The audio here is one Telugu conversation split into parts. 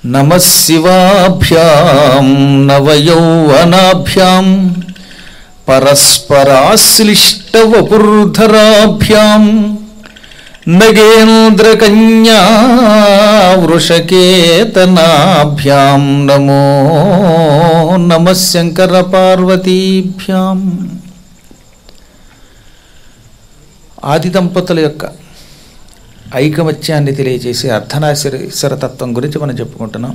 నమ శివాభ్యాం నవయౌవనాభ్యాం పరస్పరాశ్లిష్టవపుర్ధరాభ్యాం నగేంద్రకన్యా వృషకేతనాభ్యాం నమో నమ శంకర పార్వతీభ్యాం ఆది దంపతుల యొక్క ఐకమత్యాన్ని తెలియజేసే అర్ధనాశ్వర తత్వం గురించి మనం చెప్పుకుంటున్నాం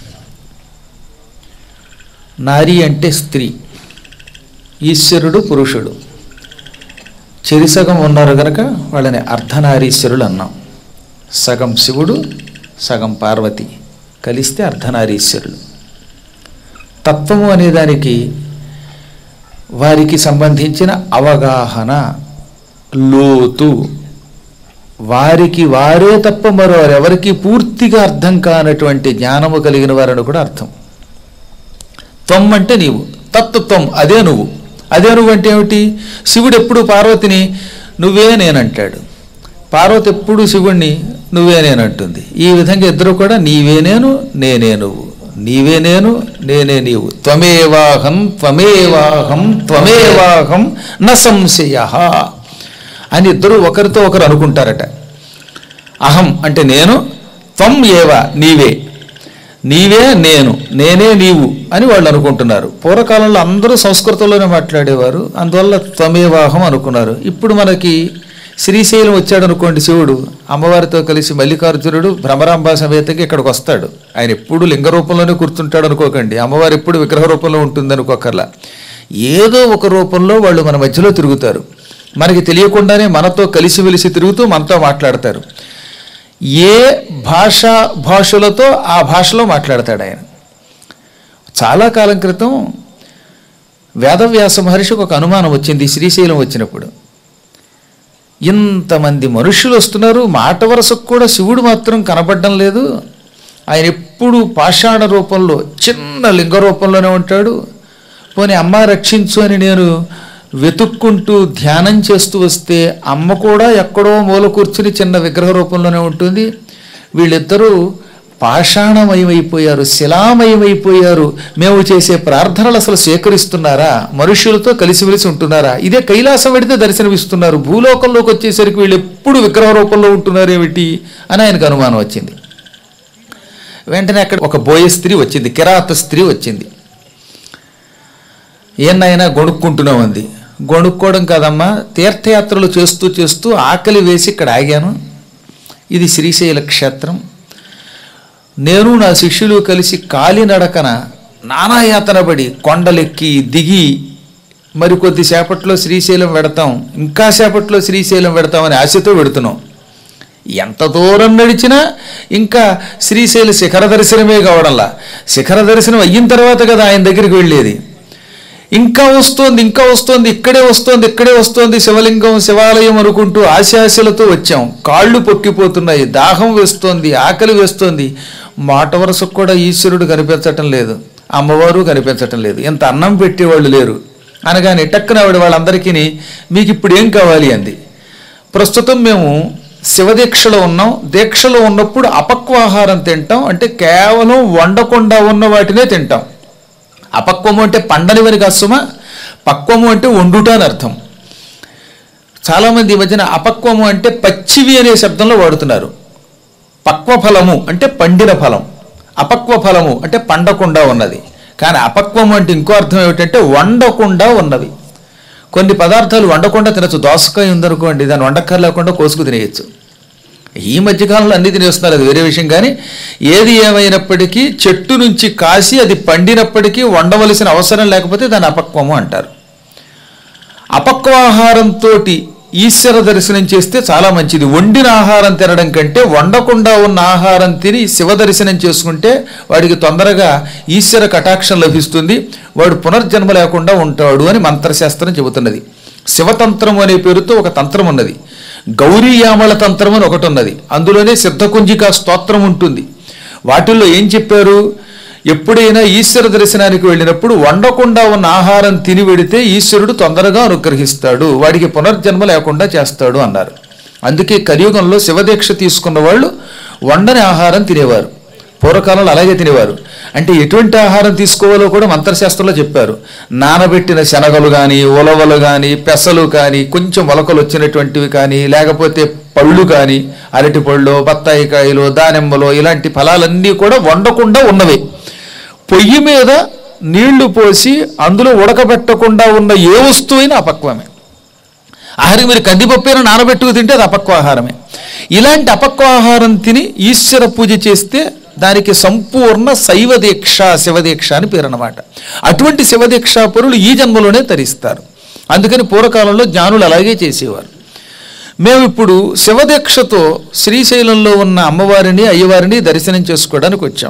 నారి అంటే స్త్రీ ఈశ్వరుడు పురుషుడు చెరిసగం ఉన్నారు గనక వాళ్ళని అర్ధనారీశ్వరులు అన్నాం సగం శివుడు సగం పార్వతి కలిస్తే అర్ధనారీశ్వరులు తత్వము అనేదానికి వారికి సంబంధించిన అవగాహన లోతు వారికి వారే తప్ప మరో ఎవరికి పూర్తిగా అర్థం కానటువంటి జ్ఞానము కలిగిన వారని కూడా అర్థం త్వం అంటే నీవు తత్వం అదే నువ్వు అదే నువ్వు అంటే ఏమిటి శివుడు ఎప్పుడు పార్వతిని నువ్వే నేనంటాడు పార్వతి ఎప్పుడు శివుణ్ణి నువ్వే నేనంటుంది ఈ విధంగా ఇద్దరు కూడా నీవే నేను నేనే నువ్వు నీవే నేను నేనే నీవు త్వమేవాహం త్వమేవాహం త్వమేవాహం న సంశయ అని ఇద్దరు ఒకరితో ఒకరు అనుకుంటారట అహం అంటే నేను త్వం ఏవ నీవే నీవే నేను నేనే నీవు అని వాళ్ళు అనుకుంటున్నారు పూర్వకాలంలో అందరూ సంస్కృతంలోనే మాట్లాడేవారు అందువల్ల త్వమేవాహం అనుకున్నారు ఇప్పుడు మనకి శ్రీశైలం వచ్చాడు అనుకోండి శివుడు అమ్మవారితో కలిసి మల్లికార్జునుడు భ్రమరాంబా సమేతంగా ఇక్కడికి వస్తాడు ఆయన ఎప్పుడు లింగ రూపంలోనే కూర్చుంటాడు అనుకోకండి అమ్మవారు ఎప్పుడు విగ్రహ రూపంలో ఉంటుంది అనుకోకర్లా ఏదో ఒక రూపంలో వాళ్ళు మన మధ్యలో తిరుగుతారు మనకి తెలియకుండానే మనతో కలిసిమెలిసి తిరుగుతూ మనతో మాట్లాడతారు ఏ భాష భాషలతో ఆ భాషలో మాట్లాడతాడు ఆయన చాలా కాలం క్రితం వేదవ్యాస మహర్షికి ఒక అనుమానం వచ్చింది శ్రీశైలం వచ్చినప్పుడు ఇంతమంది మనుషులు వస్తున్నారు మాట వరసకు కూడా శివుడు మాత్రం కనపడడం లేదు ఆయన ఎప్పుడు పాషాణ రూపంలో చిన్న లింగ రూపంలోనే ఉంటాడు పోనీ అమ్మ రక్షించు అని నేను వెతుక్కుంటూ ధ్యానం చేస్తూ వస్తే అమ్మ కూడా ఎక్కడో మూల కూర్చుని చిన్న విగ్రహ రూపంలోనే ఉంటుంది వీళ్ళిద్దరూ పాషాణమయమైపోయారు శిలామయమైపోయారు మేము చేసే ప్రార్థనలు అసలు స్వీకరిస్తున్నారా మనుషులతో కలిసిమెలిసి ఉంటున్నారా ఇదే కైలాసం పెడితే దర్శనమిస్తున్నారు భూలోకంలోకి వచ్చేసరికి వీళ్ళు ఎప్పుడు విగ్రహ రూపంలో ఉంటున్నారు ఏమిటి అని ఆయనకు అనుమానం వచ్చింది వెంటనే అక్కడ ఒక బోయ స్త్రీ వచ్చింది కిరాత స్త్రీ వచ్చింది ఏన్నైనా గొణుక్కుంటూనే ఉంది గొణుక్కోవడం కాదమ్మా తీర్థయాత్రలు చేస్తూ చేస్తూ ఆకలి వేసి ఇక్కడ ఆగాను ఇది శ్రీశైల క్షేత్రం నేను నా శిష్యులు కలిసి కాలినడకన నానాయాతన పడి కొండలెక్కి దిగి మరికొద్ది సేపట్లో శ్రీశైలం వెడతాం ఇంకా సేపట్లో శ్రీశైలం వెడతామని ఆశతో పెడుతున్నాం ఎంత దూరం నడిచినా ఇంకా శ్రీశైల శిఖర దర్శనమే కావడంలా శిఖర దర్శనం అయిన తర్వాత కదా ఆయన దగ్గరికి వెళ్ళేది ఇంకా వస్తోంది ఇంకా వస్తోంది ఇక్కడే వస్తోంది ఇక్కడే వస్తోంది శివలింగం శివాలయం అనుకుంటూ ఆశాశలతో వచ్చాం కాళ్ళు పొక్కిపోతున్నాయి దాహం వేస్తోంది ఆకలి వేస్తోంది మాట వరుసకు కూడా ఈశ్వరుడు కనిపించటం లేదు అమ్మవారు కనిపించటం లేదు ఎంత అన్నం పెట్టేవాళ్ళు లేరు అనగానే టక్కున ఆవిడ వాళ్ళందరికీ మీకు ఇప్పుడు ఏం కావాలి అంది ప్రస్తుతం మేము శివదీక్షలో ఉన్నాం దీక్షలో ఉన్నప్పుడు అపక్వాహారం తింటాం అంటే కేవలం వండకుండా ఉన్న వాటినే తింటాం అపక్వము అంటే పండనివని కాదు సుమా పక్వము అంటే వండుట అని అర్థం చాలామంది ఈ మధ్యన అపక్వము అంటే పచ్చివి అనే శబ్దంలో వాడుతున్నారు పక్వ ఫలము అంటే పండిన ఫలం అపక్వ ఫలము అంటే పండకుండా ఉన్నది కానీ అపక్వము అంటే ఇంకో అర్థం ఏమిటంటే వండకుండా ఉన్నవి కొన్ని పదార్థాలు వండకుండా తినచ్చు దోసకాయ ఉందనుకోండి దాన్ని వండక్కర్ లేకుండా కోసుకు తినేయచ్చు ఈ మధ్యకాలంలో అన్ని తినేస్తున్నారు అది వేరే విషయం కానీ ఏది ఏమైనప్పటికీ చెట్టు నుంచి కాసి అది పండినప్పటికీ వండవలసిన అవసరం లేకపోతే దాన్ని అపక్వము అంటారు అపక్వాహారంతో ఈశ్వర దర్శనం చేస్తే చాలా మంచిది వండిన ఆహారం తినడం కంటే వండకుండా ఉన్న ఆహారం తిని శివ దర్శనం చేసుకుంటే వాడికి తొందరగా ఈశ్వర కటాక్షం లభిస్తుంది వాడు పునర్జన్మ లేకుండా ఉంటాడు అని మంత్రశాస్త్రం చెబుతున్నది శివతంత్రం అనే పేరుతో ఒక తంత్రం ఉన్నది గౌరీయామల తంత్రం అని ఒకటి ఉన్నది అందులోనే సిద్ధకుంజిక స్తోత్రం ఉంటుంది వాటిల్లో ఏం చెప్పారు ఎప్పుడైనా ఈశ్వర దర్శనానికి వెళ్ళినప్పుడు వండకుండా ఉన్న ఆహారం తిని వెడితే ఈశ్వరుడు తొందరగా అనుగ్రహిస్తాడు వాడికి పునర్జన్మ లేకుండా చేస్తాడు అన్నారు అందుకే కలియుగంలో శివదీక్ష తీసుకున్న వాళ్ళు వండని ఆహారం తినేవారు పూర్వకాలంలో అలాగే తినేవారు అంటే ఎటువంటి ఆహారం తీసుకోవాలో కూడా మంత్రశాస్త్రంలో చెప్పారు నానబెట్టిన శనగలు కానీ ఉలవలు కానీ పెసలు కానీ కొంచెం మొలకలు వచ్చినటువంటివి కానీ లేకపోతే పళ్ళు కానీ అరటి పళ్ళు బత్తాయి కాయలు దానిమ్మలు ఇలాంటి ఫలాలన్నీ కూడా వండకుండా ఉన్నవి పొయ్యి మీద నీళ్లు పోసి అందులో ఉడకబెట్టకుండా ఉన్న ఏ వస్తువైనా అపక్వమే ఆహారం మీరు కందిపప్పైనా నానబెట్టుకు తింటే అది అపక్వాహారమే ఇలాంటి అపక్వాహారం తిని ఈశ్వర పూజ చేస్తే దానికి సంపూర్ణ శైవ దీక్ష శివదీక్ష అని పేరు అన్నమాట అటువంటి శివదీక్షా పరులు ఈ జన్మలోనే తరిస్తారు అందుకని పూర్వకాలంలో జ్ఞానులు అలాగే చేసేవారు మేము ఇప్పుడు శివదీక్షతో శ్రీశైలంలో ఉన్న అమ్మవారిని అయ్యవారిని దర్శనం చేసుకోవడానికి వచ్చాం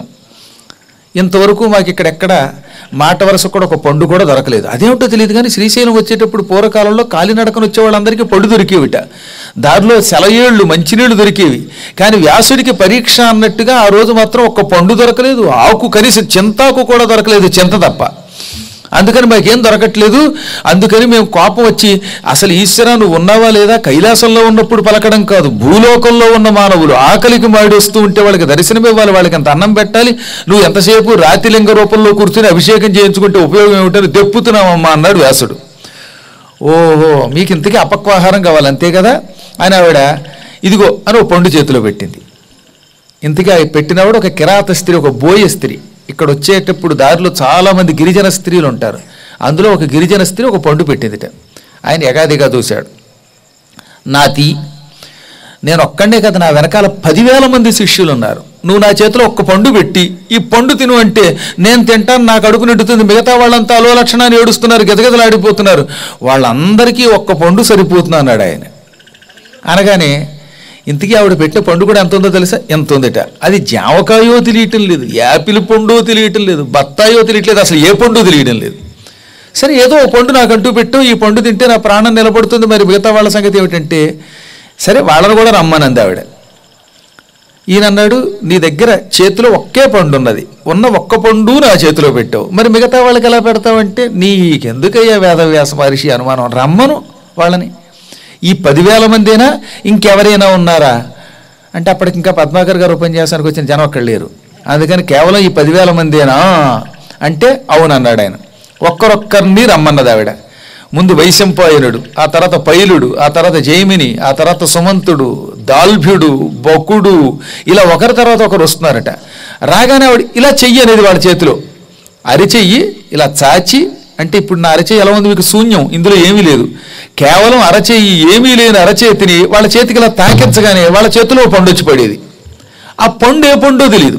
ఇంతవరకు మాకు ఇక్కడ ఎక్కడ మాట వరుస కూడా ఒక పండు కూడా దొరకలేదు అదేమిటో తెలియదు కానీ శ్రీశైలం వచ్చేటప్పుడు పూర్వకాలంలో కాలినడకను వచ్చే వాళ్ళందరికీ పళ్ళు దొరికేవిట దారిలో సెలయేళ్ళు మంచినీళ్లు దొరికేవి కానీ వ్యాసుడికి పరీక్ష అన్నట్టుగా ఆ రోజు మాత్రం ఒక్క పండు దొరకలేదు ఆకు కనీసం చింతాకు కూడా దొరకలేదు చింత తప్ప అందుకని మాకేం దొరకట్లేదు అందుకని మేము కోపం వచ్చి అసలు ఈశ్వర నువ్వు ఉన్నావా లేదా కైలాసంలో ఉన్నప్పుడు పలకడం కాదు భూలోకంలో ఉన్న మానవులు ఆకలికి మాడేస్తూ ఉంటే వాళ్ళకి దర్శనం ఇవ్వాలి వాళ్ళకి అంత అన్నం పెట్టాలి నువ్వు ఎంతసేపు రాతిలింగ రూపంలో కూర్చుని అభిషేకం చేయించుకుంటే ఉపయోగం ఏమిటని దెప్పుతున్నావమ్మా అన్నాడు వ్యాసుడు ఓహో మీకు ఇంతకీ అపక్వాహారం కావాలి అంతే కదా అని ఆవిడ ఇదిగో అని ఒక పండు చేతిలో పెట్టింది ఇంతకీ ఆ పెట్టినవాడు ఒక కిరాత స్త్రీ ఒక బోయ స్త్రీ ఇక్కడ వచ్చేటప్పుడు దారిలో చాలా మంది గిరిజన స్త్రీలు ఉంటారు అందులో ఒక గిరిజన స్త్రీ ఒక పండు పెట్టిందిట ఆయన ఎగాదిగా చూశాడు నాతి నేను ఒక్కడే కదా నా వెనకాల పదివేల మంది శిష్యులు ఉన్నారు నువ్వు నా చేతిలో ఒక్క పండు పెట్టి ఈ పండు తిను అంటే నేను తింటాను నాకు అడుగు నిండుతుంది మిగతా వాళ్ళంతా అలో లక్షణాన్ని ఏడుస్తున్నారు గజగజలాడిపోతున్నారు వాళ్ళందరికీ ఒక్క పండు సరిపోతుంది అన్నాడు ఆయన అనగానే ఇంతకీ ఆవిడ పెట్టిన పండు కూడా ఎంత ఉందో తెలుసా ఎంత ఉందట అది జామకాయో తెలియటం లేదు యాపిల్ పండో తెలియటం లేదు బత్తాయో తెలియట్లేదు అసలు ఏ పండు తెలియడం లేదు సరే ఏదో ఓ పండు నాకంటూ పెట్టు ఈ పండు తింటే నా ప్రాణం నిలబడుతుంది మరి మిగతా వాళ్ళ సంగతి ఏమిటంటే సరే వాళ్ళని కూడా రమ్మనంది ఆవిడ ఈయన అన్నాడు నీ దగ్గర చేతిలో ఒకే పండు ఉన్నది ఉన్న ఒక్క పండు నా చేతిలో పెట్టావు మరి మిగతా వాళ్ళకి ఎలా పెడతావంటే నీకెందుకయ్యా వేదవ్యాస మహర్షి అనుమానం రమ్మను వాళ్ళని ఈ పదివేల మందేనా ఇంకెవరైనా ఉన్నారా అంటే అప్పటికి ఇంకా పద్మాకర్ గారు ఉపన్యాసానికి వచ్చిన జనం అక్కడ లేరు అందుకని కేవలం ఈ పదివేల మందేనా అంటే అవునన్నాడు ఆయన ఒక్కరొక్కరిని రమ్మన్నది ఆవిడ ముందు వైశంపాయనుడు ఆ తర్వాత పైలుడు ఆ తర్వాత జైమిని ఆ తర్వాత సుమంతుడు దాల్భ్యుడు బకుడు ఇలా ఒకరి తర్వాత ఒకరు వస్తున్నారట రాగానే ఆవిడ ఇలా చెయ్యి అనేది వాళ్ళ చేతిలో అరిచెయ్యి ఇలా చాచి అంటే ఇప్పుడు నా అరచేయి ఎలా ఉంది మీకు శూన్యం ఇందులో ఏమీ లేదు కేవలం అరచేయి ఏమీ లేని అరచేతిని వాళ్ళ చేతికి ఇలా తాకించగానే వాళ్ళ చేతిలో ఓ పండు వచ్చి పడేది ఆ పండు ఏ పండో తెలియదు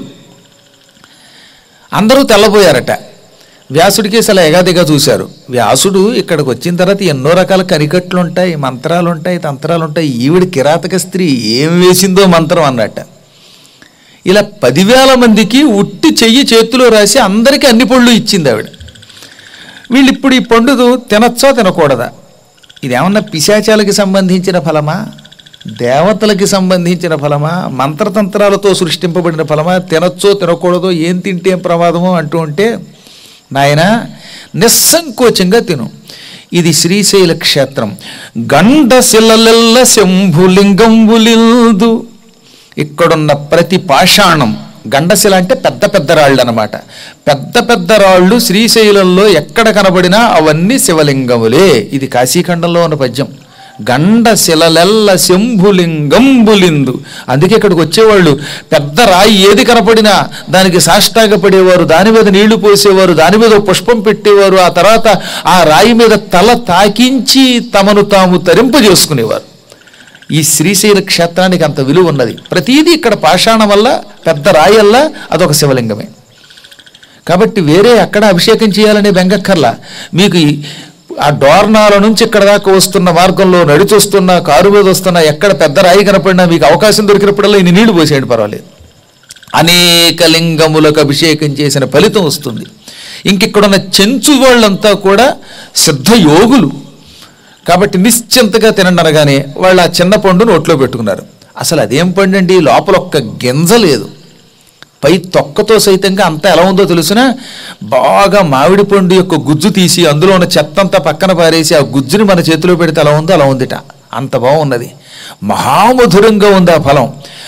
అందరూ తెల్లబోయారట వ్యాసుడికి అసలు ఎగాదిగా చూశారు వ్యాసుడు ఇక్కడికి వచ్చిన తర్వాత ఎన్నో రకాల కనికట్లు ఉంటాయి మంత్రాలు ఉంటాయి తంత్రాలు ఉంటాయి ఈవిడ కిరాతక స్త్రీ ఏం వేసిందో మంత్రం అన్నట్ట ఇలా పదివేల మందికి ఉట్టి చెయ్యి చేతిలో రాసి అందరికీ అన్ని పళ్ళు ఇచ్చింది ఆవిడ వీళ్ళు ఇప్పుడు ఈ పండుదు తినచ్చో తినకూడదా ఇదేమన్నా పిశాచాలకి సంబంధించిన ఫలమా దేవతలకి సంబంధించిన ఫలమా మంత్రతంత్రాలతో సృష్టింపబడిన ఫలమా తినచ్చో తినకూడదో ఏం తింటే ఏం ప్రమాదమో అంటూ ఉంటే నాయన నిస్సంకోచంగా తిను ఇది శ్రీశైల క్షేత్రం గండశిలలెల్ల శంభులింగంబులిందు ఇక్కడున్న ప్రతి పాషాణం గండశిల అంటే పెద్ద పెద్ద రాళ్ళు అనమాట పెద్ద పెద్ద రాళ్ళు శ్రీశైలంలో ఎక్కడ కనబడినా అవన్నీ శివలింగములే ఇది కాశీఖండంలో ఉన్న పద్యం గండశిలలెల్ల శంభులింగంబులిందు అందుకే ఇక్కడికి వచ్చేవాళ్ళు పెద్ద రాయి ఏది కనపడినా దానికి సాష్టాంగ పడేవారు దాని మీద నీళ్లు పోసేవారు దాని మీద పుష్పం పెట్టేవారు ఆ తర్వాత ఆ రాయి మీద తల తాకించి తమను తాము తరింపజేసుకునేవారు ఈ శ్రీశైల క్షేత్రానికి అంత విలువ ఉన్నది ప్రతీదీ ఇక్కడ పాషాణం వల్ల పెద్ద రాయి వల్ల అదొక శివలింగమే కాబట్టి వేరే అక్కడ అభిషేకం చేయాలనే బెంగక్కర్లా మీకు ఈ- ఆ డోర్నాల నుంచి ఇక్కడ దాకా వస్తున్న మార్గంలో నడిచొస్తున్న కారు మీద వస్తున్న ఎక్కడ పెద్ద రాయి కనపడినా మీకు అవకాశం దొరికినప్పుడల్లా ఇన్ని నీళ్లు పోసేయండి పర్వాలేదు అనేక లింగములకు అభిషేకం చేసిన ఫలితం వస్తుంది ఇంకిక్కడున్న చెంచు వాళ్ళంతా కూడా సిద్ధ యోగులు కాబట్టి నిశ్చింతగా తినండి అనగానే వాళ్ళు ఆ చిన్న పండు నోట్లో పెట్టుకున్నారు అసలు అదేం పండు అండి లోపల ఒక్క గింజ లేదు పై తొక్కతో సైతంగా అంతా ఎలా ఉందో తెలుసునా బాగా మామిడి పండు యొక్క గుజ్జు తీసి అందులో ఉన్న చెత్త అంతా పక్కన పారేసి ఆ గుజ్జుని మన చేతిలో పెడితే ఎలా ఉందో అలా ఉందిట అంత బాగున్నది మహామధురంగా ఉంది ఆ ఫలం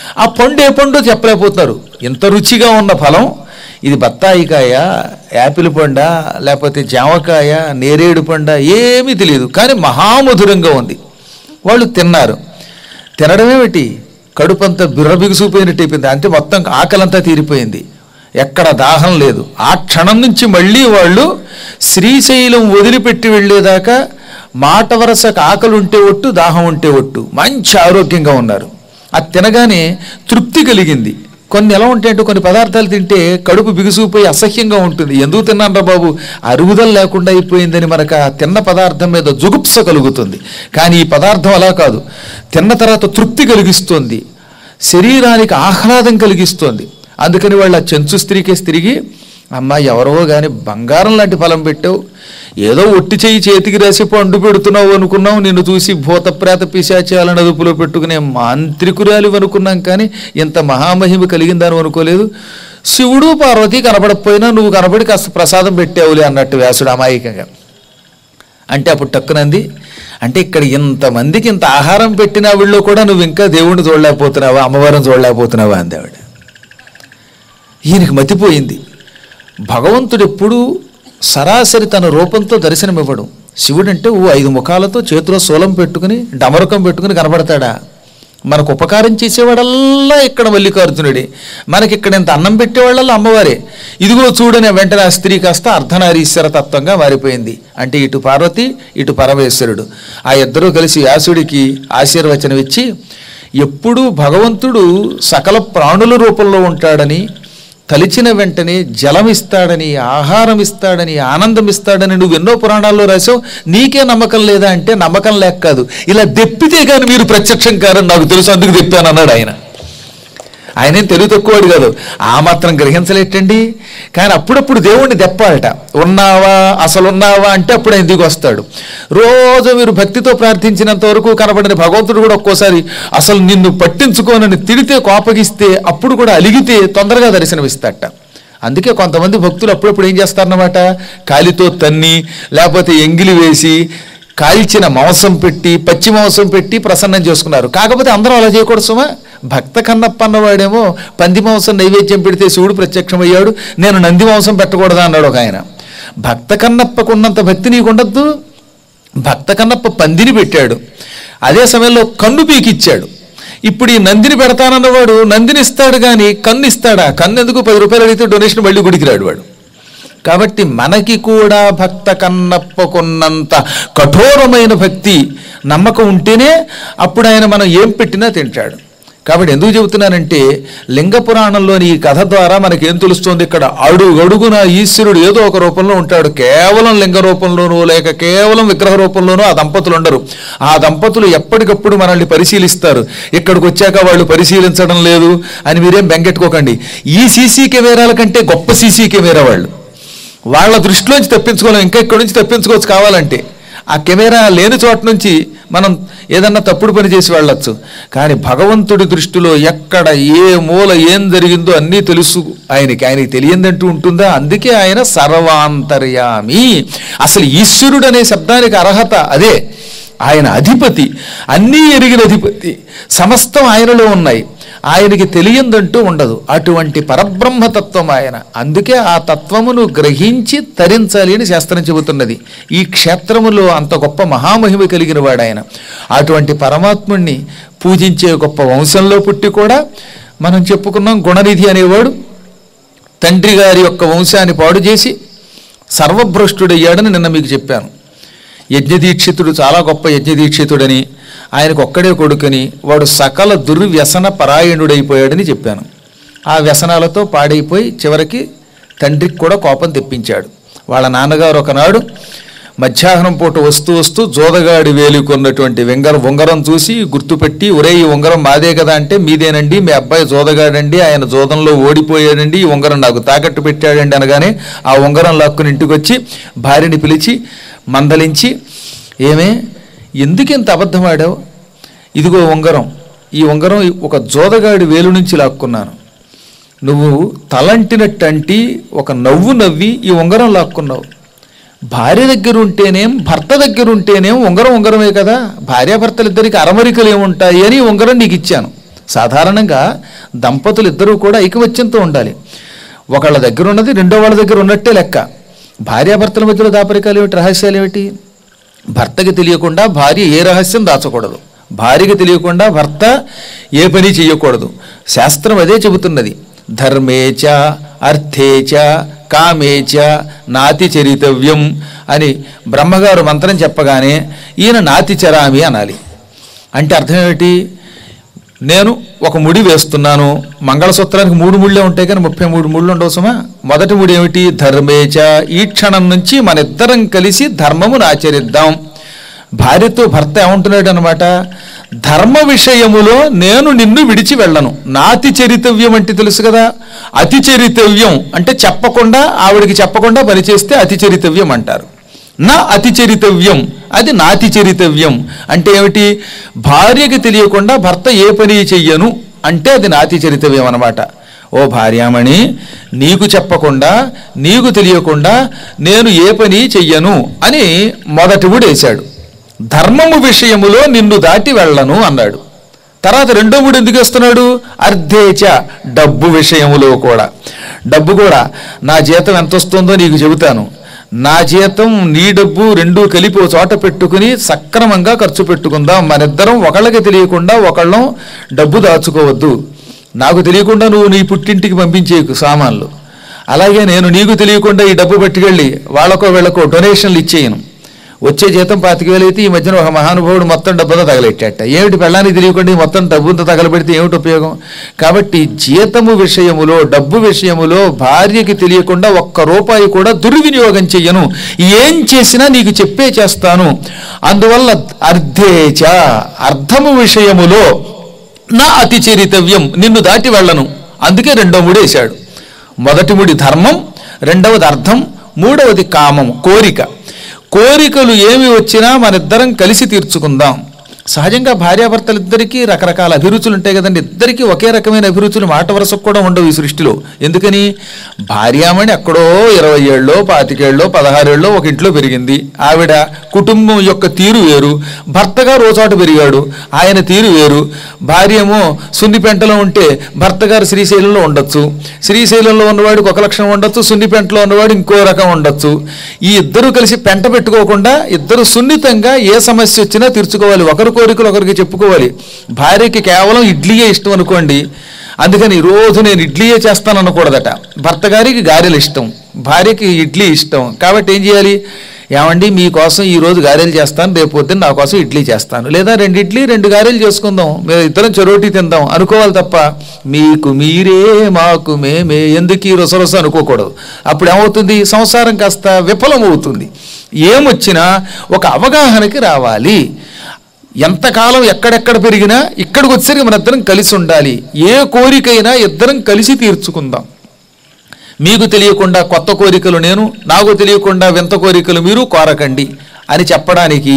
ఆ పండు ఏ పండు చెప్పలేకపోతున్నారు ఇంత రుచిగా ఉన్న ఫలం ఇది బత్తాయికాయ యాపిల్ పండ లేకపోతే జామకాయ నేరేడు పండ ఏమీ తెలియదు కానీ మహామధురంగా ఉంది వాళ్ళు తిన్నారు తినడమేమిటి కడుపంతా బిర్రబిగుసిపోయినట్టు అయిపోయింది అంటే మొత్తం ఆకలంతా తీరిపోయింది ఎక్కడ దాహం లేదు ఆ క్షణం నుంచి మళ్ళీ వాళ్ళు శ్రీశైలం వదిలిపెట్టి వెళ్ళేదాకా మాట వరసకు ఆకలి ఉంటే ఒట్టు దాహం ఉంటే ఒట్టు మంచి ఆరోగ్యంగా ఉన్నారు అది తినగానే తృప్తి కలిగింది కొన్ని ఎలా ఉంటాయంటే కొన్ని పదార్థాలు తింటే కడుపు బిగుసుకుపోయి అసహ్యంగా ఉంటుంది ఎందుకు తిన్నానరా బాబు అరుగుదల లేకుండా అయిపోయిందని మనకు ఆ తిన్న పదార్థం మీద జుగుప్స కలుగుతుంది కానీ ఈ పదార్థం అలా కాదు తిన్న తర్వాత తృప్తి కలిగిస్తుంది శరీరానికి ఆహ్లాదం కలిగిస్తుంది అందుకని వాళ్ళ చెంచు స్త్రీకేసి తిరిగి అమ్మ ఎవరో కానీ బంగారం లాంటి ఫలం పెట్టావు ఏదో ఒట్టి చెయ్యి చేతికి రాసి పండు పెడుతున్నావు అనుకున్నాం నిన్ను చూసి భూత ప్రేత పిశాచాలను అదుపులో పెట్టుకునే మాంత్రికురాలి అనుకున్నాం కానీ ఇంత మహామహిమ కలిగిందని అనుకోలేదు శివుడు పార్వతి కనపడకపోయినా నువ్వు కనపడి కాస్త ప్రసాదం పెట్టావులే అన్నట్టు వ్యాసుడు అమాయకంగా అంటే అప్పుడు టక్కునంది అంటే ఇక్కడ ఇంతమందికి ఇంత ఆహారం పెట్టిన వీళ్ళు కూడా నువ్వు ఇంకా దేవుణ్ణి చూడలేకపోతున్నావా అమ్మవారిని చూడలేకపోతున్నావా అంది ఆవిడ ఈయనకి మతిపోయింది భగవంతుడు ఎప్పుడూ సరాసరి తన రూపంతో దర్శనమివ్వడు శివుడంటే ఓ ఐదు ముఖాలతో చేతిలో శూలం పెట్టుకుని డమరుకం పెట్టుకుని కనబడతాడా మనకు ఉపకారం చేసేవాడల్లా ఇక్కడ మల్లికార్జునుడే మనకి ఇక్కడ ఇంత అన్నం పెట్టేవాళ్ళల్లా అమ్మవారే ఇదిగో చూడనే వెంటనే ఆ స్త్రీ కాస్త అర్ధనారీశ్వర తత్వంగా మారిపోయింది అంటే ఇటు పార్వతి ఇటు పరమేశ్వరుడు ఆ ఇద్దరూ కలిసి వ్యాసుడికి ఆశీర్వచనం ఇచ్చి ఎప్పుడూ భగవంతుడు సకల ప్రాణుల రూపంలో ఉంటాడని తలిచిన వెంటనే జలం ఇస్తాడని ఆహారం ఇస్తాడని ఆనందం ఇస్తాడని నువ్వు ఎన్నో పురాణాల్లో రాసావు నీకే నమ్మకం లేదా అంటే నమ్మకం లేక కాదు ఇలా దెప్పితే కానీ మీరు ప్రత్యక్షం కారని నాకు తెలుసు అందుకు తెప్పాను అన్నాడు ఆయన ఆయనేం తెలివి తక్కువవాడు కాదు ఆ మాత్రం గ్రహించలేటండి కానీ అప్పుడప్పుడు దేవుణ్ణి దెప్పాలట ఉన్నావా అసలు ఉన్నావా అంటే అప్పుడు ఆయన దిగి వస్తాడు రోజు మీరు భక్తితో ప్రార్థించినంత వరకు కనబడిన భగవంతుడు కూడా ఒక్కోసారి అసలు నిన్ను పట్టించుకోనని తిడితే కోపగిస్తే అప్పుడు కూడా అలిగితే తొందరగా దర్శనమిస్తాడట అందుకే కొంతమంది భక్తులు అప్పుడప్పుడు ఏం చేస్తారన్నమాట కాలితో తన్ని లేకపోతే ఎంగిలి వేసి కాల్చిన మాంసం పెట్టి పచ్చి మాంసం పెట్టి ప్రసన్నం చేసుకున్నారు కాకపోతే అందరం అలా చేయకూడదు సుమా భక్త కన్నప్ప అన్నవాడేమో పంది మాంసం నైవేద్యం పెడితే శివుడు ప్రత్యక్షమయ్యాడు నేను నంది మాంసం పెట్టకూడదా అన్నాడు ఒక ఆయన భక్త కన్నప్పకున్నంత భక్తి నీకు ఉండద్దు భక్త కన్నప్ప పందిని పెట్టాడు అదే సమయంలో కన్ను పీకిచ్చాడు ఇప్పుడు ఈ నందిని పెడతానన్నవాడు నందిని ఇస్తాడు కానీ కన్ను ఇస్తాడా కన్ను ఎందుకు పది రూపాయలు అడిగితే డొనేషన్ మళ్ళీ గుడికి రాడు వాడు కాబట్టి మనకి కూడా భక్త కన్నప్పకున్నంత కఠోరమైన భక్తి నమ్మకం ఉంటేనే అప్పుడు ఆయన మనం ఏం పెట్టినా తింటాడు కాబట్టి ఎందుకు చెబుతున్నానంటే లింగ పురాణంలోని ఈ కథ ద్వారా మనకేం తెలుస్తుంది ఇక్కడ అడుగడుగున ఈశ్వరుడు ఏదో ఒక రూపంలో ఉంటాడు కేవలం లింగ రూపంలోనూ లేక కేవలం విగ్రహ రూపంలోనూ ఆ దంపతులు ఉండరు ఆ దంపతులు ఎప్పటికప్పుడు మనల్ని పరిశీలిస్తారు ఇక్కడికి వచ్చాక వాళ్ళు పరిశీలించడం లేదు అని మీరేం బెంగెట్టుకోకండి ఈ సీసీ కెమెరాల కంటే గొప్ప సీసీ కెమెరా వాళ్ళు వాళ్ళ దృష్టిలోంచి తప్పించుకోలేం ఇంకా ఇక్కడి నుంచి తప్పించుకోవచ్చు కావాలంటే ఆ కెమెరా లేని చోట నుంచి మనం ఏదన్నా తప్పుడు పని చేసి వెళ్ళొచ్చు కానీ భగవంతుడి దృష్టిలో ఎక్కడ ఏ మూల ఏం జరిగిందో అన్నీ తెలుసు ఆయనకి ఆయనకి తెలియందంటూ ఉంటుందా అందుకే ఆయన సర్వాంతర్యామి అసలు ఈశ్వరుడు అనే శబ్దానికి అర్హత అదే ఆయన అధిపతి అన్నీ ఎరిగిన అధిపతి సమస్తం ఆయనలో ఉన్నాయి ఆయనకి తెలియందంటూ ఉండదు అటువంటి పరబ్రహ్మతత్వం ఆయన అందుకే ఆ తత్వమును గ్రహించి తరించాలి అని శాస్త్రం చెబుతున్నది ఈ క్షేత్రములో అంత గొప్ప మహామహిమ కలిగిన వాడు ఆయన అటువంటి పరమాత్ముణ్ణి పూజించే గొప్ప వంశంలో పుట్టి కూడా మనం చెప్పుకున్నాం గుణనిధి అనేవాడు తండ్రి గారి యొక్క వంశాన్ని పాడు చేసి సర్వభ్రష్టుడయ్యాడని నిన్న మీకు చెప్పాను యజ్ఞదీక్షితుడు చాలా గొప్ప యజ్ఞదీక్షితుడని ఆయనకు ఒక్కడే కొడుకని వాడు సకల దుర్వ్యసన పరాయణుడైపోయాడని చెప్పాను ఆ వ్యసనాలతో పాడైపోయి చివరికి తండ్రికి కూడా కోపం తెప్పించాడు వాళ్ళ నాన్నగారు ఒకనాడు మధ్యాహ్నం పూట వస్తూ వస్తూ జోదగాడి వేలుకున్నటువంటి వెంగర ఉంగరం చూసి గుర్తుపెట్టి ఒరే ఈ ఉంగరం మాదే కదా అంటే మీదేనండి మీ అబ్బాయి జోదగాడండి ఆయన జోదంలో ఓడిపోయాడండి ఈ ఉంగరం నాకు తాకట్టు పెట్టాడండి అనగానే ఆ ఉంగరం లాక్కుని ఇంటికి వచ్చి భార్యని పిలిచి మందలించి ఏమే ఎందుకు ఇంత అబద్ధం ఆడావు ఇదిగో ఉంగరం ఈ ఉంగరం ఒక జోదగాడి వేలు నుంచి లాక్కున్నాను నువ్వు తలంటినట్టంటి ఒక నవ్వు నవ్వి ఈ ఉంగరం లాక్కున్నావు భార్య దగ్గర ఉంటేనేం భర్త దగ్గర ఉంటేనేం ఉంగరం ఉంగరమే కదా భార్యాభర్తలిద్దరికి అరమరికలు ఏముంటాయి అని ఈ ఉంగరం నీకు ఇచ్చాను సాధారణంగా దంపతులు ఇద్దరూ కూడా ఐకమత్యంతో ఉండాలి ఒకళ్ళ దగ్గర ఉన్నది రెండో వాళ్ళ దగ్గర ఉన్నట్టే లెక్క భార్యాభర్తల మధ్యలో దాపరికాలు ఏమిటి రహస్యాలు ఏమిటి భర్తకి తెలియకుండా భార్య ఏ రహస్యం దాచకూడదు భార్యకి తెలియకుండా భర్త ఏ పని చేయకూడదు శాస్త్రం అదే చెబుతున్నది ధర్మేచ అర్థేచ కామేచ నాతి చరితవ్యం అని బ్రహ్మగారు మంత్రం చెప్పగానే ఈయన నాతి చరామి అనాలి అంటే అర్థం ఏమిటి నేను ఒక ముడి వేస్తున్నాను మంగళసూత్రానికి మూడు ముళ్ళే ఉంటాయి కానీ ముప్పై మూడు ముళ్ళు ఉండవు సుమా మొదటి ముడి ఏమిటి ధర్మేచ ఈ క్షణం నుంచి మన ఇద్దరం కలిసి ధర్మమును ఆచరిద్దాం భార్యతో భర్త ఏమంటున్నాడు అనమాట ధర్మ విషయములో నేను నిన్ను విడిచి వెళ్ళను నాతి చరితవ్యం అంటే తెలుసు కదా అతి చరితవ్యం అంటే చెప్పకుండా ఆవిడికి చెప్పకుండా పనిచేస్తే అతి చరితవ్యం అంటారు నా అతి చరితవ్యం అది నాతి చరితవ్యం అంటే ఏమిటి భార్యకి తెలియకుండా భర్త ఏ పని చెయ్యను అంటే అది నాతి చరితవ్యం అన్నమాట ఓ భార్యామణి నీకు చెప్పకుండా నీకు తెలియకుండా నేను ఏ పని చెయ్యను అని మొదటి వేశాడు ధర్మము విషయములో నిన్ను దాటి వెళ్ళను అన్నాడు తర్వాత రెండో మూడు ఎందుకు వేస్తున్నాడు అర్ధేచ డబ్బు విషయములో కూడా డబ్బు కూడా నా జీతం ఎంత వస్తుందో నీకు చెబుతాను నా జీతం నీ డబ్బు రెండూ కలిపి ఓ చోట పెట్టుకుని సక్రమంగా ఖర్చు పెట్టుకుందాం మనిద్దరం ఒకళ్ళకి తెలియకుండా ఒకళ్ళం డబ్బు దాచుకోవద్దు నాకు తెలియకుండా నువ్వు నీ పుట్టింటికి పంపించేకు సామాన్లు అలాగే నేను నీకు తెలియకుండా ఈ డబ్బు పట్టుకెళ్ళి వాళ్ళకో వీళ్ళకో డొనేషన్లు ఇచ్చేయను వచ్చే జీతం పాతిక వేలు అయితే ఈ మధ్యన ఒక మహానుభావుడు మొత్తం డబ్బుతో తగలెట్టాట ఏమిటి పెళ్ళానికి తెలియకుండా ఈ మొత్తం డబ్బుంతా తగలబెడితే ఏమిటి ఉపయోగం కాబట్టి జీతము విషయములో డబ్బు విషయములో భార్యకి తెలియకుండా ఒక్క రూపాయి కూడా దుర్వినియోగం చెయ్యను ఏం చేసినా నీకు చెప్పే చేస్తాను అందువల్ల అర్ధేచ అర్థము విషయములో నా అతి చరితవ్యం నిన్ను దాటి వెళ్ళను అందుకే రెండో ముడి వేశాడు మొదటి ముడి ధర్మం రెండవది అర్థం మూడవది కామం కోరిక కోరికలు ఏమి వచ్చినా మనిద్దరం కలిసి తీర్చుకుందాం సహజంగా భార్యాభర్తలిద్దరికీ రకరకాల అభిరుచులు ఉంటాయి కదండి ఇద్దరికీ ఒకే రకమైన అభిరుచులు మాట వరుసకు కూడా ఉండవు ఈ సృష్టిలో ఎందుకని భార్యామణి ఎక్కడో ఇరవై ఏళ్ళలో పాతికేళ్ళలో పదహారేళ్ళలో ఒక ఇంట్లో పెరిగింది ఆవిడ కుటుంబం యొక్క తీరు వేరు భర్తగా రోజాటు పెరిగాడు ఆయన తీరు వేరు భార్య ఏమో సున్నిపెంటలో ఉంటే భర్త గారు శ్రీశైలంలో ఉండొచ్చు శ్రీశైలంలో ఉన్నవాడికి ఒక లక్షణం ఉండొచ్చు సున్నిపెంటలో ఉన్నవాడు ఇంకో రకం ఉండొచ్చు ఈ ఇద్దరు కలిసి పెంట పెట్టుకోకుండా ఇద్దరు సున్నితంగా ఏ సమస్య వచ్చినా తీర్చుకోవాలి ఒకరి కోరికలు ఒకరికి చెప్పుకోవాలి భార్యకి కేవలం ఇడ్లీయే ఇష్టం అనుకోండి అందుకని రోజు నేను ఇడ్లీయే చేస్తాను అనకూడదట భర్త గారికి గారెలు ఇష్టం భార్యకి ఇడ్లీ ఇష్టం కాబట్టి ఏం చేయాలి ఏమండి మీకోసం ఈ రోజు గారెలు చేస్తాను రేపు పొద్దున్న నా కోసం ఇడ్లీ చేస్తాను లేదా రెండు ఇడ్లీ రెండు గారెలు చేసుకుందాం మేము ఇద్దరం చెరోటి తిందాం అనుకోవాలి తప్ప మీకు మీరే మాకు మేమే ఎందుకు ఈ రొసరొస అనుకోకూడదు అప్పుడు ఏమవుతుంది సంసారం కాస్త విఫలమవుతుంది ఏమొచ్చినా ఒక అవగాహనకి రావాలి ఎంతకాలం ఎక్కడెక్కడ పెరిగినా ఇక్కడికి వచ్చేసరికి మన ఇద్దరం కలిసి ఉండాలి ఏ కోరికైనా ఇద్దరం కలిసి తీర్చుకుందాం మీకు తెలియకుండా కొత్త కోరికలు నేను నాకు తెలియకుండా వింత కోరికలు మీరు కోరకండి అని చెప్పడానికి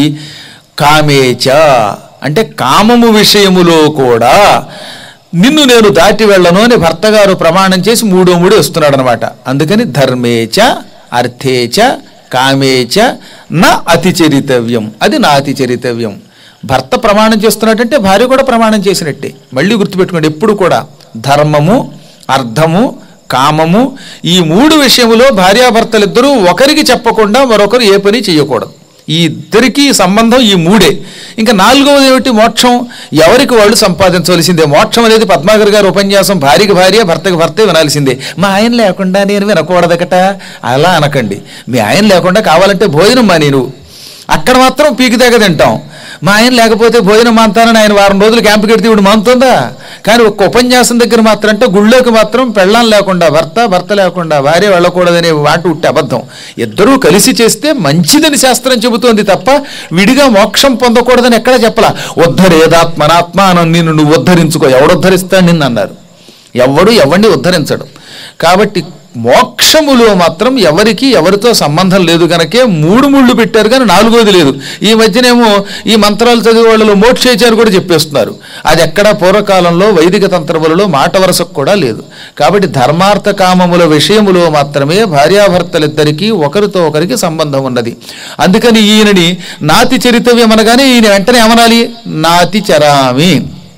కామేచ అంటే కామము విషయములో కూడా నిన్ను నేను దాటి వెళ్ళను అని భర్తగారు ప్రమాణం చేసి మూడో మూడు వస్తున్నాడు అనమాట అందుకని ధర్మేచ అర్థేచ కామేచ నా అతిచరితవ్యం అది నా అతిచరితవ్యం భర్త ప్రమాణం చేస్తున్నట్టంటే భార్య కూడా ప్రమాణం చేసినట్టే మళ్ళీ గుర్తుపెట్టుకోండి ఎప్పుడు కూడా ధర్మము అర్థము కామము ఈ మూడు విషయములో భార్యాభర్తలిద్దరూ ఒకరికి చెప్పకుండా మరొకరు ఏ పని చేయకూడదు ఈ ఇద్దరికీ సంబంధం ఈ మూడే ఇంకా నాలుగవది ఏమిటి మోక్షం ఎవరికి వాళ్ళు సంపాదించవలసిందే మోక్షం అనేది పద్మాగర్ గారి ఉపన్యాసం భార్యకి భార్య భర్తకి భర్తే వినాల్సిందే మా ఆయన లేకుండా నేను వినకూడదకట అలా అనకండి మీ ఆయన లేకుండా కావాలంటే భోజనం మా నేను అక్కడ మాత్రం పీకి దగ్గర తింటాం మా ఆయన లేకపోతే భోజనం మాంతానని ఆయన వారం రోజులు క్యాంపు కడితే ఇప్పుడు మాంతుందా కానీ ఒక్క ఉపన్యాసం దగ్గర మాత్రం అంటే గుళ్ళోకి మాత్రం పెళ్ళాం లేకుండా భర్త భర్త లేకుండా భార్య వెళ్ళకూడదనే మాట ఉట్టి అబద్ధం ఇద్దరూ కలిసి చేస్తే మంచిదని శాస్త్రం చెబుతోంది తప్ప విడిగా మోక్షం పొందకూడదని ఎక్కడ చెప్పలా ఉద్ధరేదాత్మనాత్మానం నిన్ను నువ్వు ఉద్ధరించుకో ఎవడు ఉద్ధరిస్తాడు నిన్ను అన్నారు ఎవడు ఎవరిని ఉద్ధరించడు కాబట్టి మోక్షములో మాత్రం ఎవరికి ఎవరితో సంబంధం లేదు కనుకే మూడు ముళ్ళు పెట్టారు కానీ నాలుగోది లేదు ఈ మధ్యనేమో ఈ మంత్రాలు చదివే వాళ్ళు మోక్షేచారు కూడా చెప్పేస్తున్నారు అది ఎక్కడ పూర్వకాలంలో వైదిక తంత్రములలో మాట వరసకు కూడా లేదు కాబట్టి ధర్మార్థ కామముల విషయములో మాత్రమే భార్యాభర్తలిద్దరికీ ఒకరితో ఒకరికి సంబంధం ఉన్నది అందుకని ఈయనని నాతి చరితవ్యం అనగానే ఈయన వెంటనే ఏమనాలి నాతి చరామి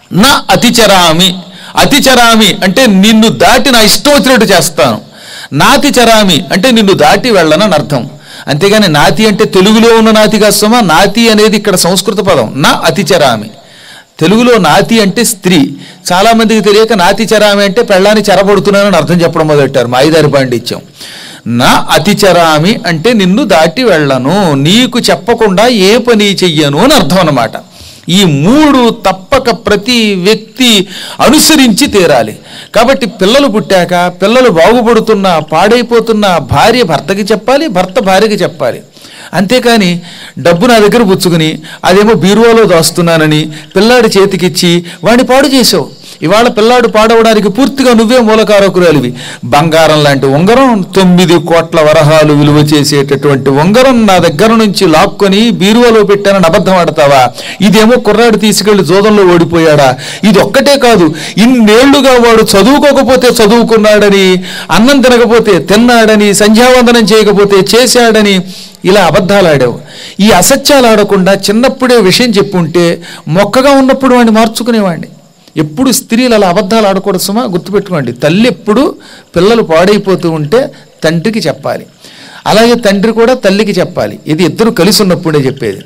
నా అతిచరామి అతిచరామి అంటే నిన్ను దాటి నా ఇష్టం వచ్చినట్టు చేస్తాను నాతి చరామి అంటే నిన్ను దాటి వెళ్ళనని అర్థం అంతేగాని నాతి అంటే తెలుగులో ఉన్న నాతి కాస్తమా నాతి అనేది ఇక్కడ సంస్కృత పదం నా అతిచరామి తెలుగులో నాతి అంటే స్త్రీ చాలా మందికి తెలియక నాతి చరామి అంటే పెళ్ళాన్ని చెరబడుతున్నానని అర్థం చెప్పడం మొదలెట్టారు మాయిదారి పాండిత్యం నా అతిచరామి అంటే నిన్ను దాటి వెళ్ళను నీకు చెప్పకుండా ఏ పని చెయ్యను అని అర్థం అన్నమాట ఈ మూడు తప్పక ప్రతి వ్యక్తి అనుసరించి తీరాలి కాబట్టి పిల్లలు పుట్టాక పిల్లలు బాగుపడుతున్నా పాడైపోతున్నా భార్య భర్తకి చెప్పాలి భర్త భార్యకి చెప్పాలి అంతేకాని డబ్బు నా దగ్గర పుచ్చుకుని అదేమో బీరువాలో దాస్తున్నానని పిల్లాడి చేతికిచ్చి వాడిని పాడు చేసావు ఇవాళ పిల్లాడు పాడవడానికి పూర్తిగా నువ్వే మూలకారకురాలివి బంగారం లాంటి ఉంగరం తొమ్మిది కోట్ల వరహాలు విలువ చేసేటటువంటి ఉంగరం నా దగ్గర నుంచి లాక్కొని బీరువాలో పెట్టానని అబద్ధం ఆడతావా ఇదేమో కుర్రాడు తీసుకెళ్లి జోదంలో ఓడిపోయాడా ఇది ఒక్కటే కాదు ఇన్నేళ్లుగా వాడు చదువుకోకపోతే చదువుకున్నాడని అన్నం తినకపోతే తిన్నాడని సంధ్యావందనం చేయకపోతే చేశాడని ఇలా అబద్ధాలు ఆడావు ఈ అసత్యాలు ఆడకుండా చిన్నప్పుడే విషయం చెప్పుంటే మొక్కగా ఉన్నప్పుడు వాడిని మార్చుకునేవాడిని ఎప్పుడు స్త్రీలు అలా అబద్ధాలు ఆడకూడదు సుమా గుర్తుపెట్టుకోండి తల్లి ఎప్పుడు పిల్లలు పాడైపోతూ ఉంటే తండ్రికి చెప్పాలి అలాగే తండ్రి కూడా తల్లికి చెప్పాలి ఇది ఇద్దరు కలిసి ఉన్నప్పుడే చెప్పేది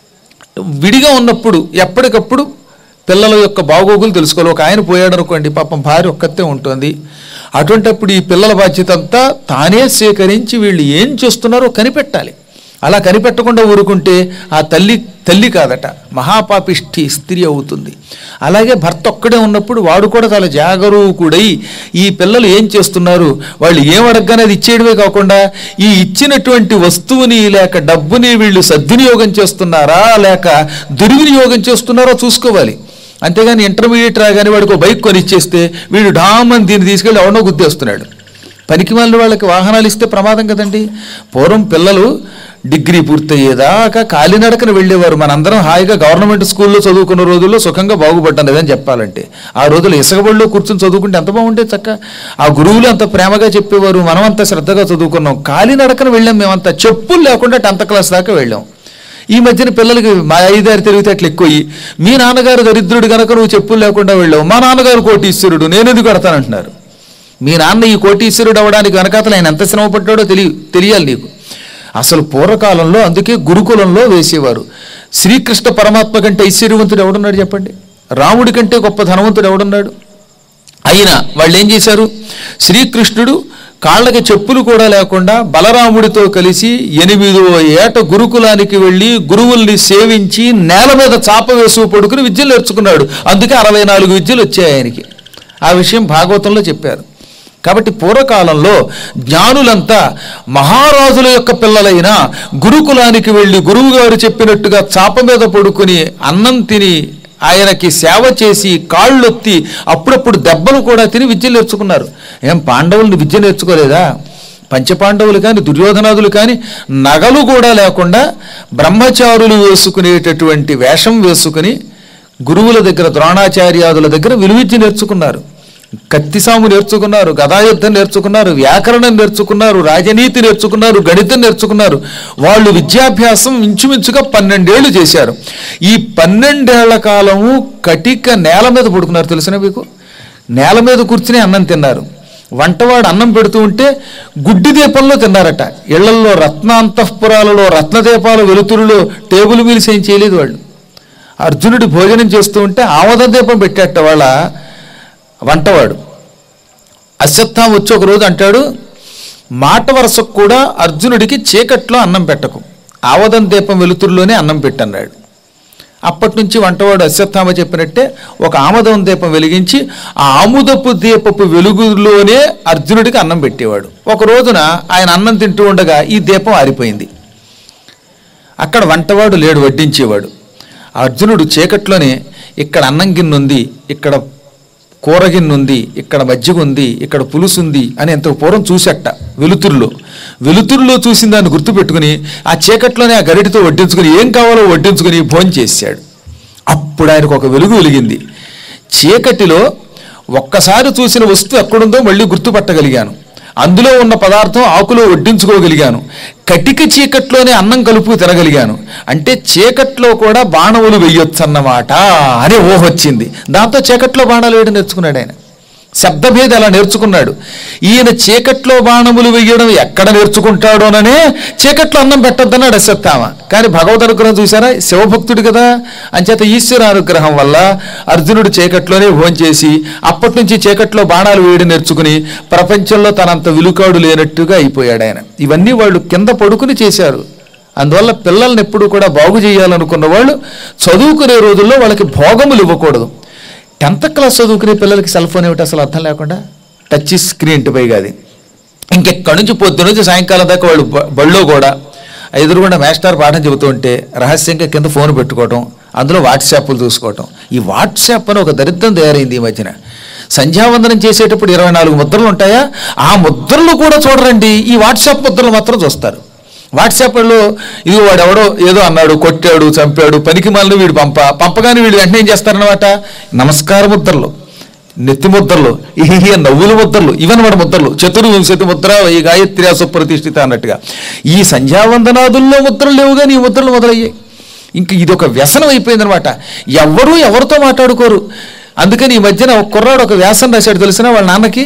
విడిగా ఉన్నప్పుడు ఎప్పటికప్పుడు పిల్లల యొక్క బాగోగులు తెలుసుకోవాలి ఒక ఆయన పోయాడు అనుకోండి పాపం భార్య ఒక్కతే ఉంటుంది అటువంటప్పుడు ఈ పిల్లల బాధ్యత అంతా తానే సేకరించి వీళ్ళు ఏం చేస్తున్నారో కనిపెట్టాలి అలా కనిపెట్టకుండా ఊరుకుంటే ఆ తల్లి తల్లి కాదట మహాపాపిష్ఠి స్త్రీ అవుతుంది అలాగే భర్త ఒక్కడే ఉన్నప్పుడు వాడు కూడా చాలా జాగరూకుడై ఈ పిల్లలు ఏం చేస్తున్నారు వాళ్ళు ఏం అడగగానే అది ఇచ్చేయడమే కాకుండా ఈ ఇచ్చినటువంటి వస్తువుని లేక డబ్బుని వీళ్ళు సద్వినియోగం చేస్తున్నారా లేక దుర్వినియోగం చేస్తున్నారో చూసుకోవాలి అంతేగాని ఇంటర్మీడియట్ రాగానే వాడికి ఒక బైక్ కొని ఇచ్చేస్తే వీడు డామని దీన్ని తీసుకెళ్ళి ఎవడో గుద్దేస్తున్నాడు పనికి మాలిన వాళ్ళకి వాహనాలు ఇస్తే ప్రమాదం కదండి పూర్వం పిల్లలు డిగ్రీ పూర్తయ్యేదాకా కాలినడకన వెళ్ళేవారు మనందరం హాయిగా గవర్నమెంట్ స్కూల్లో చదువుకున్న రోజుల్లో సుఖంగా బాగుపడ్డాం లేదని చెప్పాలంటే ఆ రోజులు ఇసుకబడిలో కూర్చొని చదువుకుంటే ఎంత బాగుంటే చక్క ఆ గురువులు అంత ప్రేమగా చెప్పేవారు మనం అంత శ్రద్ధగా చదువుకున్నాం కాలినడకన వెళ్ళాం మేమంతా చెప్పులు లేకుండా టెన్త్ క్లాస్ దాకా వెళ్ళాం ఈ మధ్యన పిల్లలకి మా ఐదారు తెలివితేటలు ఎక్కువయి మీ నాన్నగారు దరిద్రుడు కనుక నువ్వు చెప్పులు లేకుండా వెళ్ళావు మా నాన్నగారు కోటీశ్వరుడు నేను ఎందుకు కడతానంటున్నారు మీ నాన్న ఈ కోటీశ్వరుడు అవ్వడానికి వెనకాతలు ఆయన ఎంత శ్రమ పడ్డాడో తెలియ తెలియాలి నీకు అసలు పూర్వకాలంలో అందుకే గురుకులంలో వేసేవారు శ్రీకృష్ణ పరమాత్మ కంటే ఐశ్వర్యవంతుడు ఎవడున్నాడు చెప్పండి రాముడి కంటే గొప్ప ధనవంతుడు ఎవడున్నాడు అయినా వాళ్ళు ఏం చేశారు శ్రీకృష్ణుడు కాళ్ళకి చెప్పులు కూడా లేకుండా బలరాముడితో కలిసి ఎనిమిదో ఏట గురుకులానికి వెళ్ళి గురువుల్ని సేవించి నేల మీద చాప వేసు పడుకుని విద్యలు నేర్చుకున్నాడు అందుకే అరవై నాలుగు విద్యలు వచ్చాయి ఆయనకి ఆ విషయం భాగవతంలో చెప్పారు కాబట్టి పూర్వకాలంలో జ్ఞానులంతా మహారాజుల యొక్క పిల్లలైన గురుకులానికి వెళ్ళి గురువుగారు చెప్పినట్టుగా చాప మీద పడుకుని అన్నం తిని ఆయనకి సేవ చేసి కాళ్ళొత్తి అప్పుడప్పుడు దెబ్బలు కూడా తిని విద్య నేర్చుకున్నారు ఏం పాండవులు విద్య నేర్చుకోలేదా పంచపాండవులు కానీ దుర్యోధనాదులు కానీ నగలు కూడా లేకుండా బ్రహ్మచారులు వేసుకునేటటువంటి వేషం వేసుకుని గురువుల దగ్గర ద్రోణాచార్యాదుల దగ్గర విలువిద్య నేర్చుకున్నారు కత్తిసాము నేర్చుకున్నారు గదాయుద్ధం నేర్చుకున్నారు వ్యాకరణం నేర్చుకున్నారు రాజనీతి నేర్చుకున్నారు గణితం నేర్చుకున్నారు వాళ్ళు విద్యాభ్యాసం ఇంచుమించుగా పన్నెండేళ్లు చేశారు ఈ పన్నెండేళ్ల కాలము కటిక నేల మీద పడుకున్నారు తెలిసిన మీకు నేల మీద కూర్చుని అన్నం తిన్నారు వంటవాడు అన్నం పెడుతూ ఉంటే గుడ్డి దీపంలో తిన్నారట ఇళ్లల్లో రత్నాంతఃపురాలలో రత్నదీపాల వెలుతురులో టేబుల్ మీల్స్ ఏం చేయలేదు వాళ్ళు అర్జునుడి భోజనం చేస్తూ ఉంటే ఆమోద దీపం పెట్టేట వాళ్ళ వంటవాడు అశ్వత్థామ వచ్చి ఒక రోజు అంటాడు మాట వరుసకు కూడా అర్జునుడికి చీకట్లో అన్నం పెట్టకు ఆవదం దీపం వెలుతురులోనే అన్నం పెట్టన్నాడు అప్పటి నుంచి వంటవాడు అశ్వత్థామ చెప్పినట్టే ఒక ఆమదం దీపం వెలిగించి ఆ ఆముదపు దీపపు వెలుగులోనే అర్జునుడికి అన్నం పెట్టేవాడు ఒక రోజున ఆయన అన్నం తింటూ ఉండగా ఈ దీపం ఆరిపోయింది అక్కడ వంటవాడు లేడు వడ్డించేవాడు అర్జునుడు చీకట్లోనే ఇక్కడ అన్నం గిన్నె ఉంది ఇక్కడ కూర గిన్నె ఉంది ఇక్కడ మజ్జిగ ఉంది ఇక్కడ పులుసు ఉంది అని ఎంత పూర్వం చూసట వెలుతురులో వెలుతురులో చూసిన దాన్ని గుర్తుపెట్టుకుని ఆ చీకట్లోనే ఆ గరిటితో వడ్డించుకుని ఏం కావాలో వడ్డించుకుని భోజనం చేశాడు అప్పుడు ఆయనకు ఒక వెలుగు వెలిగింది చీకటిలో ఒక్కసారి చూసిన వస్తువు ఎక్కడుందో మళ్ళీ గుర్తుపట్టగలిగాను అందులో ఉన్న పదార్థం ఆకులో వడ్డించుకోగలిగాను కటిక చీకట్లోనే అన్నం కలుపు తినగలిగాను అంటే చీకట్లో కూడా బాణములు వెయ్యొచ్చన్నమాట అని ఊహొచ్చింది దాంతో చీకట్లో బాణాలు వేయడం నేర్చుకున్నాడు ఆయన శబ్దభేద అలా నేర్చుకున్నాడు ఈయన చీకట్లో బాణములు వెయ్యడం ఎక్కడ నేర్చుకుంటాడోననే చీకట్లో అన్నం పెట్టొద్దన్నాడు అశ్వత్థామ కానీ భగవద్ అనుగ్రహం చూసారా శివభక్తుడు కదా అంచేత ఈశ్వర అనుగ్రహం వల్ల అర్జునుడు చీకట్లోనే భోంచేసి అప్పటి నుంచి చీకట్లో బాణాలు వేయడం నేర్చుకుని ప్రపంచంలో తనంత విలుకాడు లేనట్టుగా అయిపోయాడు ఆయన ఇవన్నీ వాళ్ళు కింద పడుకుని చేశారు అందువల్ల పిల్లల్ని ఎప్పుడు కూడా బాగు చేయాలనుకున్న వాళ్ళు చదువుకునే రోజుల్లో వాళ్ళకి భోగములు ఇవ్వకూడదు టెన్త్ క్లాస్ చదువుకునే పిల్లలకి సెల్ ఫోన్ ఏమిటి అసలు అర్థం లేకుండా టచ్ స్క్రీన్ పైగా అది ఇంకెక్కడి నుంచి పొద్దు నుంచి సాయంకాలం దాకా వాళ్ళు బ- బళ్ళో కూడా ఎదురుగుండా మాస్టర్ పాఠం చెబుతూ ఉంటే రహస్యంగా కింద ఫోన్ పెట్టుకోవటం అందులో వాట్సాప్లు చూసుకోవటం ఈ వాట్సాప్ అని ఒక దరిద్రం తయారైంది ఈ మధ్యన సంధ్యావందనం చేసేటప్పుడు ఇరవై నాలుగు ముద్రలు ఉంటాయా ఆ ముద్రలు కూడా చూడరండి ఈ వాట్సాప్ ముద్రలు మాత్రం చూస్తారు వాట్సాప్లో ఇది వాడు ఎవడో ఏదో అన్నాడు కొట్టాడు చంపాడు పనికి మాలను వీడు పంప పంపగానే వీడు వెంటనే ఏం చేస్తారనమాట నమస్కార ముద్రలు నెత్తి ముద్రలు ఈ నవ్వుల ముద్రలు ఇవన్నమాట ముద్రలు చతుర్వింశతి ముద్ర ఈ గాయత్రి సుప్రతిష్ఠిత అన్నట్టుగా ఈ సంధ్యావందనాదుల్లో ముద్రలు లేవు కానీ ఈ ముద్రలు మొదలయ్యాయి ఇంక ఇది ఒక వ్యసనం అయిపోయిందనమాట ఎవరు ఎవరితో మాట్లాడుకోరు అందుకని ఈ మధ్యన ఒక కుర్రాడు ఒక వ్యాసం రాశాడు తెలిసిన వాళ్ళ నాన్నకి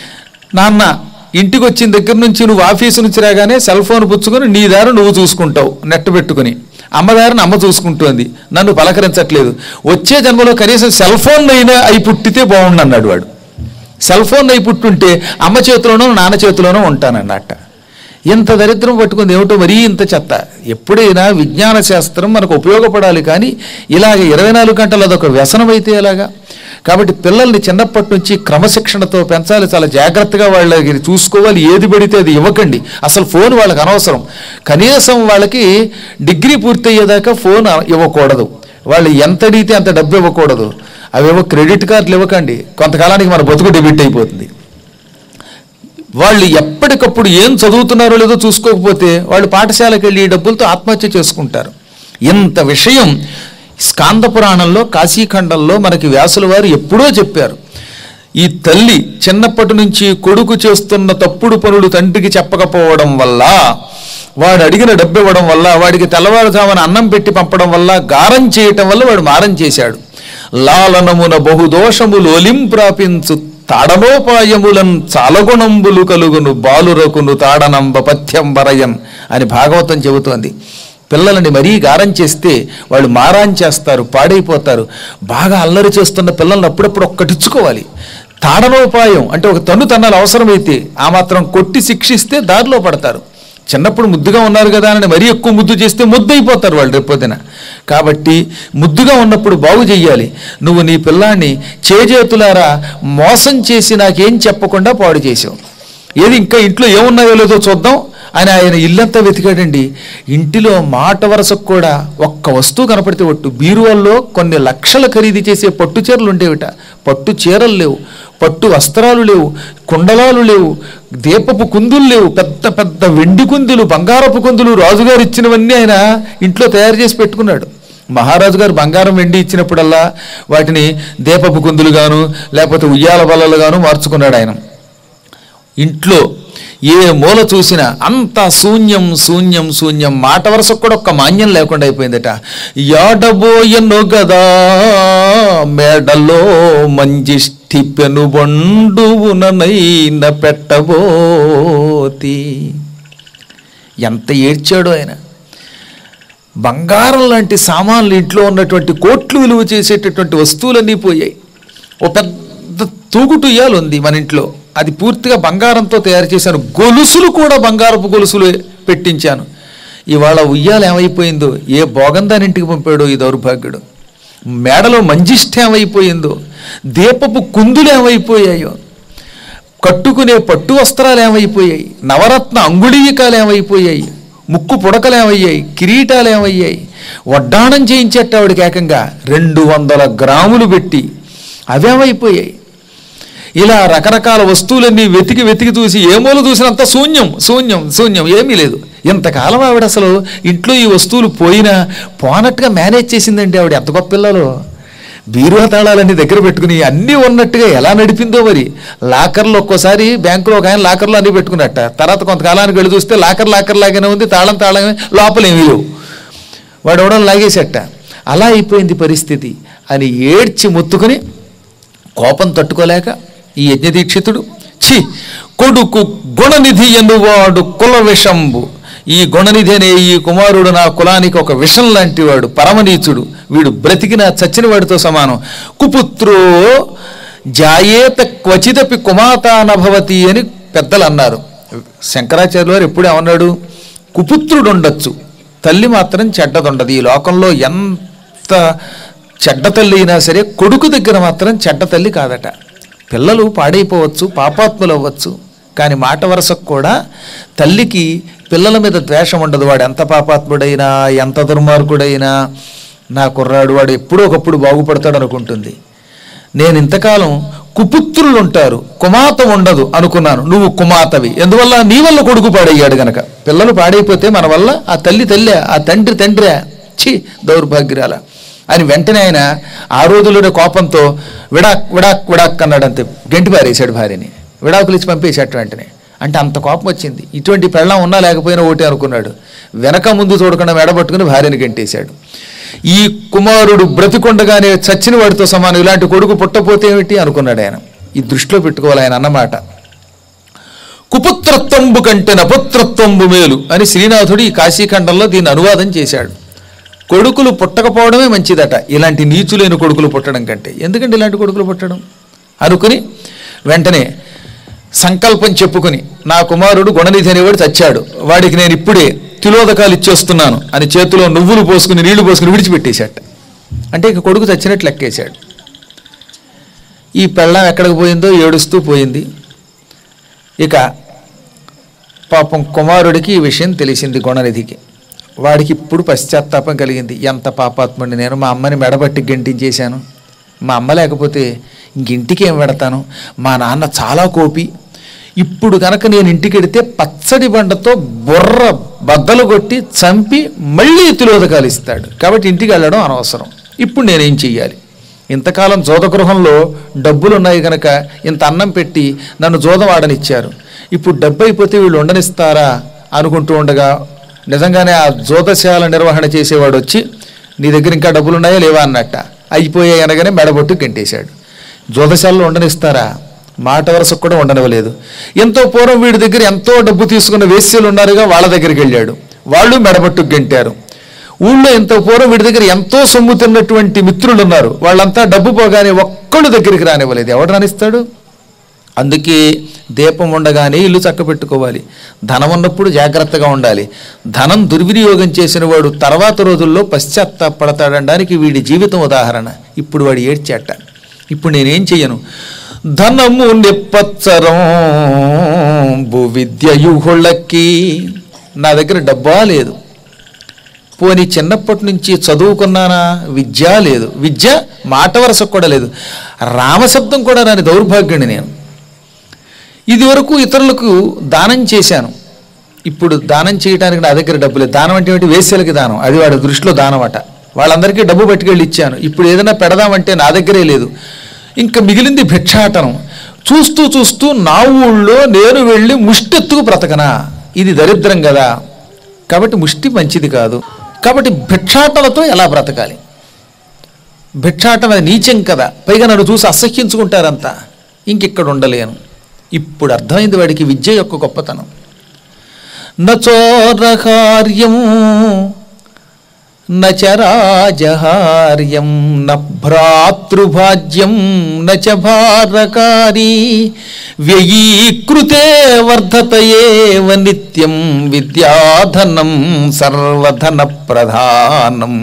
నాన్న ఇంటికి వచ్చిన దగ్గర నుంచి నువ్వు ఆఫీసు నుంచి రాగానే సెల్ ఫోన్ పుచ్చుకొని నీ దారి నువ్వు చూసుకుంటావు నెట్ పెట్టుకుని అమ్మదారిని అమ్మ చూసుకుంటోంది నన్ను పలకరించట్లేదు వచ్చే జన్మలో కనీసం సెల్ ఫోన్ అయినా అయి పుట్టితే బాగుండు అన్నాడు వాడు సెల్ ఫోన్ అయి పుట్టుంటే అమ్మ చేతిలోనో నాన్న చేతిలోనో ఉంటానన్నట్ట ఇంత దరిద్రం పట్టుకుంది ఏమిటో మరీ ఇంత చెత్త ఎప్పుడైనా విజ్ఞాన శాస్త్రం మనకు ఉపయోగపడాలి కానీ ఇలాగ ఇరవై నాలుగు గంటలు అదొక వ్యసనం అయితే ఎలాగా కాబట్టి పిల్లల్ని చిన్నప్పటి నుంచి క్రమశిక్షణతో పెంచాలి చాలా జాగ్రత్తగా వాళ్ళకి చూసుకోవాలి ఏది పడితే అది ఇవ్వకండి అసలు ఫోన్ వాళ్ళకి అనవసరం కనీసం వాళ్ళకి డిగ్రీ పూర్తయ్యేదాకా ఫోన్ ఇవ్వకూడదు వాళ్ళు ఎంత అడిగితే అంత డబ్బు ఇవ్వకూడదు అవేవో క్రెడిట్ కార్డులు ఇవ్వకండి కొంతకాలానికి మన బతుకు డెబిట్ అయిపోతుంది వాళ్ళు ఎప్పటికప్పుడు ఏం చదువుతున్నారో లేదో చూసుకోకపోతే వాళ్ళు పాఠశాలకు వెళ్ళి ఈ డబ్బులతో ఆత్మహత్య చేసుకుంటారు ఇంత విషయం స్కాంద పురాణంలో కాశీఖండంలో మనకి వ్యాసుల వారు ఎప్పుడో చెప్పారు ఈ తల్లి చిన్నప్పటి నుంచి కొడుకు చేస్తున్న తప్పుడు పనులు తండ్రికి చెప్పకపోవడం వల్ల వాడు అడిగిన డబ్బు ఇవ్వడం వల్ల వాడికి తెల్లవారుజామున అన్నం పెట్టి పంపడం వల్ల గారం చేయటం వల్ల వాడు మారం చేశాడు లాలనమున బహుదోషములు ఒలింప్రాపించు తాడనోపాయములన్ చాలగుణంబులు కలుగును బాలురకును తాడనంబ పథ్యంబరయన్ అని భాగవతం చెబుతోంది పిల్లలని మరీ గారం చేస్తే వాళ్ళు మారాన్ చేస్తారు పాడైపోతారు బాగా అల్లరి చేస్తున్న పిల్లల్ని అప్పుడప్పుడు ఒక్కటిచ్చుకోవాలి తాడనోపాయం అంటే ఒక తన్ను తన్నాలు అవసరమైతే ఆ మాత్రం కొట్టి శిక్షిస్తే దారిలో పడతారు చిన్నప్పుడు ముద్దుగా ఉన్నారు కదా అని మరీ ఎక్కువ ముద్దు చేస్తే ముద్దు అయిపోతారు వాళ్ళు రేపొద్దున కాబట్టి ముద్దుగా ఉన్నప్పుడు బాగు చెయ్యాలి నువ్వు నీ పిల్లాన్ని చేజేతులారా మోసం చేసి నాకేం చెప్పకుండా పాడు చేసావు ఏది ఇంకా ఇంట్లో ఏమున్నాయో లేదో చూద్దాం అని ఆయన ఇల్లంతా వెతికాడండి ఇంటిలో మాట వరసకు కూడా ఒక్క వస్తువు కనపడితే ఒట్టు బీరువాల్లో కొన్ని లక్షల ఖరీదు చేసే పట్టు చీరలు ఉండేవిట పట్టు చీరలు లేవు పట్టు వస్త్రాలు లేవు కుండలాలు లేవు దీపపు కుందులు లేవు పెద్ద పెద్ద వెండి కుందులు బంగారపు కుందులు రాజుగారు ఇచ్చినవన్నీ ఆయన ఇంట్లో తయారు చేసి పెట్టుకున్నాడు మహారాజు గారు బంగారం వెండి ఇచ్చినప్పుడల్లా వాటిని దీపపు కుందులుగాను లేకపోతే ఉయ్యాల బల్లలుగాను మార్చుకున్నాడు ఆయన ఇంట్లో ఏ మూల చూసినా అంతా శూన్యం శూన్యం శూన్యం మాట వరుసకు కూడా ఒక్క మాన్యం లేకుండా అయిపోయిందట యాడబోయను గదా మేడలో మంజిష్టి పెనుబండువుననైన పెట్టబోతి ఎంత ఏడ్చాడో ఆయన బంగారం లాంటి సామాన్లు ఇంట్లో ఉన్నటువంటి కోట్లు విలువ చేసేటటువంటి వస్తువులన్నీ పోయాయి ఓ పెద్ద తూగుటు ఉయ్యాలు ఉంది మన ఇంట్లో అది పూర్తిగా బంగారంతో తయారు చేశాను గొలుసులు కూడా బంగారపు గొలుసులు పెట్టించాను ఇవాళ ఉయ్యాలు ఏమైపోయిందో ఏ భోగందాని ఇంటికి పంపాడో ఈ దౌర్భాగ్యుడు మేడలో మంజిష్ట ఏమైపోయిందో దీపపు కుందులు ఏమైపోయాయో కట్టుకునే పట్టు వస్త్రాలు ఏమైపోయాయి నవరత్న అంగుళీయకాలు ఏమైపోయాయి ముక్కు పుడకలు ఏమయ్యాయి కిరీటాలు ఏమయ్యాయి వడ్డాణం చేయించేట ఆవిడకి ఏకంగా రెండు వందల గ్రాములు పెట్టి అవేమైపోయాయి ఇలా రకరకాల వస్తువులన్నీ వెతికి వెతికి చూసి ఏ మూల చూసినంత శూన్యం శూన్యం శూన్యం ఏమీ లేదు ఇంతకాలం ఆవిడ అసలు ఇంట్లో ఈ వస్తువులు పోయినా పోనట్టుగా మేనేజ్ చేసిందండి ఆవిడ ఎంత గొప్ప పిల్లలు బీరువా తాళాలన్నీ దగ్గర పెట్టుకుని అన్నీ ఉన్నట్టుగా ఎలా నడిపిందో మరి లాకర్లో ఒక్కోసారి బ్యాంకులో ఒక ఆయన లాకర్లో అన్నీ పెట్టుకున్నట్ట తర్వాత కొంతకాలానికి వెళ్ళి చూస్తే లాకర్ లాకర్ లాగానే ఉంది తాళం తాళమే లోపల ఏమీ లేవు వాడు ఎవడో లాగేసేట అలా అయిపోయింది పరిస్థితి అని ఏడ్చి మొత్తుకుని కోపం తట్టుకోలేక ఈ యజ్ఞదీక్షితుడు ఛీ కొడుకు గుణనిధి ఎన్నువాడు కుల విషంబు ఈ గుణనిధి అనే ఈ కుమారుడు నా కులానికి ఒక విషం లాంటి వాడు పరమనీచుడు వీడు బ్రతికిన చచ్చిన వాడితో సమానం కుపుత్రో జాయేత క్వచిదపి కుమాతానభవతి అని పెద్దలు అన్నారు శంకరాచార్యుల వారు ఎప్పుడు ఏమన్నాడు కుపుత్రుడు ఉండొచ్చు తల్లి మాత్రం చెడ్డదుండదు ఈ లోకంలో ఎంత చెడ్డ తల్లి అయినా సరే కొడుకు దగ్గర మాత్రం చెడ్డ తల్లి కాదట పిల్లలు పాడైపోవచ్చు పాపాత్ములు అవ్వచ్చు కానీ మాట వరసకు కూడా తల్లికి పిల్లల మీద ద్వేషం ఉండదు వాడు ఎంత పాపాత్ముడైనా ఎంత దుర్మార్గుడైనా నా కుర్రాడు వాడు ఎప్పుడో ఒకప్పుడు బాగుపడతాడు అనుకుంటుంది నేను ఇంతకాలం కుపుత్రులు ఉంటారు కుమాత ఉండదు అనుకున్నాను నువ్వు కుమాతవి ఎందువల్ల నీ వల్ల కొడుకు పాడయ్యాడు గనక పిల్లలు పాడైపోతే మన వల్ల ఆ తల్లి తల్లే ఆ తండ్రి తండ్రే ఛీ దౌర్భాగ్యాల అని వెంటనే ఆయన ఆ రోజుల్లోనే కోపంతో విడాక్ విడాక్ విడాక్ అన్నాడు అంతే గంటి పారేశాడు భార్యని విడాకులు ఇచ్చి పంపేశాడు వెంటనే అంటే అంత కోపం వచ్చింది ఇటువంటి పెళ్ళం ఉన్నా లేకపోయినా ఒకటి అనుకున్నాడు వెనక ముందు చూడకుండా మెడబట్టుకుని భార్యని గంటేశాడు ఈ కుమారుడు బ్రతికొండగానే చచ్చిన వాడితో సమానం ఇలాంటి కొడుకు పుట్టపోతే ఏమిటి అనుకున్నాడు ఆయన ఈ దృష్టిలో పెట్టుకోవాలి ఆయన అన్నమాట కుపుత్రత్వంబు కంటే నపుత్రత్వంబు మేలు అని శ్రీనాథుడు ఈ కాశీఖండంలో దీన్ని అనువాదం చేశాడు కొడుకులు పుట్టకపోవడమే మంచిదట ఇలాంటి నీచులేని కొడుకులు పుట్టడం కంటే ఎందుకంటే ఇలాంటి కొడుకులు పుట్టడం అనుకుని వెంటనే సంకల్పం చెప్పుకుని నా కుమారుడు గుణనిధి అనేవాడు చచ్చాడు వాడికి నేను ఇప్పుడే తిలోదకాలు ఇచ్చేస్తున్నాను అని చేతిలో నువ్వులు పోసుకుని నీళ్లు పోసుకుని విడిచిపెట్టేశాట అంటే ఇక కొడుకు చచ్చినట్లు లెక్కేశాడు ఈ పెళ్ళం ఎక్కడికి పోయిందో ఏడుస్తూ పోయింది ఇక పాపం కుమారుడికి ఈ విషయం తెలిసింది గుణనిధికి వాడికి ఇప్పుడు పశ్చాత్తాపం కలిగింది ఎంత పాపాత్ముడిని నేను మా అమ్మని మెడబట్టి గెంటించేశాను మా అమ్మ లేకపోతే ఇంకింటికి ఏం పెడతాను మా నాన్న చాలా కోపి ఇప్పుడు కనుక నేను ఇంటికి వెడితే పచ్చడి బండతో బుర్ర బద్దలు కొట్టి చంపి మళ్ళీ తిలోదకాలు ఇస్తాడు కాబట్టి ఇంటికి వెళ్ళడం అనవసరం ఇప్పుడు నేనేం చెయ్యాలి ఇంతకాలం జోదగృహంలో డబ్బులు ఉన్నాయి కనుక ఇంత అన్నం పెట్టి నన్ను జోదం ఆడనిచ్చారు ఇప్పుడు డబ్బు అయిపోతే వీళ్ళు ఉండనిస్తారా అనుకుంటూ ఉండగా నిజంగానే ఆ జోదశాల నిర్వహణ చేసేవాడు వచ్చి నీ దగ్గర ఇంకా డబ్బులు ఉన్నాయా లేవా అన్నట్ట అయిపోయాయి అనగానే మెడబొట్టు గంటేశాడు జోదశాలలో ఉండనిస్తారా మాట వరసకు కూడా ఉండనివ్వలేదు ఎంతో పూర్వం వీడి దగ్గర ఎంతో డబ్బు తీసుకున్న వేశ్యలు ఉన్నారుగా వాళ్ళ దగ్గరికి వెళ్ళాడు వాళ్ళు మెడబట్టు గంటారు ఊళ్ళో ఎంతో పూర్వం వీడి దగ్గర ఎంతో సొమ్ము తిన్నటువంటి మిత్రులు ఉన్నారు వాళ్ళంతా డబ్బు పోగానే ఒక్కళ్ళు దగ్గరికి రానివ్వలేదు ఎవడు రానిస్తాడు అందుకే దీపం ఉండగానే ఇల్లు చక్క పెట్టుకోవాలి ధనం ఉన్నప్పుడు జాగ్రత్తగా ఉండాలి ధనం దుర్వినియోగం చేసిన వాడు తర్వాత రోజుల్లో పశ్చాత్తాపడతాడనడానికి వీడి జీవితం ఉదాహరణ ఇప్పుడు వాడు ఏడ్చాట ఇప్పుడు నేనేం చెయ్యను ధనము నిప్పచ్చరం భూ విద్యయుహుళ్ళకి నా దగ్గర డబ్బా లేదు పోనీ చిన్నప్పటి నుంచి చదువుకున్నానా విద్య లేదు విద్య మాట వరసకు కూడా లేదు రామశబ్దం కూడా రాని దౌర్భాగ్యుని నేను ఇది వరకు ఇతరులకు దానం చేశాను ఇప్పుడు దానం చేయడానికి నా దగ్గర డబ్బు లేదు దానం అంటే ఏంటి వేశ్యలకి దానం అది వాడి దృష్టిలో దానం అట వాళ్ళందరికీ డబ్బు పట్టుకెళ్ళి ఇచ్చాను ఇప్పుడు ఏదైనా పెడదామంటే నా దగ్గరే లేదు ఇంకా మిగిలింది భిక్షాటనం చూస్తూ చూస్తూ నా ఊళ్ళో నేను వెళ్ళి ముష్టెత్తుకు బ్రతకనా ఇది దరిద్రం కదా కాబట్టి ముష్టి మంచిది కాదు కాబట్టి భిక్షాటనతో ఎలా బ్రతకాలి భిక్షాటన అది నీచం కదా పైగా నన్ను చూసి అసహ్యించుకుంటారంతా ఇంకిక్కడ ఉండలేను ఇప్పుడు అర్థమైంది వాడికి విద్య యొక్క గొప్పతనం నచోరహార్యం నచరాజహార్యం న భ్రాతృభాజ్యం నచ భారకారీ వ్యయీకృతే వర్ధతయేవ నిత్యం విద్యాధనం సర్వధన ప్రధానం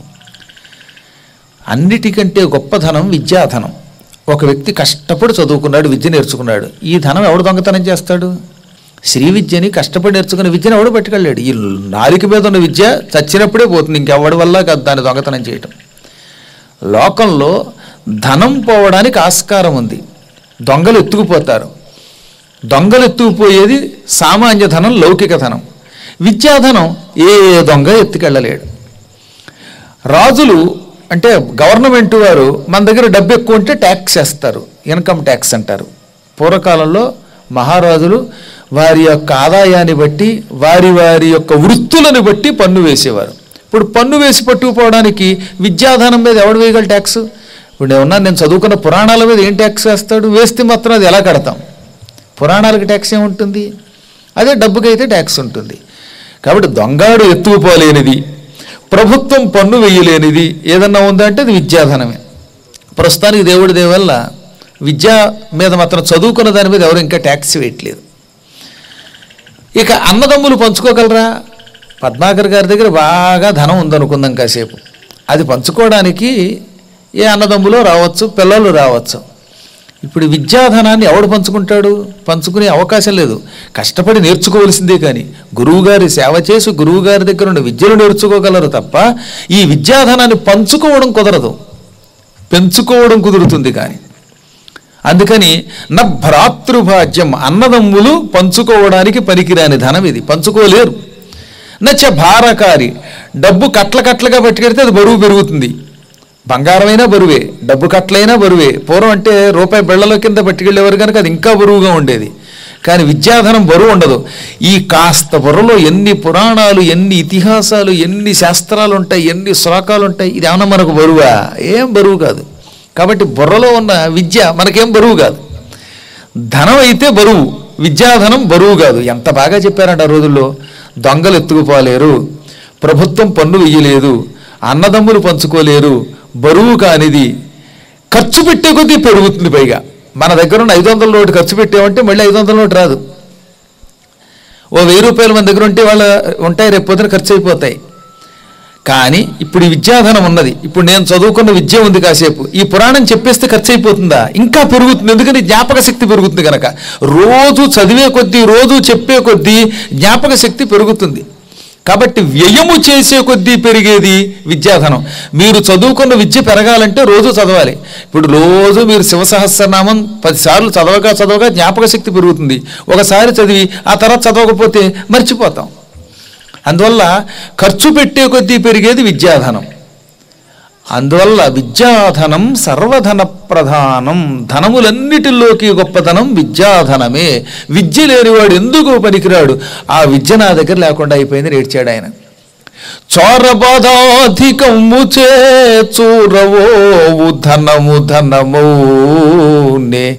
అన్నిటికంటే గొప్ప ధనం విద్యాధనం ఒక వ్యక్తి కష్టపడి చదువుకున్నాడు విద్య నేర్చుకున్నాడు ఈ ధనం ఎవడు దొంగతనం చేస్తాడు శ్రీ విద్యని కష్టపడి నేర్చుకున్న విద్యను ఎవడు పట్టుకెళ్ళాడు ఈ నాలుక మీద ఉన్న విద్య చచ్చినప్పుడే పోతుంది ఇంకెవడి వల్ల కాదు దాన్ని దొంగతనం చేయటం లోకంలో ధనం పోవడానికి ఆస్కారం ఉంది దొంగలు ఎత్తుకుపోతారు దొంగలు ఎత్తుకుపోయేది సామాన్య ధనం లౌకిక ధనం విద్యాధనం ఏ దొంగ ఎత్తుకెళ్ళలేడు రాజులు అంటే గవర్నమెంట్ వారు మన దగ్గర డబ్బు ఎక్కువ ఉంటే ట్యాక్స్ వేస్తారు ఇన్కమ్ ట్యాక్స్ అంటారు పూర్వకాలంలో మహారాజులు వారి యొక్క ఆదాయాన్ని బట్టి వారి వారి యొక్క వృత్తులను బట్టి పన్ను వేసేవారు ఇప్పుడు పన్ను వేసి పట్టుకుపోవడానికి విద్యాధనం మీద ఎవడు వేయగల ట్యాక్స్ ఇప్పుడు నేను ఉన్నాను నేను చదువుకున్న పురాణాల మీద ఏం ట్యాక్స్ వేస్తాడు వేస్తే మాత్రం అది ఎలా కడతాం పురాణాలకు ట్యాక్స్ ఏముంటుంది అదే డబ్బుకైతే ట్యాక్స్ ఉంటుంది కాబట్టి దొంగాడు ఎత్తుకుపోలేనిది ప్రభుత్వం పన్ను వేయలేనిది ఏదన్నా ఉందంటే అది విద్యాధనమే ప్రస్తుతానికి దేవుడి దేవు వల్ల విద్య మీద మాత్రం చదువుకున్న దాని మీద ఎవరు ఇంకా ట్యాక్స్ వేయట్లేదు ఇక అన్నదమ్ములు పంచుకోగలరా పద్మాకర్ గారి దగ్గర బాగా ధనం ఉందనుకుందాం కాసేపు అది పంచుకోవడానికి ఏ అన్నదమ్ములో రావచ్చు పిల్లలు రావచ్చు ఇప్పుడు విద్యాధనాన్ని ఎవడు పంచుకుంటాడు పంచుకునే అవకాశం లేదు కష్టపడి నేర్చుకోవలసిందే కానీ గురువుగారి సేవ చేసి గురువుగారి దగ్గర నుండి విద్యను నేర్చుకోగలరు తప్ప ఈ విద్యాధనాన్ని పంచుకోవడం కుదరదు పెంచుకోవడం కుదురుతుంది కానీ అందుకని నా భ్రాతృభాజ్యం అన్నదమ్ములు పంచుకోవడానికి పనికిరాని ధనం ఇది పంచుకోలేరు నచ్చ భారకారి డబ్బు కట్ల కట్లగా పట్టుకెడితే అది బరువు పెరుగుతుంది బంగారమైనా బరువే డబ్బు కట్లైనా బరువే పూర్వం అంటే రూపాయి బిళ్ళల కింద పట్టుకెళ్ళేవారు కనుక అది ఇంకా బరువుగా ఉండేది కానీ విద్యాధనం బరువు ఉండదు ఈ కాస్త బుర్రలో ఎన్ని పురాణాలు ఎన్ని ఇతిహాసాలు ఎన్ని శాస్త్రాలు ఉంటాయి ఎన్ని శ్లోకాలు ఉంటాయి ఇది ఏమన్నా మనకు బరువా ఏం బరువు కాదు కాబట్టి బుర్రలో ఉన్న విద్య మనకేం బరువు కాదు ధనం అయితే బరువు విద్యాధనం బరువు కాదు ఎంత బాగా చెప్పారంట ఆ రోజుల్లో దొంగలు ఎత్తుకుపోలేరు ప్రభుత్వం పన్ను వెయ్యలేదు అన్నదమ్ములు పంచుకోలేరు బరువు కానిది ఖర్చు పెట్టే కొద్దీ పెరుగుతుంది పైగా మన దగ్గర ఉన్న ఐదు వందల నోటు ఖర్చు పెట్టామంటే మళ్ళీ ఐదు వందల నోటు రాదు ఓ వెయ్యి రూపాయలు మన దగ్గర ఉంటే వాళ్ళ ఉంటాయి రేపు పొద్దున ఖర్చు అయిపోతాయి కానీ ఇప్పుడు ఈ విద్యాధనం ఉన్నది ఇప్పుడు నేను చదువుకున్న విద్య ఉంది కాసేపు ఈ పురాణం చెప్పేస్తే ఖర్చు అయిపోతుందా ఇంకా పెరుగుతుంది ఎందుకని జ్ఞాపక శక్తి పెరుగుతుంది కనుక రోజు చదివే కొద్దీ రోజు చెప్పే కొద్దీ జ్ఞాపక శక్తి పెరుగుతుంది కాబట్టి వ్యయము చేసే కొద్దీ పెరిగేది విద్యాధనం మీరు చదువుకున్న విద్య పెరగాలంటే రోజు చదవాలి ఇప్పుడు రోజు మీరు శివసహస్రనామం పదిసార్లు చదవగా చదవగా జ్ఞాపక శక్తి పెరుగుతుంది ఒకసారి చదివి ఆ తర్వాత చదవకపోతే మర్చిపోతాం అందువల్ల ఖర్చు పెట్టే కొద్దీ పెరిగేది విద్యాధనం అందువల్ల విద్యాధనం సర్వధన ప్రధానం ధనములన్నిటిలోకి గొప్పధనం విద్యాధనమే విద్య లేనివాడు ఎందుకు పనికిరాడు ఆ విద్య నా దగ్గర లేకుండా అయిపోయింది నేర్చాడు ఆయన చోరబాధాధికము చే చూరవోవు ధనము ధనమౌనే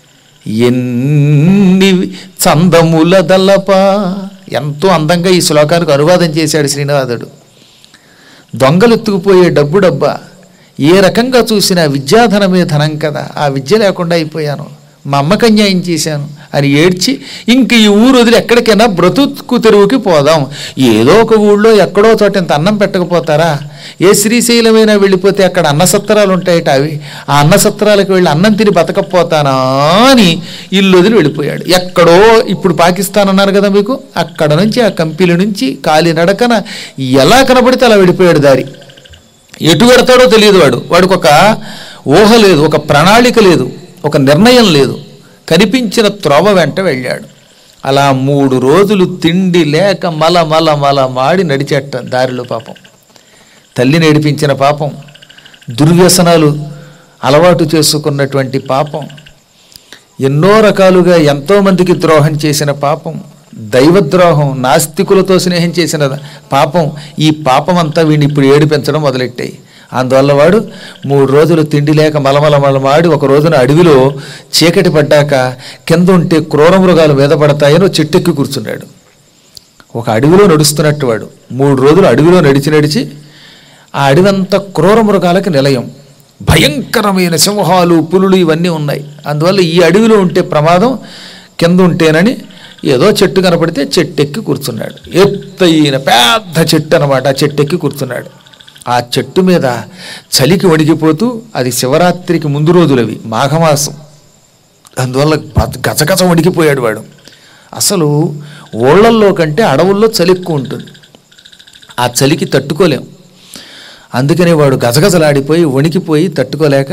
ఎన్ని చందముల దలప ఎంతో అందంగా ఈ శ్లోకానికి అనువాదం చేశాడు శ్రీనాథుడు దొంగలు ఎత్తుకుపోయే డబ్బు డబ్బా ఏ రకంగా చూసినా విద్యాధనమే ధనం కదా ఆ విద్య లేకుండా అయిపోయాను మా అమ్మకి అన్యాయం చేశాను అని ఏడ్చి ఇంక ఈ ఊరు వదిలి ఎక్కడికైనా బ్రతుకు తెరువుకి పోదాం ఏదో ఒక ఊళ్ళో ఎక్కడో చోట ఇంత అన్నం పెట్టకపోతారా ఏ శ్రీశైలమైనా వెళ్ళిపోతే అక్కడ అన్నసత్రాలు ఉంటాయట అవి ఆ అన్నసత్రాలకు వెళ్ళి అన్నం తిని బతకపోతానా అని ఇల్లు వదిలి వెళ్ళిపోయాడు ఎక్కడో ఇప్పుడు పాకిస్తాన్ అన్నారు కదా మీకు అక్కడ నుంచి ఆ కంపెనీ నుంచి కాలినడకన ఎలా కనబడితే అలా వెళ్ళిపోయాడు దారి ఎటు పెడతాడో తెలియదు వాడు వాడికి ఒక ఊహ లేదు ఒక ప్రణాళిక లేదు ఒక నిర్ణయం లేదు కనిపించిన త్రోవ వెంట వెళ్ళాడు అలా మూడు రోజులు తిండి లేక మల మల మల మాడి నడిచేట దారిలో పాపం తల్లి నేడిపించిన పాపం దుర్వ్యసనాలు అలవాటు చేసుకున్నటువంటి పాపం ఎన్నో రకాలుగా ఎంతోమందికి ద్రోహం చేసిన పాపం దైవద్రోహం నాస్తికులతో స్నేహం చేసిన పాపం ఈ పాపం అంతా వీడిని ఇప్పుడు ఏడిపించడం మొదలెట్టాయి అందువల్ల వాడు మూడు రోజులు తిండి లేక మలమల మలమాడి ఒక రోజున అడవిలో చీకటి పడ్డాక కింద ఉంటే క్రూర మృగాలు మీద పడతాయని ఓ చెట్టెక్కి కూర్చున్నాడు ఒక అడవిలో నడుస్తున్నట్టు వాడు మూడు రోజులు అడవిలో నడిచి నడిచి ఆ అడవంతా క్రూర మృగాలకి నిలయం భయంకరమైన సింహాలు పులులు ఇవన్నీ ఉన్నాయి అందువల్ల ఈ అడవిలో ఉంటే ప్రమాదం కింద ఉంటేనని ఏదో చెట్టు కనపడితే చెట్టు ఎక్కి కూర్చున్నాడు ఎత్తైన పెద్ద చెట్టు అనమాట ఆ చెట్టు ఎక్కి కూర్చున్నాడు ఆ చెట్టు మీద చలికి వణికిపోతూ అది శివరాత్రికి ముందు రోజులవి మాఘమాసం అందువల్ల బత- గజగజ వణికిపోయాడు వాడు అసలు ఓళ్ళల్లో కంటే అడవుల్లో చలి ఎక్కువ ఉంటుంది ఆ చలికి తట్టుకోలేం అందుకనే వాడు గజగజలాడిపోయి వణికిపోయి తట్టుకోలేక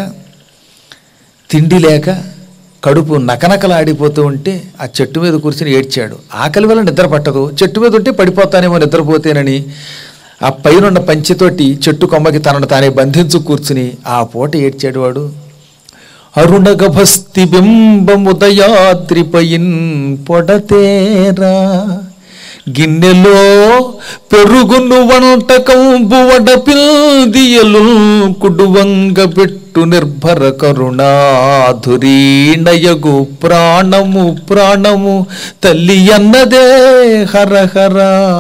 తిండి లేక కడుపు నకనకలాడిపోతూ ఉంటే ఆ చెట్టు మీద కూర్చుని ఏడ్చాడు ఆకలి వల్ల నిద్ర పట్టదు చెట్టు మీద ఉంటే పడిపోతానేమో నిద్రపోతేనని ఆ పైనున్న పంచెతోటి చెట్టు కొమ్మకి తనను తానే బంధించు కూర్చుని ఆ పూట ఏడ్చాడు వాడు అరుణగభస్తి బింబముదయాద్రిపయిన్ పొడతేరా గిన్నెలో పెరుగును వంటకంబు వడపిల్దియలు కుడువంగ పెట్టు నిర్భర కరుణాధురీణయగు ప్రాణము ప్రాణము తల్లి అన్నదే హరహర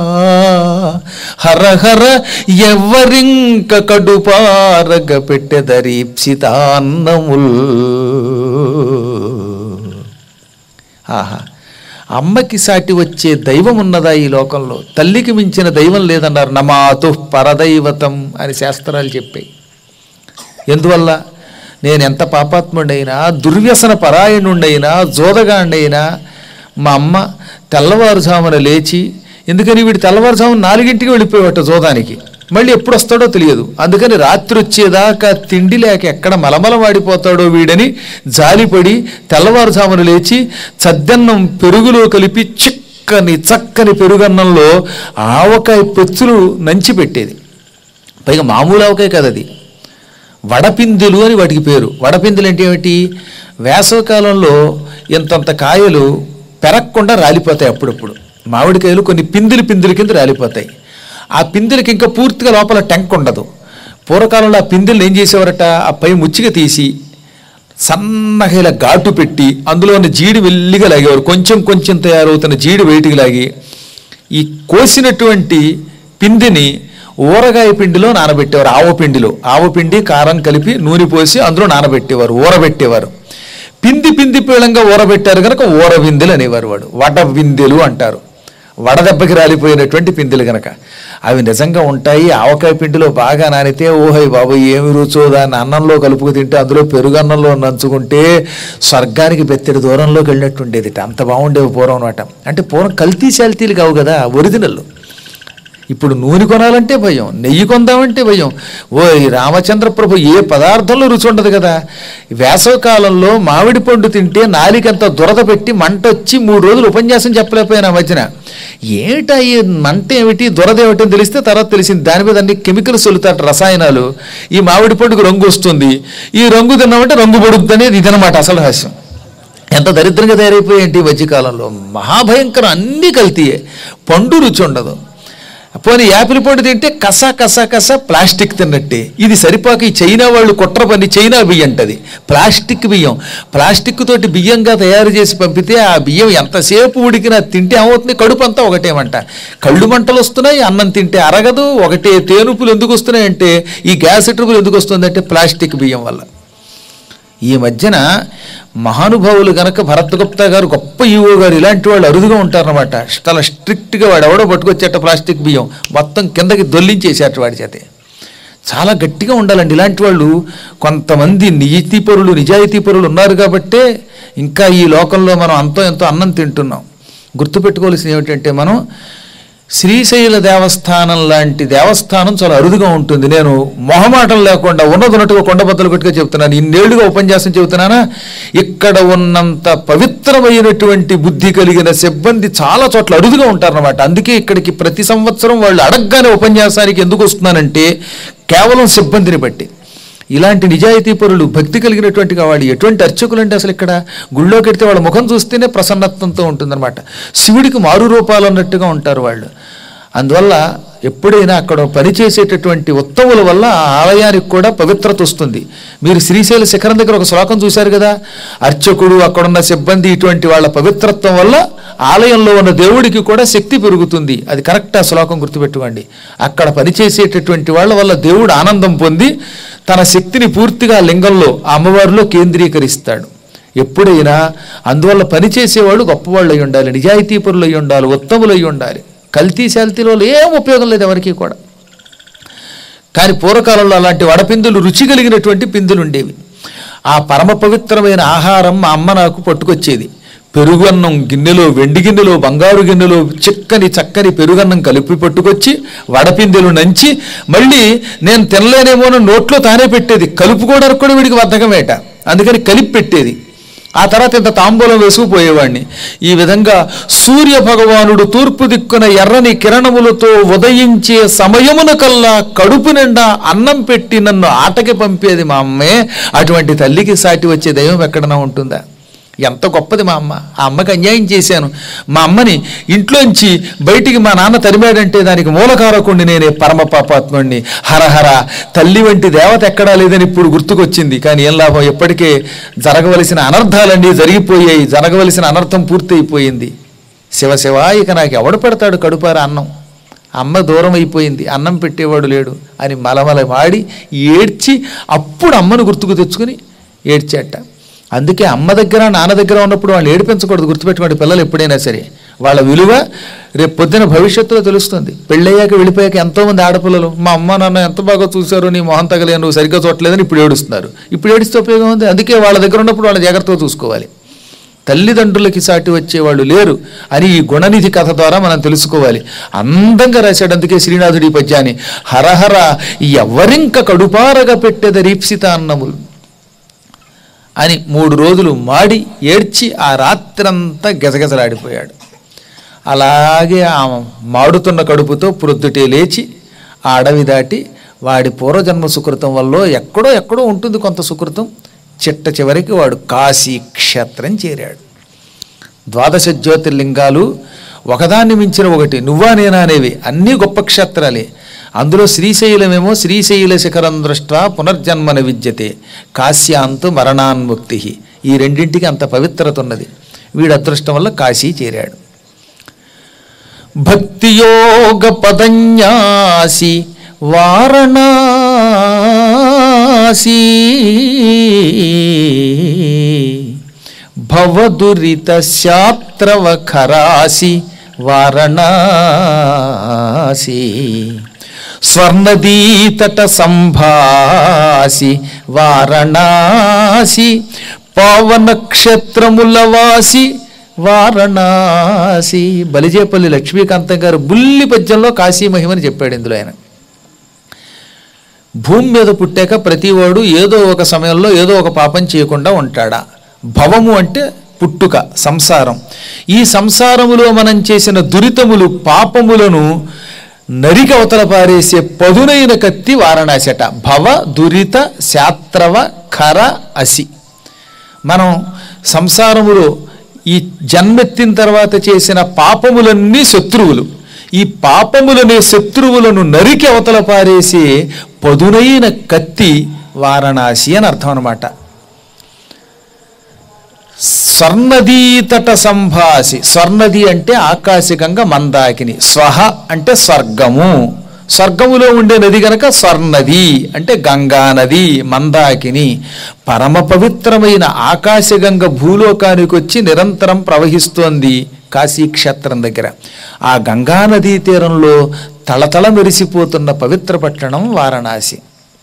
హరహర ఎవరింక కడుపారగ పెట్టెదరీప్సితాన్నముల్ ఆహా అమ్మకి సాటి వచ్చే దైవం ఉన్నదా ఈ లోకంలో తల్లికి మించిన దైవం లేదన్నారు నమాతు పరదైవతం అని శాస్త్రాలు చెప్పాయి ఎందువల్ల నేను ఎంత పాపాత్ముడైనా దుర్వ్యసన పరాయణుండైనా జోదగాండైనా మా అమ్మ తెల్లవారుజామున లేచి ఎందుకని వీడు తెల్లవారుజామున నాలుగింటికి వెళ్ళిపోయేవట జోదానికి మళ్ళీ ఎప్పుడు వస్తాడో తెలియదు అందుకని రాత్రి వచ్చేదాకా తిండి లేక ఎక్కడ మలమల వాడిపోతాడో వీడని జాలిపడి తెల్లవారుజామున లేచి చద్దన్నం పెరుగులో కలిపి చిక్కని చక్కని పెరుగన్నంలో ఆవకాయ పెచ్చులు నంచి పెట్టేది పైగా మామూలు ఆవకాయ కదా అది వడపిందులు అని వాటికి పేరు వడపిందులు అంటే ఏమిటి వేసవకాలంలో ఇంతంత కాయలు పెరగకుండా రాలిపోతాయి అప్పుడప్పుడు మామిడికాయలు కొన్ని పిందులు పిందుల కింద రాలిపోతాయి ఆ పిందులకి ఇంకా పూర్తిగా లోపల టెంక్ ఉండదు పూర్వకాలంలో ఆ పిందులు ఏం చేసేవారట ఆ పై ముచ్చిక తీసి సన్నగా ఇలా ఘాటు పెట్టి అందులో ఉన్న జీడి వెల్లిగా లాగేవారు కొంచెం కొంచెం తయారవుతున్న జీడి బయటికి లాగి ఈ కోసినటువంటి పిండిని ఊరగాయ పిండిలో నానబెట్టేవారు ఆవ పిండిలో ఆవ పిండి కారం కలిపి నూనె పోసి అందులో నానబెట్టేవారు ఊరబెట్టేవారు పింది పింది పీళంగా ఊరబెట్టారు కనుక ఊర విందులు అనేవారు వాడు వడ విందులు అంటారు వడదెబ్బకి రాలిపోయినటువంటి పిందులు గనక అవి నిజంగా ఉంటాయి ఆవకాయ పిండిలో బాగా నానితే ఓహై బాబు ఏమి రుచో దాన్ని అన్నంలో కలుపుకు తింటే అందులో పెరుగన్నంలో నంచుకుంటే స్వర్గానికి బెత్తడి దూరంలోకి వెళ్ళినట్టు ఉండేది అంత బాగుండేవి పూర్వం అనమాట అంటే పూర్వం కల్తీ శాల్తీలు కావు కదా ఒరిజినల్ ఇప్పుడు నూనె కొనాలంటే భయం నెయ్యి కొందామంటే భయం ఓ ఈ రామచంద్ర ప్రభు ఏ పదార్థంలో రుచి ఉండదు కదా వేసవ కాలంలో మామిడి పండు తింటే నాలికంత దురద పెట్టి మంట వచ్చి మూడు రోజులు ఉపన్యాసం చెప్పలేకపోయాను ఆ మధ్యన ఏమిటా ఈ మంట ఏమిటి దురద ఏమిటి అని తెలిస్తే తర్వాత తెలిసింది దాని మీద అన్ని కెమికల్స్ వెళుతాట రసాయనాలు ఈ మామిడి పండుగ రంగు వస్తుంది ఈ రంగు తిన్నామంటే రంగు పడుతుంది అనేది ఇదనమాట అసలు రహస్యం ఎంత దరిద్రంగా తయారైపోయాయంటే ఈ మధ్యకాలంలో మహాభయంకరం అన్నీ కల్తీయే పండు రుచి ఉండదు పోనీ యాపిల్ పండు తింటే కస కస కస ప్లాస్టిక్ తిన్నట్టే ఇది సరిపోక ఈ చైనా వాళ్ళు కుట్ర పని చైనా బియ్యం అంటది ప్లాస్టిక్ బియ్యం ప్లాస్టిక్ తోటి బియ్యంగా తయారు చేసి పంపితే ఆ బియ్యం ఎంతసేపు ఉడికినా తింటే ఏమవుతుంది కడుపు అంతా ఒకటేమంట కళ్ళు మంటలు వస్తున్నాయి అన్నం తింటే అరగదు ఒకటే తేనుపులు ఎందుకు వస్తున్నాయంటే ఈ గ్యాస్ ట్రబుల్ ఎందుకు వస్తుందంటే ప్లాస్టిక్ బియ్యం వల్ల ఈ మధ్యన మహానుభావులు గనక భరతగుప్తా గారు గొప్ప ఈవో గారు ఇలాంటి వాళ్ళు అరుదుగా ఉంటారన్నమాట చాలా స్ట్రిక్ట్గా వాడు ఎవడో పట్టుకొచ్చేట ప్లాస్టిక్ బియ్యం మొత్తం కిందకి దొల్లించేసేట వాడి చేతే చాలా గట్టిగా ఉండాలండి ఇలాంటి వాళ్ళు కొంతమంది నిజాయితీపరులు నిజాయితీపరులు ఉన్నారు కాబట్టే ఇంకా ఈ లోకంలో మనం అంతో ఎంతో అన్నం తింటున్నాం గుర్తుపెట్టుకోవాల్సింది ఏమిటంటే మనం శ్రీశైల దేవస్థానం లాంటి దేవస్థానం చాలా అరుదుగా ఉంటుంది నేను మొహమాటం లేకుండా ఉన్నదన్నట్టుగా కొండబద్దలు కొట్టుగా చెప్తున్నాను ఇన్నేళ్లుగా ఉపన్యాసం చెబుతున్నానా ఇక్కడ ఉన్నంత పవిత్రమైనటువంటి బుద్ధి కలిగిన సిబ్బంది చాలా చోట్ల అరుదుగా ఉంటారన్నమాట అందుకే ఇక్కడికి ప్రతి సంవత్సరం వాళ్ళు అడగగానే ఉపన్యాసానికి ఎందుకు వస్తున్నానంటే కేవలం సిబ్బందిని బట్టి ఇలాంటి నిజాయితీ పరులు భక్తి కలిగినటువంటి వాళ్ళు ఎటువంటి అర్చకులు అంటే అసలు ఇక్కడ గుళ్ళోకి వెడితే వాళ్ళ ముఖం చూస్తేనే ప్రసన్నత్వంతో ఉంటుందన్నమాట శివుడికి మారు రూపాలు అన్నట్టుగా ఉంటారు వాళ్ళు అందువల్ల ఎప్పుడైనా అక్కడ పనిచేసేటటువంటి ఉత్తముల వల్ల ఆ ఆలయానికి కూడా పవిత్రత వస్తుంది మీరు శ్రీశైల శిఖరం దగ్గర ఒక శ్లోకం చూశారు కదా అర్చకుడు అక్కడున్న సిబ్బంది ఇటువంటి వాళ్ళ పవిత్రత్వం వల్ల ఆలయంలో ఉన్న దేవుడికి కూడా శక్తి పెరుగుతుంది అది కరెక్ట్ ఆ శ్లోకం గుర్తుపెట్టుకోండి అక్కడ పనిచేసేటటువంటి వాళ్ళ వల్ల దేవుడు ఆనందం పొంది తన శక్తిని పూర్తిగా లింగంలో ఆ అమ్మవారిలో కేంద్రీకరిస్తాడు ఎప్పుడైనా అందువల్ల పనిచేసేవాళ్ళు గొప్పవాళ్ళు అయి ఉండాలి నిజాయితీపరులు అయి ఉండాలి ఉత్తములు అయి ఉండాలి కల్తీ శాల్తీలో ఏం ఉపయోగం లేదు ఎవరికి కూడా కానీ పూర్వకాలంలో అలాంటి వడపిందులు రుచి కలిగినటువంటి పిందులు ఉండేవి ఆ పరమ పవిత్రమైన ఆహారం మా అమ్మ నాకు పట్టుకొచ్చేది పెరుగన్నం గిన్నెలో వెండి గిన్నెలో బంగారు గిన్నెలో చిక్కని చక్కని పెరుగన్నం కలిపి పట్టుకొచ్చి వడపిందెలు నంచి మళ్ళీ నేను తినలేనేమో అని నోట్లో తానే పెట్టేది కలుపుకోవడానికి కూడా వీడికి బద్ధకమేట అందుకని కలిపి పెట్టేది ఆ తర్వాత ఇంత తాంబూలం వేసుకుపోయేవాడిని ఈ విధంగా సూర్య భగవానుడు తూర్పు దిక్కున ఎర్రని కిరణములతో ఉదయించే సమయమున కల్లా కడుపు నిండా అన్నం పెట్టి నన్ను ఆటకి పంపేది మా అమ్మే అటువంటి తల్లికి సాటి వచ్చే దైవం ఎక్కడన్నా ఉంటుందా ఎంత గొప్పది మా అమ్మ ఆ అమ్మకి అన్యాయం చేశాను మా అమ్మని ఇంట్లోంచి బయటికి మా నాన్న తరిమాడంటే దానికి మూలకారకుణ్ణి నేనే పరమ పాపాత్ముణ్ణి హరహర తల్లి వంటి దేవత ఎక్కడా లేదని ఇప్పుడు గుర్తుకొచ్చింది కానీ ఏం లాభం ఎప్పటికే జరగవలసిన అనర్థాలన్నీ జరిగిపోయాయి జరగవలసిన అనర్థం పూర్తయిపోయింది శివ శివ ఇక నాకు ఎవడు పెడతాడు కడుపార అన్నం అమ్మ దూరం అయిపోయింది అన్నం పెట్టేవాడు లేడు అని మలమల వాడి ఏడ్చి అప్పుడు అమ్మను గుర్తుకు తెచ్చుకుని ఏడ్చేట అందుకే అమ్మ దగ్గర నాన్న దగ్గర ఉన్నప్పుడు వాళ్ళు ఏడిపించకూడదు గుర్తుపెట్టుకోండి పిల్లలు ఎప్పుడైనా సరే వాళ్ళ విలువ రేపు పొద్దున భవిష్యత్తులో తెలుస్తుంది పెళ్ళయ్యాక వెళ్ళిపోయాక ఎంతోమంది ఆడపిల్లలు మా అమ్మ నాన్న ఎంత బాగా చూశారు నీ మొహం తగలే నువ్వు సరిగ్గా చూడలేదని ఇప్పుడు ఏడుస్తున్నారు ఇప్పుడు ఏడిస్తే ఉపయోగం ఉంది అందుకే వాళ్ళ దగ్గర ఉన్నప్పుడు వాళ్ళ జాగ్రత్తగా చూసుకోవాలి తల్లిదండ్రులకి సాటి వచ్చేవాళ్ళు లేరు అని ఈ గుణనిధి కథ ద్వారా మనం తెలుసుకోవాలి అందంగా రాశాడు అందుకే శ్రీనాథుడి ఈ పద్యాన్ని హరహర ఎవరింక కడుపారగా పెట్టేద రీప్సిత అన్నములు అని మూడు రోజులు మాడి ఏడ్చి ఆ రాత్రంతా గెజగెజలాడిపోయాడు అలాగే ఆ మాడుతున్న కడుపుతో ప్రొద్దుటే లేచి ఆ అడవి దాటి వాడి పూర్వజన్మ సుకృతం వల్ల ఎక్కడో ఎక్కడో ఉంటుంది కొంత సుకృతం చిట్ట చివరికి వాడు కాశీ క్షేత్రం చేరాడు ద్వాదశ జ్యోతిర్లింగాలు ఒకదాన్ని మించిన ఒకటి నువ్వా నేనా అనేవి అన్నీ గొప్ప క్షేత్రాలే అందులో శ్రీశైలమేమో శ్రీశైల శిఖరం దృష్ట్యా పునర్జన్మన విద్యతే కాశ్యాంతు మరణాన్ముక్తి ఈ రెండింటికి అంత పవిత్రత ఉన్నది వీడు అదృష్టం వల్ల కాశీ చేరాడు భక్తియోగ పదన్యాసి వారణాసి భవదురిత శాత్రవ ఖరాసి వారణాసి స్వర్ణదీతట సంభాసి వారణాసి పవన క్షేత్రముల వాసి వారణాసి బలిజేపల్లి లక్ష్మీకాంతం గారు బుల్లి పద్యంలో కాశీ మహిమని చెప్పాడు ఇందులో ఆయన భూమి మీద పుట్టాక ప్రతివాడు ఏదో ఒక సమయంలో ఏదో ఒక పాపం చేయకుండా ఉంటాడా భవము అంటే పుట్టుక సంసారం ఈ సంసారములో మనం చేసిన దురితములు పాపములను నరికి అవతల పారేసే పదునైన కత్తి వారణాసట భవ దురిత శాత్రవ ఖర అసి మనం సంసారములో ఈ జన్మెత్తిన తర్వాత చేసిన పాపములన్నీ శత్రువులు ఈ పాపములనే శత్రువులను నరికి అవతల పారేసే పదునైన కత్తి వారణాసి అని అర్థం అనమాట స్వర్ణదీతట సంభాసి స్వర్ణది అంటే ఆకాశికంగా మందాకిని స్వహ అంటే స్వర్గము స్వర్గములో ఉండే నది గనక స్వర్ణది అంటే గంగా నది మందాకిని పరమ పవిత్రమైన ఆకాశగంగ భూలోకానికి వచ్చి నిరంతరం ప్రవహిస్తోంది కాశీక్షేత్రం దగ్గర ఆ గంగా నదీ తీరంలో తళతళ మెరిసిపోతున్న పవిత్ర పట్టణం వారణాసి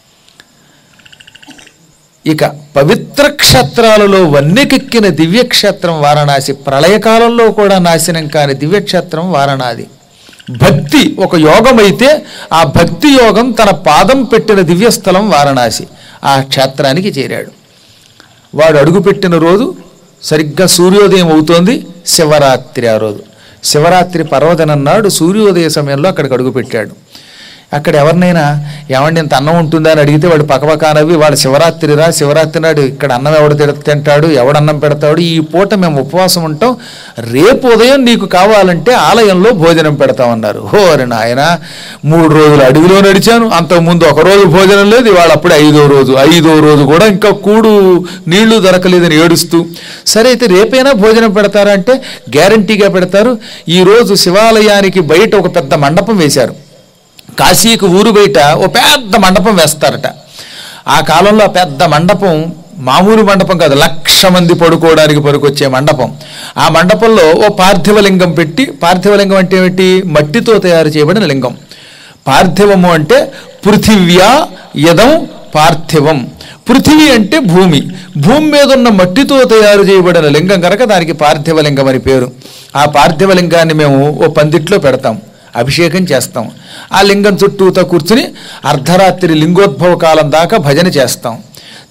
ఇక పవిత్ర క్షేత్రాలలో వన్నెకెక్కిన దివ్యక్షేత్రం వారణాసి ప్రళయకాలంలో కూడా నాశనం కాని దివ్యక్షేత్రం వారణాది భక్తి ఒక యోగమైతే ఆ భక్తి యోగం తన పాదం పెట్టిన దివ్యస్థలం వారణాసి ఆ క్షేత్రానికి చేరాడు వాడు అడుగుపెట్టిన రోజు సరిగ్గా సూర్యోదయం అవుతోంది శివరాత్రి ఆ రోజు శివరాత్రి పర్వదినం నాడు సూర్యోదయ సమయంలో అక్కడికి అడుగుపెట్టాడు అక్కడ ఎవరినైనా ఏమండి ఇంత అన్నం ఉంటుందా అని అడిగితే వాడు పక్కపక్క నవ్వి వాడు శివరాత్రిరా శివరాత్రి నాడు ఇక్కడ అన్నం ఎవడు తిడ- తింటాడు ఎవడు అన్నం పెడతాడు ఈ పూట మేము ఉపవాసం ఉంటాం రేపు ఉదయం నీకు కావాలంటే ఆలయంలో భోజనం పెడతామన్నారు హోరి నాయన మూడు రోజులు అడవిలో నడిచాను అంతకుముందు ఒక రోజు భోజనం లేదు ఇవాళ అప్పుడే ఐదో రోజు ఐదో రోజు కూడా ఇంకా కూడు నీళ్లు దొరకలేదని ఏడుస్తూ సరే అయితే రేపైనా భోజనం పెడతారా అంటే గ్యారంటీగా పెడతారు ఈ రోజు శివాలయానికి బయట ఒక పెద్ద మండపం వేశారు కాశీకి ఊరు బయట ఓ పెద్ద మండపం వేస్తారట ఆ కాలంలో ఆ పెద్ద మండపం మామూలు మండపం కాదు లక్ష మంది పడుకోవడానికి పనికొచ్చే మండపం ఆ మండపంలో ఓ పార్థివలింగం పెట్టి పార్థివలింగం అంటే ఏమిటి మట్టితో తయారు చేయబడిన లింగం పార్థివము అంటే పృథివ్యా యదం పార్థివం పృథివీ అంటే భూమి భూమి మీద ఉన్న మట్టితో తయారు చేయబడిన లింగం కనుక దానికి పార్థివలింగం అని పేరు ఆ పార్థివలింగాన్ని మేము ఓ పందిట్లో పెడతాం అభిషేకం చేస్తాం ఆ లింగం చుట్టూతో కూర్చుని అర్ధరాత్రి లింగోద్భవ కాలం దాకా భజన చేస్తాం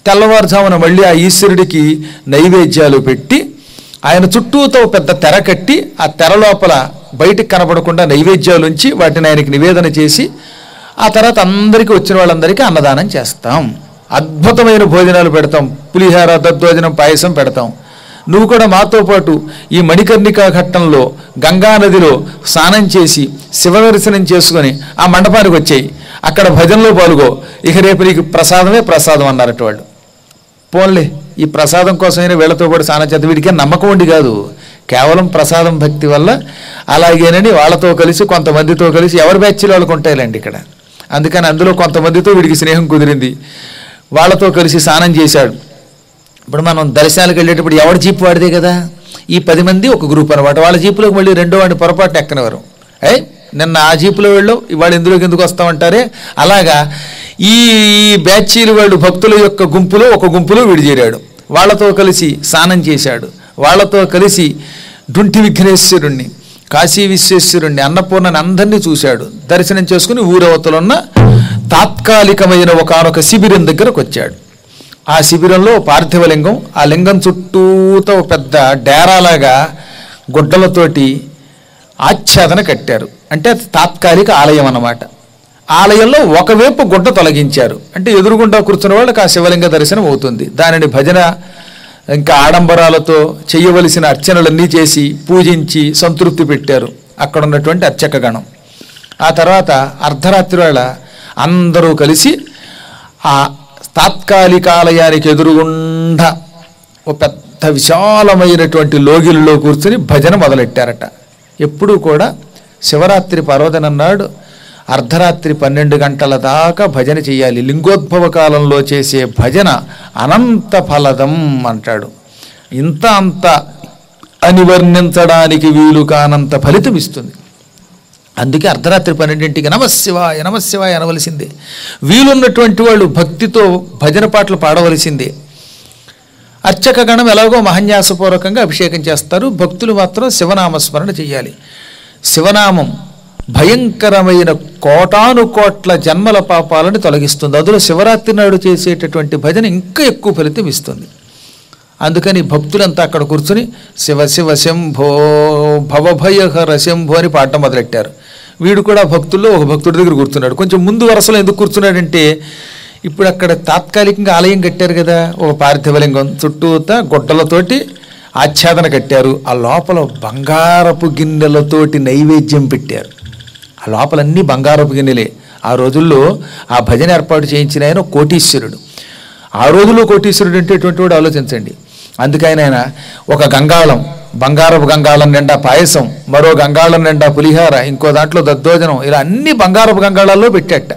తెల్లవారుజామున మళ్ళీ ఆ ఈశ్వరుడికి నైవేద్యాలు పెట్టి ఆయన చుట్టూతో ఓ పెద్ద తెర కట్టి ఆ తెర లోపల బయటికి కనబడకుండా నైవేద్యాలు ఉంచి వాటిని ఆయనకి నివేదన చేసి ఆ తర్వాత అందరికీ వచ్చిన వాళ్ళందరికీ అన్నదానం చేస్తాం అద్భుతమైన భోజనాలు పెడతాం పులిహార దద్దోజనం పాయసం పెడతాం నువ్వు కూడా మాతో పాటు ఈ మణికర్ణికా ఘట్టంలో గంగా నదిలో స్నానం చేసి శివ దర్శనం చేసుకొని ఆ మండపానికి వచ్చాయి అక్కడ భజనలో పాల్గో ఇక రేపు నీకు ప్రసాదమే ప్రసాదం అన్నారట వాళ్ళు పోన్లే ఈ ప్రసాదం కోసమైనా వీళ్ళతో పాటు స్నానం చేత వీడికి నమ్మకం ఉండి కాదు కేవలం ప్రసాదం భక్తి వల్ల అలాగేనని వాళ్ళతో కలిసి కొంతమందితో కలిసి ఎవరి బ్యాచ్లు వాళ్ళకు ఉంటాయిలేండి ఇక్కడ అందుకని అందులో కొంతమందితో వీడికి స్నేహం కుదిరింది వాళ్ళతో కలిసి స్నానం చేశాడు ఇప్పుడు మనం దర్శనాలకు వెళ్ళేటప్పుడు ఎవడి జీప్ వాడిదే కదా ఈ పది మంది ఒక గ్రూప్ అనమాట వాళ్ళ జీపులోకి మళ్ళీ రెండో వాడిని పొరపాటు ఎక్కనివారు ఏ నిన్న ఆ జీపులో వెళ్ళావు ఇవాళ ఇందులోకి ఎందుకు వస్తామంటారే అలాగా ఈ బ్యాచీలు వాళ్ళు భక్తుల యొక్క గుంపులో ఒక గుంపులో వీడు చేరాడు వాళ్ళతో కలిసి స్నానం చేశాడు వాళ్ళతో కలిసి డుంటి విఘ్నేశ్వరుణ్ణి కాశీ విశ్వేశ్వరుణ్ణి అన్నపూర్ణని అందరినీ చూశాడు దర్శనం చేసుకుని ఊరవతలున్న తాత్కాలికమైన ఒకనొక శిబిరం దగ్గరకు వచ్చాడు ఆ శిబిరంలో పార్థివలింగం ఆ లింగం చుట్టూతో ఒక పెద్ద డేరాలాగా గుడ్డలతోటి ఆచ్ఛాదన కట్టారు అంటే అది తాత్కాలిక ఆలయం అన్నమాట ఆలయంలో ఒకవైపు గుడ్డ తొలగించారు అంటే ఎదురుగుండా కూర్చున్న వాళ్ళకి ఆ శివలింగ దర్శనం అవుతుంది దానిని భజన ఇంకా ఆడంబరాలతో చేయవలసిన అర్చనలన్నీ చేసి పూజించి సంతృప్తి పెట్టారు అక్కడ ఉన్నటువంటి అర్చక గణం ఆ తర్వాత అర్ధరాత్రి వేళ అందరూ కలిసి ఆ తాత్కాలిక ఆలయానికి ఎదురుగుండా ఒక పెద్ద విశాలమైనటువంటి లోగిల్లో కూర్చుని భజన మొదలెట్టారట ఎప్పుడూ కూడా శివరాత్రి పర్వదినం నాడు అర్ధరాత్రి పన్నెండు గంటల దాకా భజన చేయాలి లింగోద్భవ కాలంలో చేసే భజన అనంత ఫలదం అంటాడు ఇంత అంత అనివర్ణించడానికి వీలు కానంత ఫలితం ఇస్తుంది అందుకే అర్ధరాత్రి పన్నెండింటికి నమశివాయ నమశివాయ అనవలసిందే వీలున్నటువంటి వాళ్ళు భక్తితో భజన పాటలు పాడవలసిందే అర్చక గణం ఎలాగో మహన్యాసపూర్వకంగా అభిషేకం చేస్తారు భక్తులు మాత్రం శివనామస్మరణ చేయాలి శివనామం భయంకరమైన కోటాను కోట్ల జన్మల పాపాలను తొలగిస్తుంది అందులో శివరాత్రి నాడు చేసేటటువంటి భజన ఇంకా ఎక్కువ ఫలితం ఇస్తుంది అందుకని భక్తులంతా అక్కడ కూర్చుని శివ శివ శంభో భవభయహర శంభో అని పాడటం మొదలెట్టారు వీడు కూడా భక్తుల్లో ఒక భక్తుడి దగ్గర కూర్చున్నాడు కొంచెం ముందు వరుసలో ఎందుకు కూర్చున్నాడంటే ఇప్పుడు అక్కడ తాత్కాలికంగా ఆలయం కట్టారు కదా ఒక పార్థివలింగం చుట్టూతా గుడ్డలతోటి ఆచ్ఛాదన కట్టారు ఆ లోపల బంగారపు గిన్నెలతోటి నైవేద్యం పెట్టారు ఆ లోపలన్నీ బంగారపు గిన్నెలే ఆ రోజుల్లో ఆ భజన ఏర్పాటు చేయించిన ఆయన ఒక కోటీశ్వరుడు ఆ రోజుల్లో కోటీశ్వరుడు అంటే ఎటువంటి వాడు ఆలోచించండి అందుకని ఆయన ఒక గంగాళం బంగారపు గంగాళం నిండా పాయసం మరో గంగాళం నిండా పులిహార ఇంకో దాంట్లో దద్దోజనం ఇలా అన్ని బంగారపు గంగాళాల్లో పెట్టాట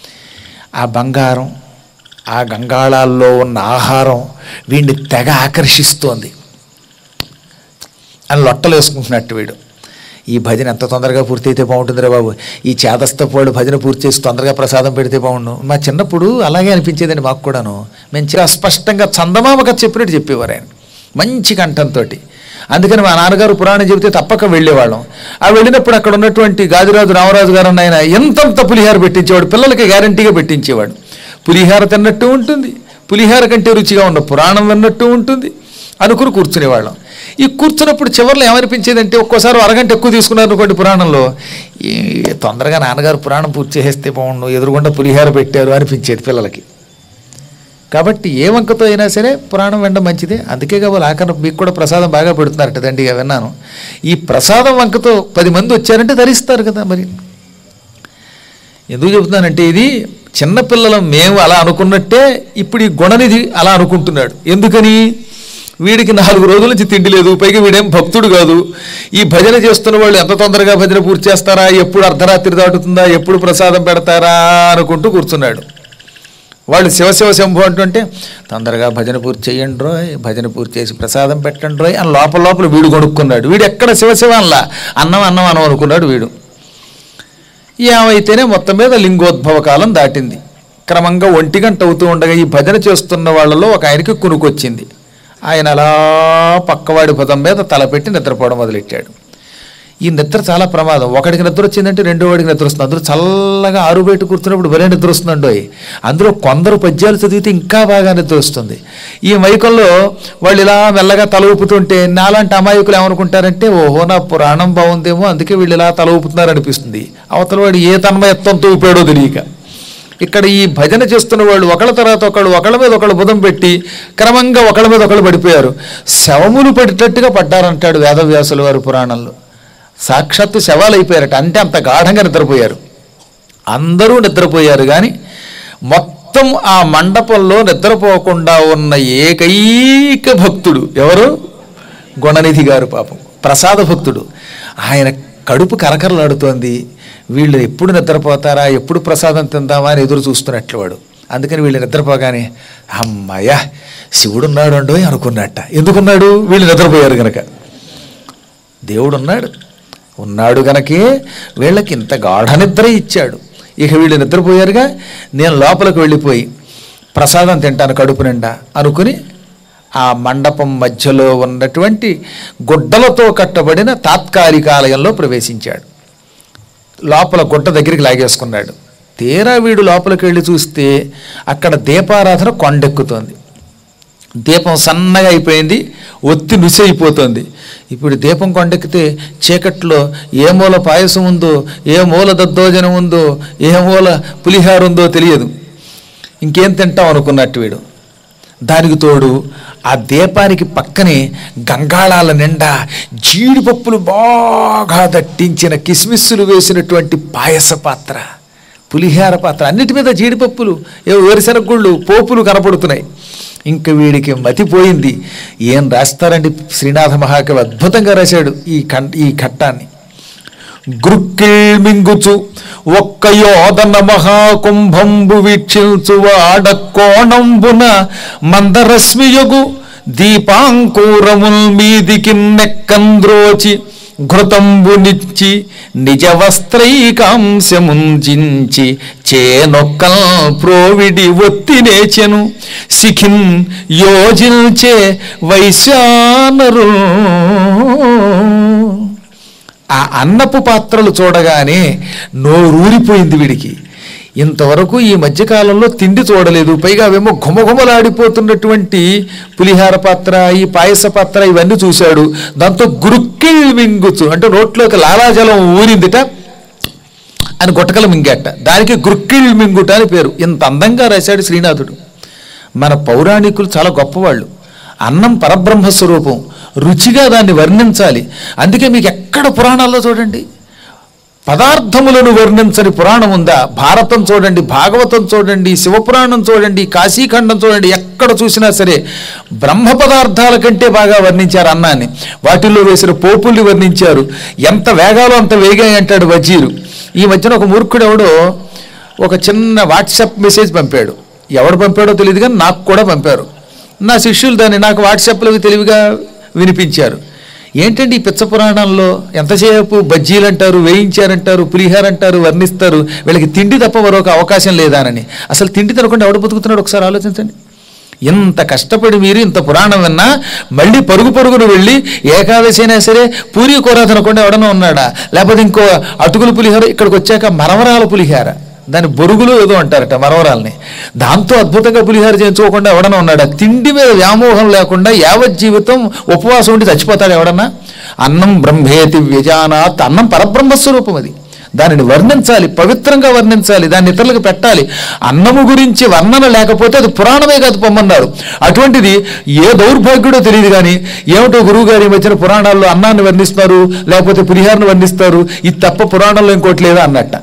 ఆ బంగారం ఆ గంగాళాల్లో ఉన్న ఆహారం వీడిని తెగ ఆకర్షిస్తోంది అని లొట్టలు వేసుకుంటున్నట్టు వీడు ఈ భజన ఎంత తొందరగా పూర్తి అయితే బాగుంటుందిరా బాబు ఈ చేతస్థపోడు భజన పూర్తి చేసి తొందరగా ప్రసాదం పెడితే బాగుండు మా చిన్నప్పుడు అలాగే అనిపించేదండి మాకు కూడాను మేము చాలా స్పష్టంగా చందమామ కథ చెప్పినట్టు చెప్పేవారు ఆయన మంచి కంఠంతో అందుకని మా నాన్నగారు పురాణం చెబితే తప్పక వెళ్ళేవాళ్ళం ఆ వెళ్ళినప్పుడు అక్కడ ఉన్నటువంటి గాదిరాజు రామరాజు గారు అన్న ఆయన ఎంతంత పులిహార పెట్టించేవాడు పిల్లలకి గ్యారంటీగా పెట్టించేవాడు పులిహార తిన్నట్టు ఉంటుంది పులిహార కంటే రుచిగా ఉన్న పురాణం విన్నట్టు ఉంటుంది అనుకుని కూర్చునేవాళ్ళం ఈ కూర్చున్నప్పుడు చివరిలో ఏమనిపించేదంటే ఒక్కోసారి అరగంట ఎక్కువ తీసుకున్నారు అనుకోండి పురాణంలో ఈ తొందరగా నాన్నగారు పురాణం పూర్తి చేసేస్తే బాగుండు ఎదురుగుండా పులిహార పెట్టారు అనిపించేది పిల్లలకి కాబట్టి ఏ వంకతో అయినా సరే పురాణం వినడం మంచిదే అందుకే కాబట్టి ఆఖరి మీకు కూడా ప్రసాదం బాగా పెడుతున్నారట దండిగా విన్నాను ఈ ప్రసాదం వంకతో పది మంది వచ్చారంటే ధరిస్తారు కదా మరి ఎందుకు చెబుతున్నానంటే ఇది చిన్నపిల్లలు మేము అలా అనుకున్నట్టే ఇప్పుడు ఈ గుణనిధి అలా అనుకుంటున్నాడు ఎందుకని వీడికి నాలుగు రోజుల నుంచి తిండి లేదు పైగా వీడేం భక్తుడు కాదు ఈ భజన చేస్తున్న వాళ్ళు ఎంత తొందరగా భజన పూర్తి చేస్తారా ఎప్పుడు అర్ధరాత్రి దాటుతుందా ఎప్పుడు ప్రసాదం పెడతారా అనుకుంటూ కూర్చున్నాడు వాళ్ళు శివశివ శంభు అంటుంటే తొందరగా భజన పూర్తి చేయండి రోయ్ భజన పూర్తి చేసి ప్రసాదం పెట్టండి రోయ్ అని లోపల లోపల వీడు కొనుక్కున్నాడు వీడు ఎక్కడ శివశివ అనలా అన్నం అన్నం అన్నం అనుకున్నాడు వీడు ఏమైతేనే మొత్తం మీద లింగోద్భవ కాలం దాటింది క్రమంగా ఒంటి గంట అవుతూ ఉండగా ఈ భజన చేస్తున్న వాళ్ళలో ఒక ఆయనకి కునుకొచ్చింది ఆయన అలా పక్కవాడి భుజం మీద తలపెట్టి నిద్రపోవడం మొదలెట్టాడు ఈ నిద్ర చాలా ప్రమాదం ఒకడికి నిద్ర వచ్చిందంటే రెండో వాడికి నిద్ర వస్తుంది అందులో చల్లగా ఆరు బయట కూర్చున్నప్పుడు భలే నిద్ర వస్తుందండోయ్ అందులో కొందరు పద్యాలు చదివితే ఇంకా బాగా నిద్ర వస్తుంది ఈ మైకంలో వాళ్ళు ఇలా మెల్లగా తల ఊపుతుంటే నాలాంటి అమాయకులు ఏమనుకుంటారంటే ఓహో నా పురాణం బాగుందేమో అందుకే వీళ్ళు ఇలా తల ఊపుతున్నారు అనిపిస్తుంది అవతల వాడు ఏ తన్మయత్వంతో ఊపాడో తెలియక ఇక్కడ ఈ భజన చేస్తున్న వాళ్ళు ఒకళ్ళ తర్వాత ఒకళ్ళు ఒకళ్ళ మీద ఒకళ్ళు బుధం పెట్టి క్రమంగా ఒకళ్ళ మీద ఒకళ్ళు పడిపోయారు శవములు పడేటట్టుగా పడ్డారంటాడు వేదవ్యాసుల వారి పురాణంలో సాక్షాత్తు శవాలు అయిపోయారట అంటే అంత గాఢంగా నిద్రపోయారు అందరూ నిద్రపోయారు కానీ మొత్తం ఆ మండపంలో నిద్రపోకుండా ఉన్న ఏకైక భక్తుడు ఎవరు గుణనిధి గారు పాపం ప్రసాద భక్తుడు ఆయన కడుపు కరకరలాడుతోంది వీళ్ళు ఎప్పుడు నిద్రపోతారా ఎప్పుడు ప్రసాదం తిందామా అని ఎదురు చూస్తున్నట్లు వాడు అందుకని వీళ్ళు నిద్రపోగానే అమ్మాయ్యా శివుడు ఉన్నాడు అండో అనుకున్నట్ట ఎందుకున్నాడు వీళ్ళు నిద్రపోయారు గనక దేవుడు ఉన్నాడు ఉన్నాడు గనకే వీళ్ళకి ఇంత గాఢ నిద్ర ఇచ్చాడు ఇక వీళ్ళు నిద్రపోయారుగా నేను లోపలికి వెళ్ళిపోయి ప్రసాదం తింటాను కడుపు నిండా అనుకుని ఆ మండపం మధ్యలో ఉన్నటువంటి గుడ్డలతో కట్టబడిన తాత్కాలికాలయంలో ప్రవేశించాడు లోపల గుడ్డ దగ్గరికి లాగేసుకున్నాడు తీరా వీడు లోపలికి వెళ్ళి చూస్తే అక్కడ దీపారాధన కొండెక్కుతోంది దీపం సన్నగా అయిపోయింది ఒత్తి నుసైపోతుంది ఇప్పుడు దీపం కొండెక్కితే చీకట్లో ఏ మూల పాయసం ఉందో ఏ మూల దద్దోజనం ఉందో ఏ మూల పులిహార ఉందో తెలియదు ఇంకేం తింటాం అనుకున్నట్టు వీడు దానికి తోడు ఆ దీపానికి పక్కనే గంగాళాల నిండా జీడిపప్పులు బాగా దట్టించిన కిస్మిస్సులు వేసినటువంటి పాయస పాత్ర పులిహార పాత్ర అన్నిటి మీద జీడిపప్పులు ఏ వేరుశనగ గుళ్ళు పోపులు కనపడుతున్నాయి ఇంక వీడికి మతిపోయింది ఏం రాస్తారండి శ్రీనాథ మహాకవి అద్భుతంగా రాశాడు ఈ కం ఈ ఘట్టాన్ని గృక్కిల్ మింగుచు ఒక్క యోదన మహాకుంభంబు వీక్షించు వాడ కోణంబున మందరశ్మియగు దీపాంకూరముల్ మీదికి నెక్కంద్రోచి ఘృతంబునిచ్చి నిజ వస్త్రైకాంశముంజించి చేనొక్కల్ ప్రోవిడి ఒత్తినేచెను సిఖిన్ యోజిల్చే వైశానరు ఆ అన్నపు పాత్రలు చూడగానే నోరూరిపోయింది వీడికి ఇంతవరకు ఈ మధ్యకాలంలో తిండి చూడలేదు పైగా అవేమో ఘుమఘుమలాడిపోతున్నటువంటి పులిహార పాత్ర ఈ పాయస పాత్ర ఇవన్నీ చూశాడు దాంతో గురుక్కిల్ మింగుచు అంటే నోట్లోకి లాలాజలం ఊరిందిట అని గుట్టకల మింగేట దానికి గుర్కిల్ మింగుట అని పేరు ఇంత అందంగా రాశాడు శ్రీనాథుడు మన పౌరాణికులు చాలా గొప్పవాళ్ళు అన్నం పరబ్రహ్మ స్వరూపం రుచిగా దాన్ని వర్ణించాలి అందుకే మీకు ఎక్కడ పురాణాల్లో చూడండి పదార్థములను వర్ణించని పురాణం ఉందా భారతం చూడండి భాగవతం చూడండి శివపురాణం చూడండి కాశీఖండం చూడండి ఎక్కడ చూసినా సరే బ్రహ్మ పదార్థాల కంటే బాగా వర్ణించారు అన్నాన్ని వాటిల్లో వేసిన పోపుల్ని వర్ణించారు ఎంత వేగాలో అంత వేగాయి అంటాడు వజీరు ఈ మధ్యన ఒక మూర్ఖుడు ఎవడో ఒక చిన్న వాట్సాప్ మెసేజ్ పంపాడు ఎవడు పంపాడో తెలియదు కానీ నాకు కూడా పంపారు నా శిష్యులు దాన్ని నాకు వాట్సాప్లోకి తెలివిగా వినిపించారు ఏంటండి ఈ పిచ్చ పురాణంలో ఎంతసేపు బజ్జీలు అంటారు వేయించారంటారు పులిహార అంటారు వర్ణిస్తారు వీళ్ళకి తిండి తప్ప మరొక అవకాశం లేదానని అసలు తిండి తినకుండా ఎవడు బతుకుతున్నాడు ఒకసారి ఆలోచించండి ఇంత కష్టపడి మీరు ఇంత పురాణం విన్నా మళ్ళీ పరుగు పరుగును వెళ్ళి ఏకాదశి అయినా సరే పూరి కూర తినకుండా ఎవడన్నా ఉన్నాడా లేకపోతే ఇంకో అటుకుల పులిహార ఇక్కడికి వచ్చాక మరమరాల పులిహార దాని బొరుగులు ఏదో అంటారట మరవరాల్ని దాంతో అద్భుతంగా పులిహార చేయించుకోకుండా ఎవడన్నా ఉన్నాడా తిండి మీద వ్యామోహం లేకుండా యావత్ జీవితం ఉపవాసం ఉండి చచ్చిపోతాడు ఎవడన్నా అన్నం బ్రహ్మేతి వ్యజానాత్ అన్నం పరబ్రహ్మ స్వరూపం అది దానిని వర్ణించాలి పవిత్రంగా వర్ణించాలి దాన్ని ఇతరులకు పెట్టాలి అన్నము గురించి వర్ణన లేకపోతే అది పురాణమే కాదు పొమ్మన్నారు అటువంటిది ఏ దౌర్భాగ్యుడో తెలియదు కానీ ఏమిటో గురువు గారి ఈ మధ్యన పురాణాల్లో అన్నాన్ని వర్ణిస్తారు లేకపోతే పులిహారను వర్ణిస్తారు ఇది తప్ప పురాణంలో ఇంకోటి లేదా అన్నట్ట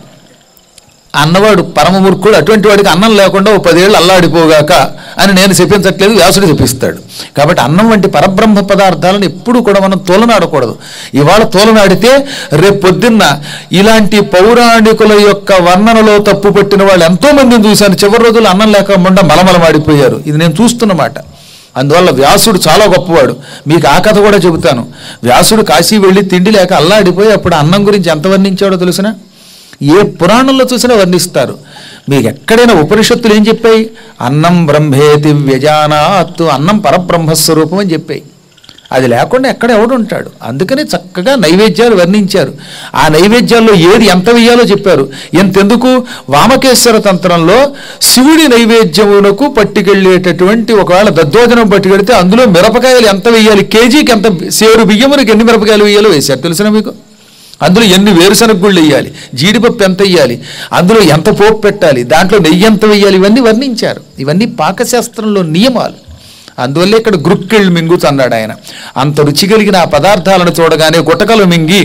అన్నవాడు పరమమూర్ఖుడు అటువంటి వాడికి అన్నం లేకుండా ఓ పదేళ్ళు అల్లాడిపోగాక అని నేను చెప్పించట్లేదు వ్యాసుడు చెప్పిస్తాడు కాబట్టి అన్నం వంటి పరబ్రహ్మ పదార్థాలను ఎప్పుడూ కూడా మనం తోలనాడకూడదు ఇవాళ తోలనాడితే రేపు పొద్దున్న ఇలాంటి పౌరాణికుల యొక్క వర్ణనలో తప్పు పట్టిన వాళ్ళు ఎంతో మందిని చూశాను చివరి రోజులు అన్నం లేకుండా మలమలమాడిపోయారు ఇది నేను చూస్తున్నమాట అందువల్ల వ్యాసుడు చాలా గొప్పవాడు మీకు ఆ కథ కూడా చెబుతాను వ్యాసుడు కాశీ వెళ్ళి తిండి లేక అల్లాడిపోయి అప్పుడు అన్నం గురించి ఎంత వర్ణించాడో తెలిసినా ఏ పురాణంలో చూసినా వర్ణిస్తారు మీకు ఎక్కడైనా ఉపనిషత్తులు ఏం చెప్పాయి అన్నం బ్రహ్మేతి వ్యజానాత్తు అన్నం పరబ్రహ్మస్వరూపం అని చెప్పాయి అది లేకుండా ఎక్కడ ఎవడు ఉంటాడు అందుకని చక్కగా నైవేద్యాలు వర్ణించారు ఆ నైవేద్యాల్లో ఏది ఎంత వెయ్యాలో చెప్పారు ఎంతెందుకు వామకేశ్వర తంత్రంలో శివుడి నైవేద్యమునకు పట్టుకెళ్ళేటటువంటి ఒకవేళ దద్దోజనం పట్టుకెడితే అందులో మిరపకాయలు ఎంత వెయ్యాలి కేజీకి ఎంత సేరు బియ్యమునికి ఎన్ని మిరపకాయలు వెయ్యాలో వేశారు తెలిసిన మీకు అందులో ఎన్ని వేరుశనగ గుళ్ళు వేయాలి జీడిపప్పు ఎంత వేయాలి అందులో ఎంత పోపు పెట్టాలి దాంట్లో నెయ్యి ఎంత వేయాలి ఇవన్నీ వర్ణించారు ఇవన్నీ పాకశాస్త్రంలో నియమాలు అందువల్లే ఇక్కడ గ్రుక్కిళ్ళు మింగుతు అన్నాడు ఆయన అంత రుచి కలిగిన ఆ పదార్థాలను చూడగానే గుటకలు మింగి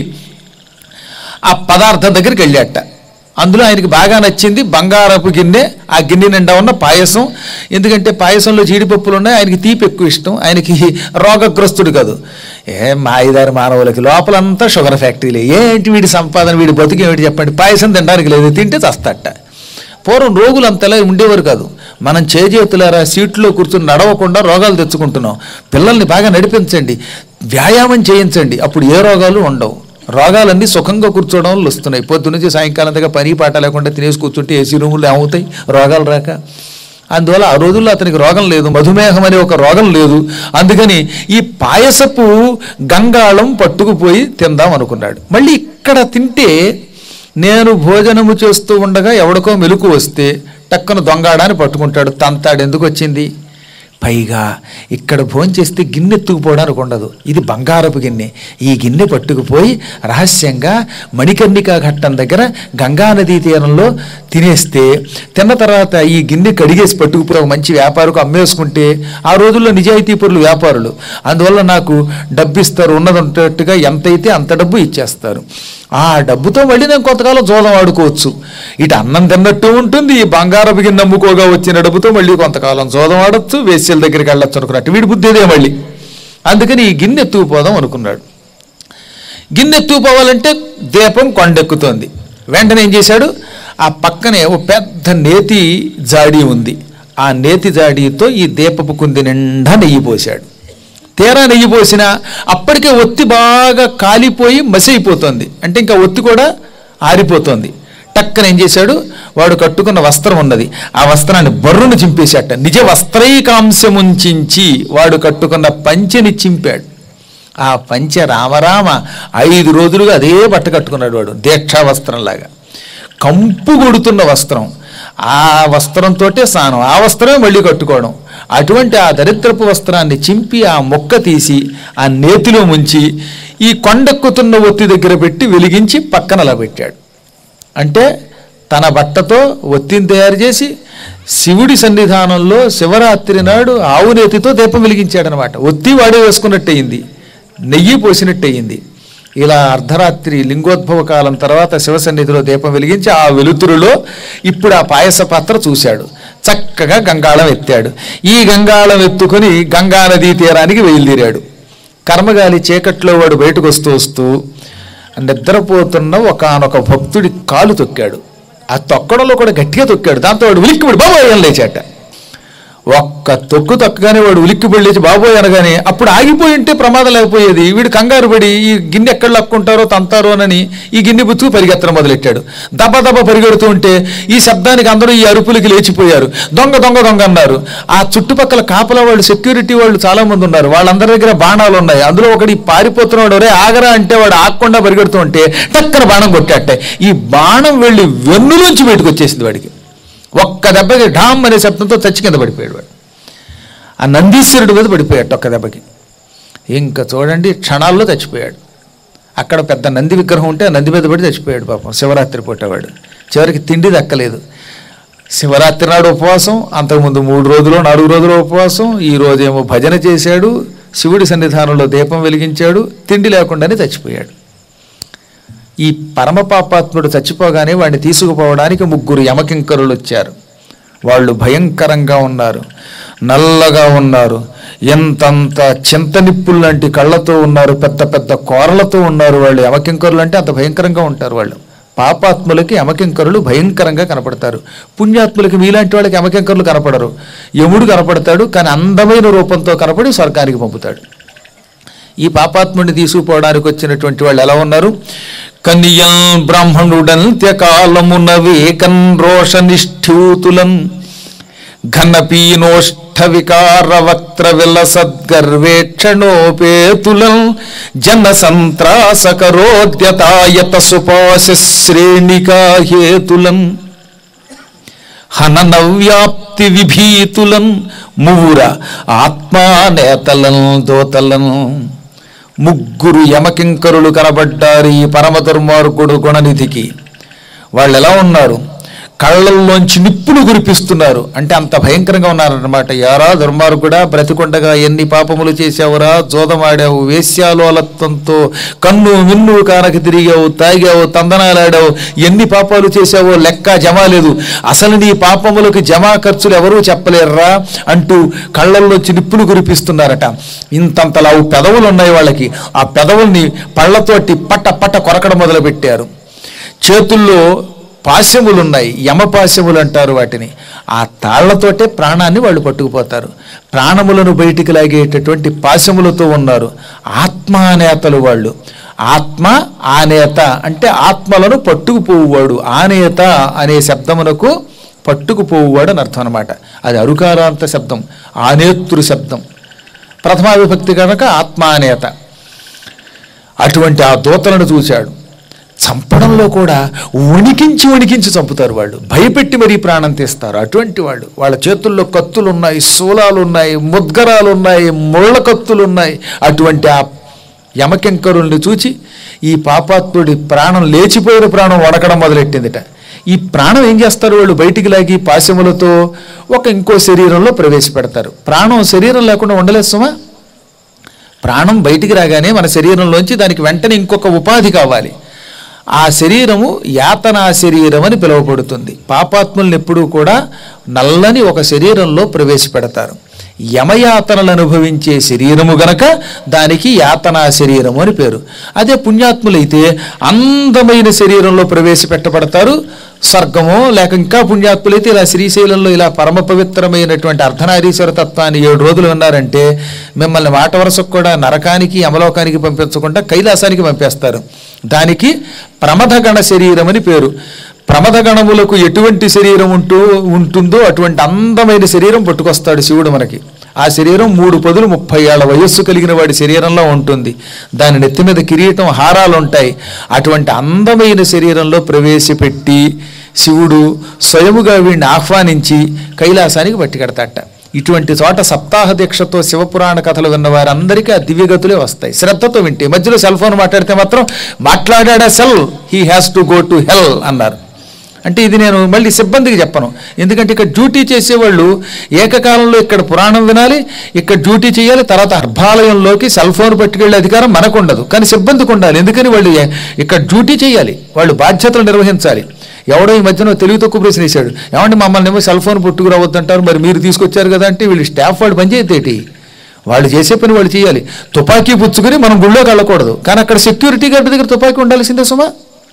ఆ పదార్థం దగ్గరికి వెళ్ళాట అందులో ఆయనకి బాగా నచ్చింది బంగారపు గిన్నె ఆ గిన్నె నిండా ఉన్న పాయసం ఎందుకంటే పాయసంలో జీడిపప్పులు ఉన్నాయి ఆయనకి తీపి ఎక్కువ ఇష్టం ఆయనకి రోగగ్రస్తుడు కాదు ఏ మాయిదారి మానవులకి లోపలంతా షుగర్ ఫ్యాక్టరీలే ఏంటి వీడి సంపాదన వీడి బతుకు ఏమిటి చెప్పండి పాయసం తినడానికి లేదు తింటే చస్తట పూర్వం రోగులు అంతలా ఉండేవారు కాదు మనం చేజేతులారా సీట్లో కూర్చుని నడవకుండా రోగాలు తెచ్చుకుంటున్నాం పిల్లల్ని బాగా నడిపించండి వ్యాయామం చేయించండి అప్పుడు ఏ రోగాలు ఉండవు రోగాలన్నీ సుఖంగా కూర్చోవడం వల్ల వస్తున్నాయి పొద్దు నుంచి సాయంకాలం దాకా పని పాట లేకుండా తినేసి కూర్చుంటే ఏసీ రూములు ఏమవుతాయి రోగాలు రాక అందువల్ల ఆ రోజుల్లో అతనికి రోగం లేదు మధుమేహం అనే ఒక రోగం లేదు అందుకని ఈ పాయసపు గంగాళం పట్టుకుపోయి తిందాం అనుకున్నాడు మళ్ళీ ఇక్కడ తింటే నేను భోజనము చేస్తూ ఉండగా ఎవడికో మెలకు వస్తే టక్కన దొంగాడాన్ని పట్టుకుంటాడు తంతాడు ఎందుకు వచ్చింది పైగా ఇక్కడ భోంచేస్తే గిన్నె ఎత్తుకుపోవడానికి ఉండదు ఇది బంగారపు గిన్నె ఈ గిన్నె పట్టుకుపోయి రహస్యంగా మణికర్ణికా ఘట్టం దగ్గర గంగానదీ తీరంలో తినేస్తే తిన్న తర్వాత ఈ గిన్నె కడిగేసి పట్టుకుపోయి ఒక మంచి వ్యాపారకు అమ్మేసుకుంటే ఆ రోజుల్లో నిజాయితీ పరులు వ్యాపారులు అందువల్ల నాకు డబ్బు ఇస్తారు ఉన్నది ఉన్నట్టుగా ఎంతైతే అంత డబ్బు ఇచ్చేస్తారు ఆ డబ్బుతో మళ్ళీ నేను కొంతకాలం జోదం ఆడుకోవచ్చు ఇటు అన్నం తిన్నట్టు ఉంటుంది ఈ బంగారపు గిన్నె నమ్ముకోగా వచ్చిన డబ్బుతో మళ్ళీ కొంతకాలం జోదం ఆడొచ్చు వేస్యల దగ్గరికి వెళ్ళొచ్చు అనుకున్నట్టు వీడి బుద్ధి ఇదే మళ్ళీ అందుకని ఈ గిన్నె ఎత్తుకుపోదాం అనుకున్నాడు గిన్నె ఎత్తుకుపోవాలంటే దీపం కొండెక్కుతోంది వెంటనే ఏం చేశాడు ఆ పక్కనే ఓ పెద్ద నేతి జాడి ఉంది ఆ నేతి జాడీతో ఈ దీపపు కుంది నిండా నెయ్యి పోశాడు తీరా నెయ్యి పోసినా అప్పటికే ఒత్తి బాగా కాలిపోయి మసైపోతుంది అంటే ఇంకా ఒత్తి కూడా ఆరిపోతుంది టక్కన ఏం చేశాడు వాడు కట్టుకున్న వస్త్రం ఉన్నది ఆ వస్త్రాన్ని బర్రును చింపేశాట నిజ వస్త్రైకాంశముంచించి వాడు కట్టుకున్న పంచెని చింపాడు ఆ పంచె రామరామ ఐదు రోజులుగా అదే బట్ట కట్టుకున్నాడు వాడు దీక్షా వస్త్రంలాగా కంపు కొడుతున్న వస్త్రం ఆ వస్త్రంతో స్నానం ఆ వస్త్రమే మళ్ళీ కట్టుకోవడం అటువంటి ఆ దరిద్రపు వస్త్రాన్ని చింపి ఆ మొక్క తీసి ఆ నేతిలో ముంచి ఈ కొండెక్కుతున్న ఒత్తి దగ్గర పెట్టి వెలిగించి పక్కన అలా పెట్టాడు అంటే తన బట్టతో ఒత్తిని తయారు చేసి శివుడి సన్నిధానంలో శివరాత్రి నాడు ఆవు నేతితో దీపం వెలిగించాడనమాట ఒత్తి వాడే వేసుకున్నట్టయింది నెయ్యి పోసినట్టయింది ఇలా అర్ధరాత్రి లింగోద్భవ కాలం తర్వాత శివ సన్నిధిలో దీపం వెలిగించి ఆ వెలుతురులో ఇప్పుడు ఆ పాయస పాత్ర చూశాడు చక్కగా గంగాళం ఎత్తాడు ఈ గంగాళం ఎత్తుకుని గంగానదీ తీరానికి బయలుదేరాడు కర్మగాలి చీకట్లో వాడు బయటకు వస్తూ వస్తూ నిద్రపోతున్న ఒకనొక భక్తుడి కాలు తొక్కాడు ఆ తొక్కడంలో కూడా గట్టిగా తొక్కాడు దాంతో వాడు ఉలిక్కిపడి బాబోయ్ అని లేచాట ఒక్క తొక్కు తొక్కగానే వాడు ఉలిక్కిపడి లేచి బాబోయ్ అనగానే అప్పుడు ఆగిపోయి ఉంటే ప్రమాదం లేకపోయేది వీడు కంగారు పడి ఈ గిన్నె ఎక్కడ లక్కుంటారో తంతారో అని ఈ గిన్నె బుచ్చుకు పరిగెత్తడం మొదలెట్టాడు దబ దబ పరిగెడుతూ ఉంటే ఈ శబ్దానికి అందరూ ఈ అరుపులకి లేచిపోయారు దొంగ దొంగ దొంగ అన్నారు ఆ చుట్టుపక్కల కాపలా వాళ్ళు సెక్యూరిటీ వాళ్ళు చాలా మంది ఉన్నారు వాళ్ళందరి దగ్గర బాణాలు ఉన్నాయి అందులో ఒకటి పారిపోతున్నాడు ఒరే ఆగరా అంటే వాడు ఆగకుండా పరిగెడుతూ ఉంటే టక్కన బాణం కొట్టాట ఈ బాణం వెళ్ళి వెన్నులోంచి బయటకు వచ్చేసింది వాడికి ఒక్క దెబ్బకి ఢామ్ అనే శబ్దంతో చచ్చి కింద పడిపోయాడు వాడు ఆ నందీశ్వరుడి మీద పడిపోయాడు ఒక్క దెబ్బకి ఇంకా చూడండి క్షణాల్లో చచ్చిపోయాడు అక్కడ పెద్ద నంది విగ్రహం ఉంటే ఆ నంది మీద పడి చచ్చిపోయాడు పాపం శివరాత్రి పూటవాడు చివరికి తిండి దక్కలేదు శివరాత్రి నాడు ఉపవాసం అంతకుముందు మూడు రోజులు నాలుగు రోజులు ఉపవాసం ఈ రోజేమో భజన చేశాడు శివుడి సన్నిధానంలో దీపం వెలిగించాడు తిండి లేకుండానే చచ్చిపోయాడు ఈ పరమ పాపాత్ముడు చచ్చిపోగానే వాడిని తీసుకుపోవడానికి ముగ్గురు యమకింకరులు వచ్చారు వాళ్ళు భయంకరంగా ఉన్నారు నల్లగా ఉన్నారు ఎంతంత చింతనిప్పులు లాంటి కళ్ళతో ఉన్నారు పెద్ద పెద్ద కోరలతో ఉన్నారు వాళ్ళు యమకింకరులు అంటే అంత భయంకరంగా ఉంటారు వాళ్ళు పాపాత్ములకి యమకింకరులు భయంకరంగా కనపడతారు పుణ్యాత్ములకి మీలాంటి వాళ్ళకి యమకింకరులు కనపడరు యముడు కనపడతాడు కానీ అందమైన రూపంతో కనపడి స్వర్గానికి పంపుతాడు ఈ పాపాత్ముడిని తీసుకుపోవడానికి వచ్చినటువంటి వాళ్ళు ఎలా ఉన్నారు కనియల్ బ్రాహ్మణుడన్ త్యకాలమున వేకన్ రోషనిష్ఠూతులన్ ఘనపీనోష్ఠ వికార వక్త్ర విలసద్గర్వేక్షణోపేతులం జన సంత్రాసకరోద్యతాయత సుపాశ శ్రేణికా హేతులం హననవ్యాప్తి విభీతులం మువుర ఆత్మానేతలం దోతలం ముగ్గురు యమకింకరులు కనబడ్డారు ఈ పరమ దుర్మార్గుడు గుణనిధికి వాళ్ళు ఎలా ఉన్నారు కళ్ళల్లోంచి నిప్పులు కురిపిస్తున్నారు అంటే అంత భయంకరంగా ఉన్నారన్నమాట యారా దుర్మార్గుడా బ్రతికొండగా ఎన్ని పాపములు చేసావురా జోదమాడావు వేశ్యాలోలత్వంతో కన్ను మిన్ను కానక తిరిగావు తాగావు తందనాలాడావు ఎన్ని పాపాలు చేసావో లెక్క జమ లేదు అసలు నీ పాపములకు జమా ఖర్చులు ఎవరూ చెప్పలేరురా అంటూ కళ్ళల్లోంచి నిప్పులు కురిపిస్తున్నారట ఇంతంతలావు పెదవులు ఉన్నాయి వాళ్ళకి ఆ పెదవుల్ని పళ్ళతోటి పట్ట పట్ట కొరకడం మొదలుపెట్టారు చేతుల్లో పాశములున్నాయి యమపాశములు అంటారు వాటిని ఆ తాళ్లతోటే ప్రాణాన్ని వాళ్ళు పట్టుకుపోతారు ప్రాణములను బయటికి లాగేటటువంటి పాశములతో ఉన్నారు ఆత్మానేతలు వాళ్ళు ఆత్మ ఆనేత అంటే ఆత్మలను పట్టుకుపోవువాడు ఆనేత అనే శబ్దమునకు పట్టుకుపోవువాడు అని అర్థం అనమాట అది అరుకారాంత శబ్దం ఆనేతృ శబ్దం ప్రథమా విభక్తి కనుక ఆత్మానేత అటువంటి ఆ దూతలను చూశాడు చంపడంలో కూడా వణికించి వణికించి చంపుతారు వాళ్ళు భయపెట్టి మరీ ప్రాణం తీస్తారు అటువంటి వాళ్ళు వాళ్ళ చేతుల్లో కత్తులు ఉన్నాయి శూలాలు ఉన్నాయి ముద్గరాలు ఉన్నాయి ముళ్ళ కత్తులు ఉన్నాయి అటువంటి ఆ యమకెంకరుల్ని చూచి ఈ పాపాత్ముడి ప్రాణం లేచిపోయిన ప్రాణం వడకడం మొదలెట్టిందిట ఈ ప్రాణం ఏం చేస్తారు వాళ్ళు బయటికి లాగి పాశములతో ఒక ఇంకో శరీరంలో ప్రవేశపెడతారు ప్రాణం శరీరం లేకుండా ఉండలేదు సుమా ప్రాణం బయటికి రాగానే మన శరీరంలోంచి దానికి వెంటనే ఇంకొక ఉపాధి కావాలి ఆ శరీరము యాతనా శరీరం అని పిలువబడుతుంది పాపాత్ముల్ని ఎప్పుడూ కూడా నల్లని ఒక శరీరంలో ప్రవేశపెడతారు యమయాతనలు అనుభవించే శరీరము గనక దానికి యాతనా శరీరము అని పేరు అదే పుణ్యాత్ములైతే అందమైన శరీరంలో ప్రవేశపెట్టబడతారు స్వర్గమో లేక ఇంకా పుణ్యాత్ములైతే ఇలా శ్రీశైలంలో ఇలా పరమ పవిత్రమైనటువంటి అర్ధనారీశ్వర తత్వాన్ని ఏడు రోజులు ఉన్నారంటే మిమ్మల్ని మాట వరుసకు కూడా నరకానికి అమలోకానికి పంపించకుండా కైలాసానికి పంపేస్తారు దానికి ప్రమథగణ శరీరం అని పేరు ప్రమథగణములకు ఎటువంటి శరీరం ఉంటూ ఉంటుందో అటువంటి అందమైన శరీరం పట్టుకొస్తాడు శివుడు మనకి ఆ శరీరం మూడు పదులు ముప్పై ఏళ్ల వయస్సు కలిగిన వాడి శరీరంలో ఉంటుంది దాని నెత్తి మీద కిరీటం హారాలు ఉంటాయి అటువంటి అందమైన శరీరంలో ప్రవేశపెట్టి శివుడు స్వయముగా వీడిని ఆహ్వానించి కైలాసానికి పట్టుకెడతాట ఇటువంటి చోట సప్తాహ దీక్షతో శివపురాణ కథలు విన్న వారందరికీ ఆ దివ్యగతులే వస్తాయి శ్రద్ధతో వింటే మధ్యలో సెల్ ఫోన్ మాట్లాడితే మాత్రం మాట్లాడాడా cell he has to go to hell అన్నారు అంటే ఇది నేను మళ్ళీ సిబ్బందికి చెప్పను ఎందుకంటే ఇక్కడ డ్యూటీ చేసేవాళ్ళు ఏకకాలంలో ఇక్కడ పురాణం వినాలి ఇక్కడ డ్యూటీ చేయాలి తర్వాత అర్భాలయంలోకి సెల్ ఫోన్ పట్టుకెళ్ళే అధికారం మనకు ఉండదు కానీ సిబ్బందికి ఉండాలి ఎందుకని వాళ్ళు ఏ- ఇక్కడ డ్యూటీ చేయాలి వాళ్ళు బాధ్యతలు నిర్వహించాలి ఎవడో ఈ మధ్యన తెలివి తక్కువ ప్రశ్న వేశాడు ఏమంటే మమ్మల్ని ఏమో సెల్ ఫోన్ పుట్టుకురావద్దంటారు మరి మీరు తీసుకొచ్చారు కదా అంటే వీళ్ళు స్టాఫ్ వాళ్ళు పనిచేయతేటి వాళ్ళు చేసే పని వాళ్ళు చేయాలి తుపాకీ పుచ్చుకుని మనం గుళ్ళోకి వెళ్ళకూడదు కానీ అక్కడ సెక్యూరిటీ గార్డు దగ్గర తుపాకీ ఉండాల్సిందే సుమా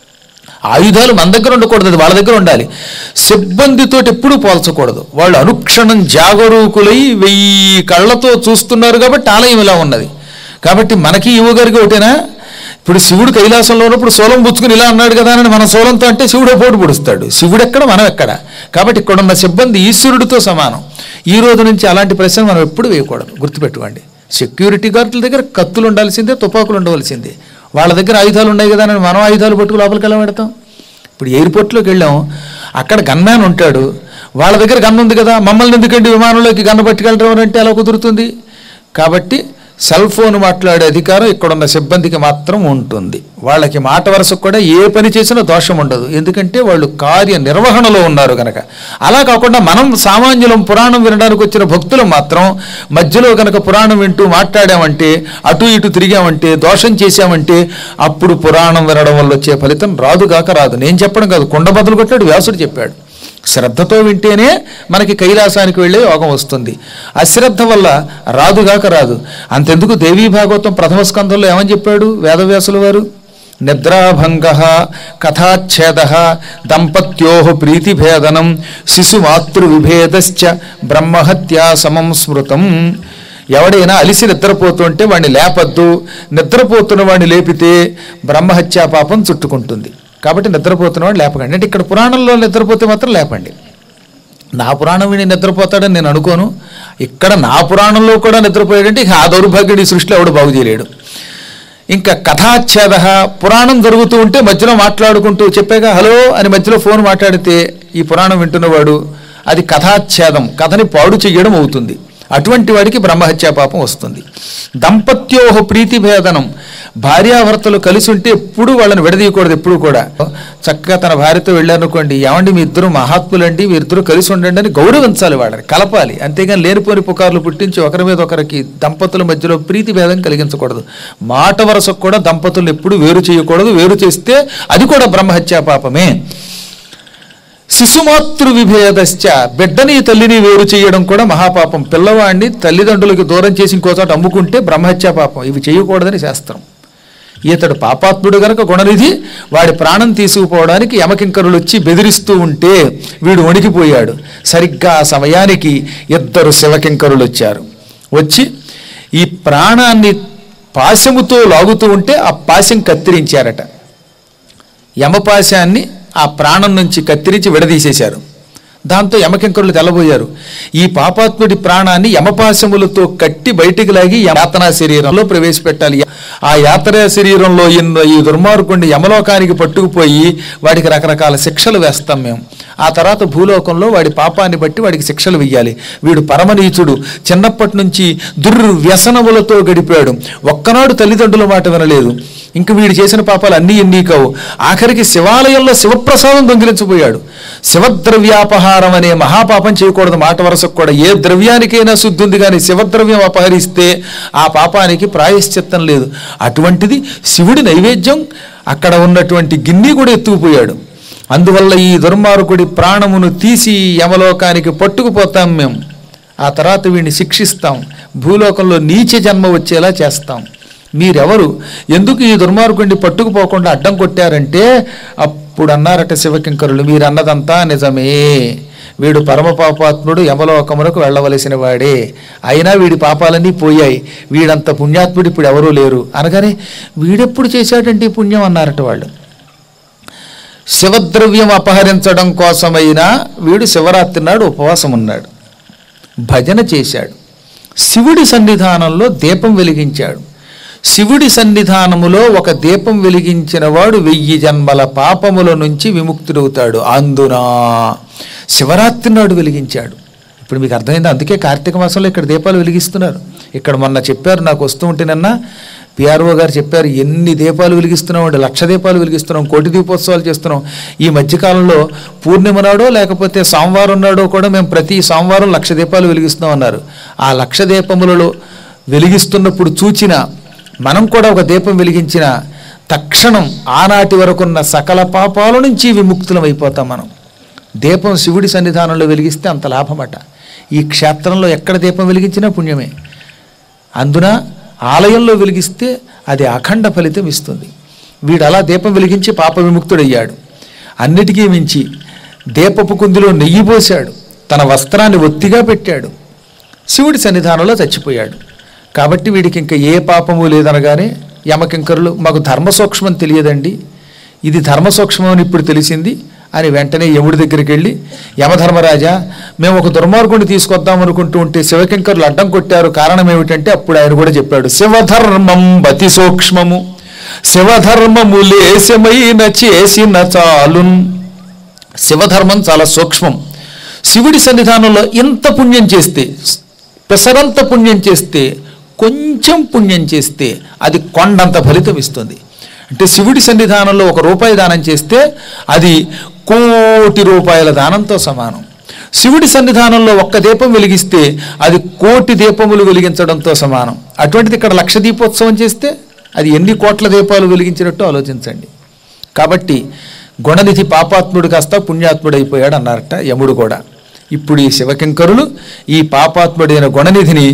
ఆయుధాలు మన దగ్గర ఉండకూడదు అది వాళ్ళ దగ్గర ఉండాలి సిబ్బందితో ఎప్పుడూ పోల్చకూడదు వాళ్ళు అనుక్షణం జాగరూకులై వెయ్యి కళ్ళతో చూస్తున్నారు కాబట్టి ఆలయం ఇలా ఉన్నది కాబట్టి మనకి యువగారికి ఒకటేనా ఇప్పుడు శివుడు కైలాసంలో ఉన్నప్పుడు సోలం పుచ్చుకుని ఇలా అన్నాడు కదా అని మన సోలంతో అంటే శివుడు పోటు పొడుస్తాడు శివుడు ఎక్కడ మనం ఎక్కడ కాబట్టి ఇక్కడ ఉన్న సిబ్బంది ఈశ్వరుడితో సమానం ఈ రోజు నుంచి అలాంటి ప్రశ్న మనం ఎప్పుడు వేయకూడదు గుర్తుపెట్టుకోండి సెక్యూరిటీ గార్డుల దగ్గర కత్తులు ఉండాల్సిందే తుపాకులు ఉండవలసిందే వాళ్ళ దగ్గర ఆయుధాలు ఉన్నాయి కదా అని మనం ఆయుధాలు పట్టుకు లోపలికి ఎలా పెడతాం ఇప్పుడు ఎయిర్పోర్ట్లోకి వెళ్ళాం అక్కడ గన్మ్యాన్ ఉంటాడు వాళ్ళ దగ్గర గన్ ఉంది కదా మమ్మల్ని ఎందుకండి విమానంలోకి గన్ను పట్టుకెళ్ళడం అంటే ఎలా కుదురుతుంది కాబట్టి సెల్ ఫోన్ మాట్లాడే అధికారం ఇక్కడున్న సిబ్బందికి మాత్రం ఉంటుంది వాళ్ళకి మాట వరుసకు కూడా ఏ పని చేసినా దోషం ఉండదు ఎందుకంటే వాళ్ళు కార్య నిర్వహణలో ఉన్నారు కనుక అలా కాకుండా మనం సామాన్యులం పురాణం వినడానికి వచ్చిన భక్తులు మాత్రం మధ్యలో కనుక పురాణం వింటూ మాట్లాడామంటే అటు ఇటు తిరిగామంటే దోషం చేశామంటే అప్పుడు పురాణం వినడం వల్ల వచ్చే ఫలితం రాదుగాక రాదు నేను చెప్పడం కాదు కుండ బదులు కొట్టాడు వ్యాసుడు చెప్పాడు శ్రద్ధతో వింటేనే మనకి కైలాసానికి వెళ్ళే యోగం వస్తుంది అశ్రద్ధ వల్ల రాదుగాక రాదు అంతెందుకు దేవీ భాగవతం ప్రథమ స్కంధంలో ఏమని చెప్పాడు వేదవ్యాసుల వారు నిద్రాభంగ కథాచ్ఛేద దంపత్యో ప్రీతిభేదనం శిశుమాతృ విభేదశ్చ బ్రహ్మహత్యా సమం స్మృతం ఎవడైనా అలిసి నిద్రపోతుంటే వాడిని లేపద్దు నిద్రపోతున్న వాడిని లేపితే బ్రహ్మహత్యా పాపం చుట్టుకుంటుంది కాబట్టి నిద్రపోతున్న వాడిని లేపకండి అంటే ఇక్కడ పురాణంలో నిద్రపోతే మాత్రం లేపండి నా పురాణం విని నిద్రపోతాడని నేను అనుకోను ఇక్కడ నా పురాణంలో కూడా నిద్రపోయాడంటే ఇక ఆ దౌర్భాగ్యుడి సృష్టిలో ఎవడు బాగు చేయలేడు ఇంకా కథాచ్ఛేద పురాణం జరుగుతూ ఉంటే మధ్యలో మాట్లాడుకుంటూ చెప్పాక హలో అని మధ్యలో ఫోన్ మాట్లాడితే ఈ పురాణం వింటున్నవాడు అది కథాచ్ఛేదం కథని పాడు చెయ్యడం అవుతుంది అటువంటి వాడికి బ్రహ్మహత్యా పాపం వస్తుంది దంపత్యోహ ప్రీతిభేదనం భార్యాభర్తలు కలిసి ఉంటే ఎప్పుడు వాళ్ళని విడదీయకూడదు ఎప్పుడు కూడా చక్కగా తన భార్యతో వెళ్ళారనుకోండి ఏమండి మీ ఇద్దరు మహాత్ములండి మీ ఇద్దరు కలిసి ఉండండి అని గౌరవించాలి వాళ్ళని కలపాలి అంతేగాని లేనిపోని పుకార్లు పుట్టించి ఒకరి మీద ఒకరికి దంపతుల మధ్యలో ప్రీతి భేదం కలిగించకూడదు మాట వరసకు కూడా దంపతులను ఎప్పుడు వేరు చేయకూడదు వేరు చేస్తే అది కూడా బ్రహ్మహత్యా పాపమే శిశుమాతృ విభేదశ్చ బిడ్డని తల్లిని వేరు చేయడం కూడా మహాపాపం పిల్లవాడిని తల్లిదండ్రులకు దూరం చేసి ఇంకో చోట అమ్ముకుంటే బ్రహ్మహత్యా పాపం ఇవి చేయకూడదని శాస్త్రం ఇతడు పాపాత్ముడు గనక గుణనిధి వాడి ప్రాణం తీసుకుపోవడానికి యమకింకరులు వచ్చి బెదిరిస్తూ ఉంటే వీడు వణికిపోయాడు సరిగ్గా ఆ సమయానికి ఇద్దరు శివకింకరులు వచ్చారు వచ్చి ఈ ప్రాణాన్ని పాశముతో లాగుతూ ఉంటే ఆ పాశం కత్తిరించారట యమపాశాన్ని ఆ ప్రాణం నుంచి కత్తిరించి విడదీసేశారు దాంతో యమకింకరులు తెల్లబోయారు ఈ పాపాత్ముడి ప్రాణాన్ని యమపాశములతో కట్టి బయటికి లాగి యాతనా శరీరంలో ప్రవేశపెట్టాలి ఆ యాతనా శరీరంలో ఇన్న ఈ దుర్మార్గుడిని యమలోకానికి పట్టుకుపోయి వాడికి రకరకాల శిక్షలు వేస్తాం మేము ఆ తర్వాత భూలోకంలో వాడి పాపాన్ని బట్టి వాడికి శిక్షలు వెయ్యాలి వీడు పరమనీచుడు చిన్నప్పటి నుంచి దుర్వ్యసనములతో గడిపాడు ఒక్కనాడు తల్లిదండ్రుల మాట వినలేదు ఇంక వీడు చేసిన పాపాలు అన్నీ ఎన్ని కావు ఆఖరికి శివాలయంలో శివప్రసాదం దొంగిలించబోయాడు శివద్రవ్యాపహారం అనే మహాపాపం చేయకూడదు మాట వరసకు కూడా ఏ ద్రవ్యానికైనా శుద్ధి ఉంది కానీ శివద్రవ్యం అపహరిస్తే ఆ పాపానికి ప్రాయశ్చిత్తం లేదు అటువంటిది శివుడి నైవేద్యం అక్కడ ఉన్నటువంటి గిన్ని కూడా ఎత్తుకుపోయాడు అందువల్ల ఈ దుర్మార్గుడి ప్రాణమును తీసి యమలోకానికి పట్టుకుపోతాం మేము ఆ తర్వాత వీడిని శిక్షిస్తాం భూలోకంలో నీచ జన్మ వచ్చేలా చేస్తాం మీరెవరు ఎందుకు ఈ దుర్మార్గుడిని పట్టుకుపోకుండా అడ్డం కొట్టారంటే అప్పుడు అన్నారట శివకింకరులు మీరన్నదంతా నిజమే వీడు పరమ పాపాత్ముడు యమలోకమునకు వెళ్ళవలసిన వాడే అయినా వీడి పాపాలన్నీ పోయాయి వీడంత పుణ్యాత్ముడు ఇప్పుడు ఎవరూ లేరు అనగానే వీడెప్పుడు చేశాడంటే ఈ పుణ్యం అన్నారట వాళ్ళు శివద్రవ్యం అపహరించడం కోసమైనా వీడు శివరాత్రి నాడు ఉపవాసం ఉన్నాడు భజన చేశాడు శివుడి సన్నిధానంలో దీపం వెలిగించాడు శివుడి సన్నిధానములో ఒక దీపం వెలిగించిన వాడు వెయ్యి జన్మల పాపముల నుంచి విముక్తుడవుతాడు అందున శివరాత్రి నాడు వెలిగించాడు ఇప్పుడు మీకు అర్థమైంది అందుకే కార్తీక మాసంలో ఇక్కడ దీపాలు వెలిగిస్తున్నారు ఇక్కడ మొన్న చెప్పారు నాకు వస్తూ ఉంటే నిన్న పిఆర్ఓ గారు చెప్పారు ఎన్ని దీపాలు వెలిగిస్తున్నాం అంటే లక్ష దీపాలు వెలిగిస్తున్నాం కోటి దీపోత్సవాలు చేస్తున్నాం ఈ మధ్యకాలంలో పూర్ణిమ నాడో లేకపోతే సోమవారం నాడో కూడా మేము ప్రతి సోమవారం లక్ష దీపాలు వెలిగిస్తున్నాం అన్నారు ఆ లక్ష దీపములలో వెలిగిస్తున్నప్పుడు చూచిన మనం కూడా ఒక దీపం వెలిగించిన తక్షణం ఆనాటి వరకున్న సకల పాపాల నుంచి విముక్తులం అయిపోతాం మనం దీపం శివుడి సన్నిధానంలో వెలిగిస్తే అంత లాభమట ఈ క్షేత్రంలో ఎక్కడ దీపం వెలిగించినా పుణ్యమే అందున ఆలయంలో వెలిగిస్తే అది అఖండ ఫలితం ఇస్తుంది వీడు అలా దీపం వెలిగించి పాప విముక్తుడయ్యాడు అన్నిటికీ మించి దీపపు కుందిలో నెయ్యి పోశాడు తన వస్త్రాన్ని ఒత్తిగా పెట్టాడు శివుడి సన్నిధానంలో చచ్చిపోయాడు కాబట్టి వీడికి ఇంకా ఏ పాపము లేదనగానే యమకింకరులు మాకు ధర్మ సూక్ష్మం తెలియదండి ఇది ధర్మ సూక్ష్మం అని ఇప్పుడు తెలిసింది అని వెంటనే యముడి దగ్గరికి వెళ్ళి యమధర్మరాజా మేము ఒక దుర్మార్గుడిని తీసుకొద్దాం అనుకుంటూ ఉంటే శివకింకరులు అడ్డం కొట్టారు కారణం ఏమిటంటే అప్పుడు ఆయన కూడా చెప్పాడు శివధర్మం బతి సూక్ష్మము శివధర్మము లేశమైన చేసిన చాలున్ శివధర్మం చాలా సూక్ష్మం శివుడి సన్నిధానంలో ఇంత పుణ్యం చేస్తే పెసరంత పుణ్యం చేస్తే కొంచెం పుణ్యం చేస్తే అది కొండంత ఫలితం ఇస్తుంది అంటే శివుడి సన్నిధానంలో ఒక రూపాయి దానం చేస్తే అది కోటి రూపాయల దానంతో సమానం శివుడి సన్నిధానంలో ఒక్క దీపం వెలిగిస్తే అది కోటి దీపములు వెలిగించడంతో సమానం అటువంటిది ఇక్కడ లక్ష దీపోత్సవం చేస్తే అది ఎన్ని కోట్ల దీపాలు వెలిగించినట్టు ఆలోచించండి కాబట్టి గుణనిధి పాపాత్ముడు కాస్త పుణ్యాత్ముడైపోయాడు అన్నారట యముడు కూడా ఇప్పుడు ఈ శివకింకరులు ఈ పాపాత్ముడైన గుణనిధిని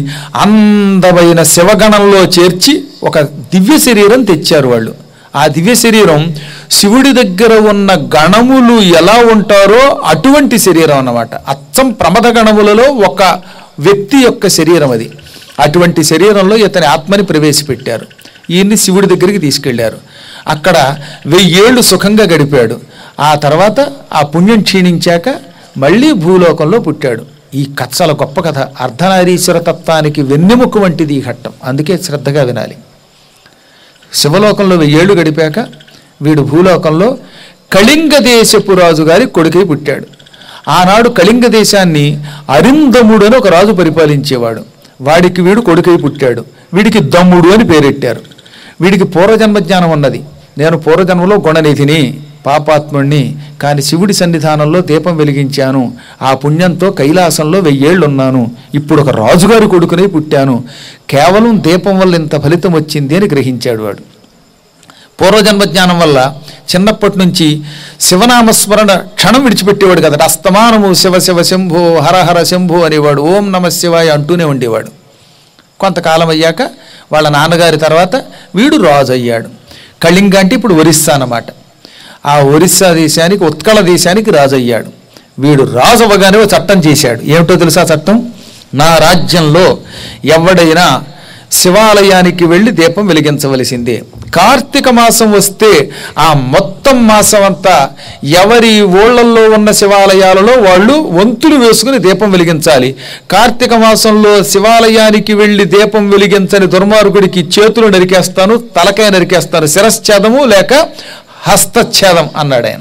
అందమైన శివగణంలో చేర్చి ఒక దివ్య శరీరం తెచ్చారు వాళ్ళు ఆ దివ్య శరీరం శివుడి దగ్గర ఉన్న గణములు ఎలా ఉంటారో అటువంటి శరీరం అన్నమాట అచ్చం ప్రమద గణములలో ఒక వ్యక్తి యొక్క శరీరం అది అటువంటి శరీరంలో ఇతని ఆత్మని ప్రవేశపెట్టారు ఈయన్ని శివుడి దగ్గరికి తీసుకెళ్లారు అక్కడ వెయ్యేళ్ళు సుఖంగా గడిపాడు ఆ తర్వాత ఆ పుణ్యం క్షీణించాక మళ్ళీ భూలోకంలో పుట్టాడు ఈ కథ చాలా గొప్ప కథ అర్ధనారీశ్వర తత్వానికి వెన్నెముక వంటిది ఈ ఘట్టం అందుకే శ్రద్ధగా వినాలి శివలోకంలో వెయ్యేళ్ళు గడిపాక వీడు భూలోకంలో కళింగ దేశపు రాజు గారి కొడుకై పుట్టాడు ఆనాడు కళింగ దేశాన్ని అరిందముడు అని ఒక రాజు పరిపాలించేవాడు వాడికి వీడు కొడుకై పుట్టాడు వీడికి దమ్ముడు అని పేరెట్టారు వీడికి పూర్వజన్మ జ్ఞానం ఉన్నది నేను పూర్వజన్మలో గుణనిధిని పాపాత్ముణ్ణి కానీ శివుడి సన్నిధానంలో దీపం వెలిగించాను ఆ పుణ్యంతో కైలాసంలో వెయ్యేళ్లున్నాను ఇప్పుడు ఒక రాజుగారి కొడుకునే పుట్టాను కేవలం దీపం వల్ల ఇంత ఫలితం వచ్చింది అని గ్రహించాడు వాడు పూర్వజన్మ జ్ఞానం వల్ల చిన్నప్పటి నుంచి శివనామస్మరణ క్షణం విడిచిపెట్టేవాడు కదా అస్తమానము శివ శివ శంభో హర హర శంభో అనేవాడు ఓం నమ శివాయ అంటూనే ఉండేవాడు కొంతకాలం అయ్యాక వాళ్ళ నాన్నగారి తర్వాత వీడు రాజు అయ్యాడు కళింగ అంటే ఇప్పుడు ఒరిస్సా అన్నమాట ఆ ఒరిస్సా దేశానికి ఉత్కళ దేశానికి రాజు అయ్యాడు వీడు రాజు అవ్వగానే ఒక చట్టం చేశాడు ఏమిటో తెలుసా చట్టం నా రాజ్యంలో ఎవడైనా శివాలయానికి వెళ్ళి దీపం వెలిగించవలసిందే కార్తీక మాసం వస్తే ఆ మొత్తం మాసం అంతా ఎవరి ఊళ్ళల్లో ఉన్న శివాలయాలలో వాళ్ళు వంతులు వేసుకుని దీపం వెలిగించాలి కార్తీక మాసంలో శివాలయానికి వెళ్ళి దీపం వెలిగించని దుర్మార్గుడికి చేతులు నరికేస్తాను తలకాయ నరికేస్తాను శిరశ్ఛేదము లేక హస్తఛేదం అన్నాడు ఆయన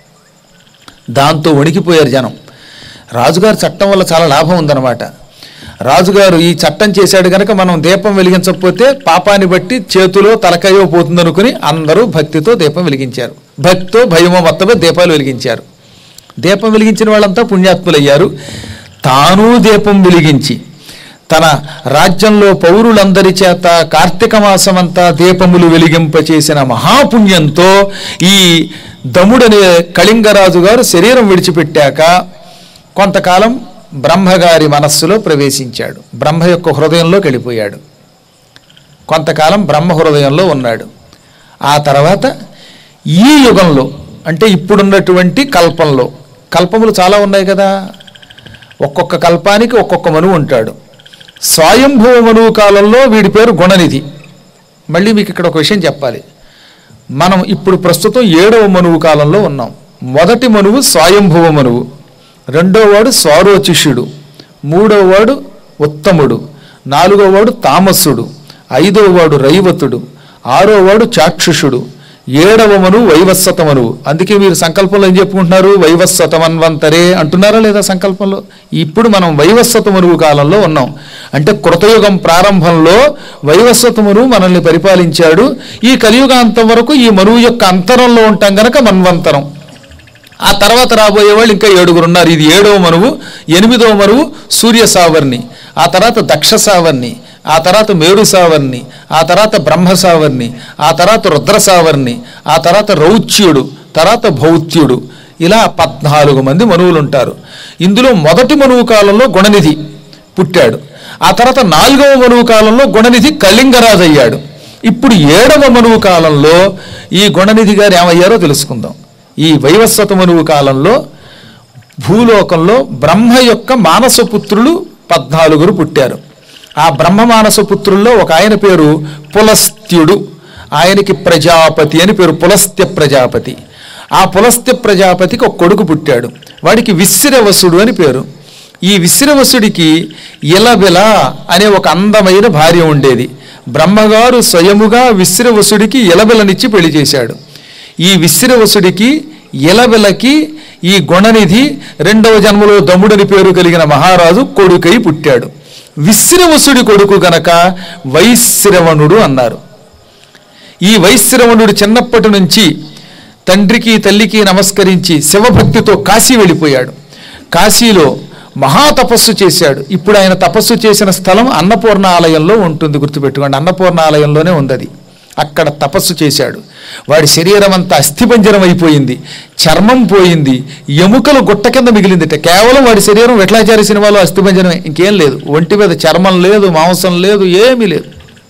దాంతో వణికిపోయారు జనం రాజుగారి చట్టం వల్ల చాలా లాభం ఉందన్నమాట రాజుగారు ఈ చట్టం చేశాడు కనుక మనం దీపం వెలిగించకపోతే పాపాన్ని బట్టి చేతిలో తలకాయో పోతుందనుకుని అందరూ భక్తితో దీపం వెలిగించారు భక్తితో భయమో మొత్తమే దీపాలు వెలిగించారు దీపం వెలిగించిన వాళ్ళంతా పుణ్యాత్ములయ్యారు తాను దీపం వెలిగించి తన రాజ్యంలో పౌరులందరి చేత కార్తీక మాసమంతా దీపములు వెలిగింపచేసిన మహాపుణ్యంతో ఈ దముడనే కళింగరాజు గారు శరీరం విడిచిపెట్టాక కొంతకాలం బ్రహ్మగారి మనస్సులో ప్రవేశించాడు బ్రహ్మ యొక్క హృదయంలోకి వెళ్ళిపోయాడు కొంతకాలం బ్రహ్మ హృదయంలో ఉన్నాడు ఆ తర్వాత ఈ యుగంలో అంటే ఇప్పుడున్నటువంటి కల్పంలో కల్పములు చాలా ఉన్నాయి కదా ఒక్కొక్క కల్పానికి ఒక్కొక్క మనువు ఉంటాడు స్వయంభవ మనువు కాలంలో వీడి పేరు గుణనిధి మళ్ళీ మీకు ఇక్కడ ఒక విషయం చెప్పాలి మనం ఇప్పుడు ప్రస్తుతం ఏడవ మనువు కాలంలో ఉన్నాం మొదటి మనువు స్వయంభవ మనువు రెండో వాడు స్వారోచిష్యుడు మూడవ వాడు ఉత్తముడు నాలుగో వాడు తామసుడు ఐదవ వాడు రైవతుడు ఆరో వాడు చాక్షుషుడు ఏడవ మనువు వైవస్వత మనువు అందుకే మీరు సంకల్పంలో ఏం చెప్పుకుంటున్నారు వైవస్వతమన్వంతరే అంటున్నారా లేదా సంకల్పంలో ఇప్పుడు మనం వైవస్వత మనువు కాలంలో ఉన్నాం అంటే కృతయుగం ప్రారంభంలో వైవస్వత మనువు మనల్ని పరిపాలించాడు ఈ కలియుగాంతం వరకు ఈ మనువు యొక్క అంతరంలో ఉంటాం గనక మన్వంతరం ఆ తర్వాత రాబోయే వాళ్ళు ఇంకా ఏడుగురు ఉన్నారు ఇది ఏడవ మనువు ఎనిమిదవ మనువు సూర్య సావర్ణి ఆ తర్వాత దక్ష సావర్ణి ఆ తర్వాత మేరు సావర్ణి ఆ తర్వాత బ్రహ్మ సావర్ణి ఆ తర్వాత రుద్ర సావర్ణి ఆ తర్వాత రౌచ్యుడు తర్వాత భౌత్యుడు ఇలా పద్నాలుగు మంది మనువులు ఉంటారు ఇందులో మొదటి మనువు కాలంలో గుణనిధి పుట్టాడు ఆ తర్వాత నాలుగవ మనువు కాలంలో గుణనిధి కళింగరాజు అయ్యాడు ఇప్పుడు ఏడవ మనువు కాలంలో ఈ గుణనిధి గారు ఏమయ్యారో తెలుసుకుందాం ఈ వైవస్వత మనువు కాలంలో భూలోకంలో బ్రహ్మ యొక్క మానసపుత్రులు పద్నాలుగురు పుట్టారు ఆ బ్రహ్మ మానస పుత్రుల్లో ఒక ఆయన పేరు పులస్త్యుడు ఆయనకి ప్రజాపతి అని పేరు పులస్త్య ప్రజాపతి ఆ పులస్త్య ప్రజాపతికి ఒక కొడుకు పుట్టాడు వాడికి విశ్రవసుడు అని పేరు ఈ విశ్రవసుడికి ఇలబిల అనే ఒక అందమైన భార్య ఉండేది బ్రహ్మగారు స్వయముగా విశ్రవసుడికి ఇలబిలనిచ్చి పెళ్లి చేశాడు ఈ విశ్రవసుడికి ఇలబిలకి ఈ గుణనిధి రెండవ జన్మలో దమ్ముడని పేరు కలిగిన మహారాజు కొడుకై పుట్టాడు విశ్రవసుడి కొడుకు గనక వైశ్రవణుడు అన్నారు ఈ వైశ్రవణుడు చిన్నప్పటి నుంచి తండ్రికి తల్లికి నమస్కరించి శివభక్తితో కాశీ వెళ్ళిపోయాడు కాశీలో మహాతపస్సు చేశాడు ఇప్పుడు ఆయన తపస్సు చేసిన స్థలం అన్నపూర్ణ ఆలయంలో ఉంటుంది గుర్తుపెట్టుకోండి అన్నపూర్ణ ఆలయంలోనే ఉంది అది అక్కడ తపస్సు చేశాడు వాడి శరీరం అంతా అస్థిపంజరం అయిపోయింది చర్మం పోయింది ఎముకలు గుట్ట కింద మిగిలిందిట కేవలం వాడి శరీరం విట్లాచారి సినిమాలో అస్థిపంజరమే ఇంకేం లేదు ఒంటి మీద చర్మం లేదు మాంసం లేదు ఏమీ లేదు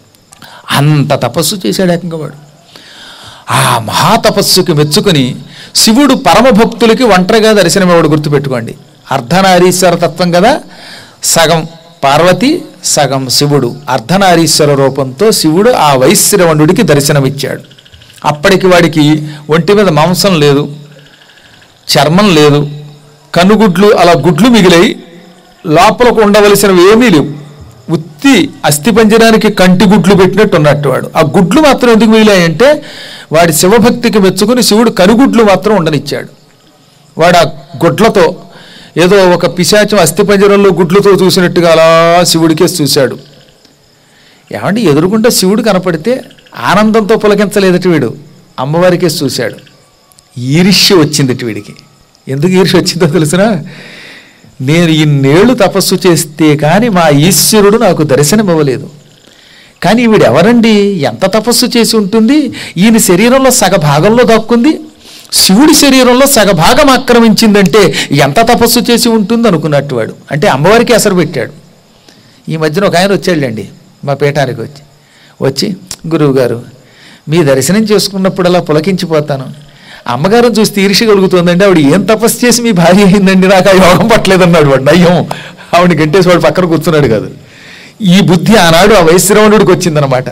అంత తపస్సు చేశాడు ఏకంగా వాడు ఆ మహాతపస్సుకి మెచ్చుకుని శివుడు పరమభక్తులకి ఒంటరిగా దర్శనమివ్వడు గుర్తుపెట్టుకోండి అర్ధనారీశ్వర తత్వం కదా సగం పార్వతి సగం శివుడు అర్ధనారీశ్వర రూపంతో శివుడు ఆ వైశ్రవణుడికి దర్శనమిచ్చాడు అప్పటికి వాడికి ఒంటి మీద మాంసం లేదు చర్మం లేదు కనుగుడ్లు అలా గుడ్లు మిగిలాయి లోపలకు ఉండవలసినవి ఏమీ లేవు ఉత్తి అస్థిపంజరానికి కంటి గుడ్లు పెట్టినట్టు ఉన్నట్టు వాడు ఆ గుడ్లు మాత్రం ఎందుకు మిగిలాయంటే వాడి శివభక్తికి మెచ్చుకుని శివుడు కనుగుడ్లు మాత్రం ఉండనిచ్చాడు వాడు ఆ గుడ్లతో ఏదో ఒక పిశాచం అస్థిపంజరంలో గుడ్లతో చూసినట్టుగా అలా శివుడికే చూశాడు ఏమంటే ఎదురుకుంటే శివుడు కనపడితే ఆనందంతో పులకించలేదట వీడు అమ్మవారికే చూశాడు ఈర్ష్య వచ్చింది వీడికి ఎందుకు ఈర్ష్య వచ్చిందో తెలుసునా నేను ఇన్నేళ్లు తపస్సు చేస్తే కానీ మా ఈశ్వరుడు నాకు దర్శనం ఇవ్వలేదు కానీ వీడు ఎవరండి ఎంత తపస్సు చేసి ఉంటుంది ఈయన శరీరంలో సగ భాగంలో దక్కుంది శివుడి శరీరంలో సగ భాగం ఆక్రమించిందంటే ఎంత తపస్సు చేసి ఉంటుంది అనుకున్నట్టు వాడు అంటే అమ్మవారికి ఎసరు పెట్టాడు ఈ మధ్యన ఒక ఆయన వచ్చాడండి మా పీఠానికి వచ్చి వచ్చి గురువుగారు మీ దర్శనం చేసుకున్నప్పుడల్లా పులకించిపోతాను అమ్మగారు చూసి తీర్చి కలుగుతుందండి ఆవిడ ఏం తపస్సు చేసి మీ భార్య అయిందండి నాకు ఆ యోగం పట్టలేదన్నాడు వాడు నయ్యం ఆవిడ గంటేసి వాడు పక్కన కూర్చున్నాడు కాదు ఈ బుద్ధి ఆనాడు ఆ వైశ్రవణుడికి వచ్చిందనమాట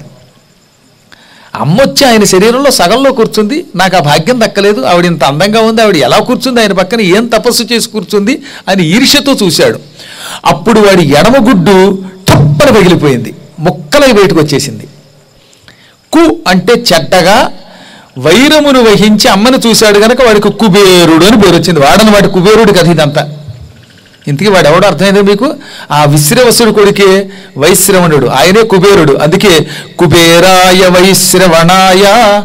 అమ్మొచ్చి ఆయన శరీరంలో సగంలో కూర్చుంది నాకు ఆ భాగ్యం దక్కలేదు ఆవిడ ఇంత అందంగా ఉంది ఆవిడ ఎలా కూర్చుంది ఆయన పక్కన ఏం తపస్సు చేసి కూర్చుంది అని ఈర్ష్యతో చూశాడు అప్పుడు వాడి ఎడమ గుడ్డు చప్పన పగిలిపోయింది ముక్కలై బయటకు వచ్చేసింది కు అంటే చెడ్డగా వైరమును వహించి అమ్మను చూశాడు గనక వాడికి కుబేరుడు అని పేరు వచ్చింది వాడని వాడి కుబేరుడి కథ ఇదంతా ఇంతకీ వాడు ఎవడో అర్థమైంది మీకు ఆ విశ్రవసుడు కొడుకే వైశ్రవణుడు ఆయనే కుబేరుడు అందుకే కుబేరాయ వైశ్రవణాయ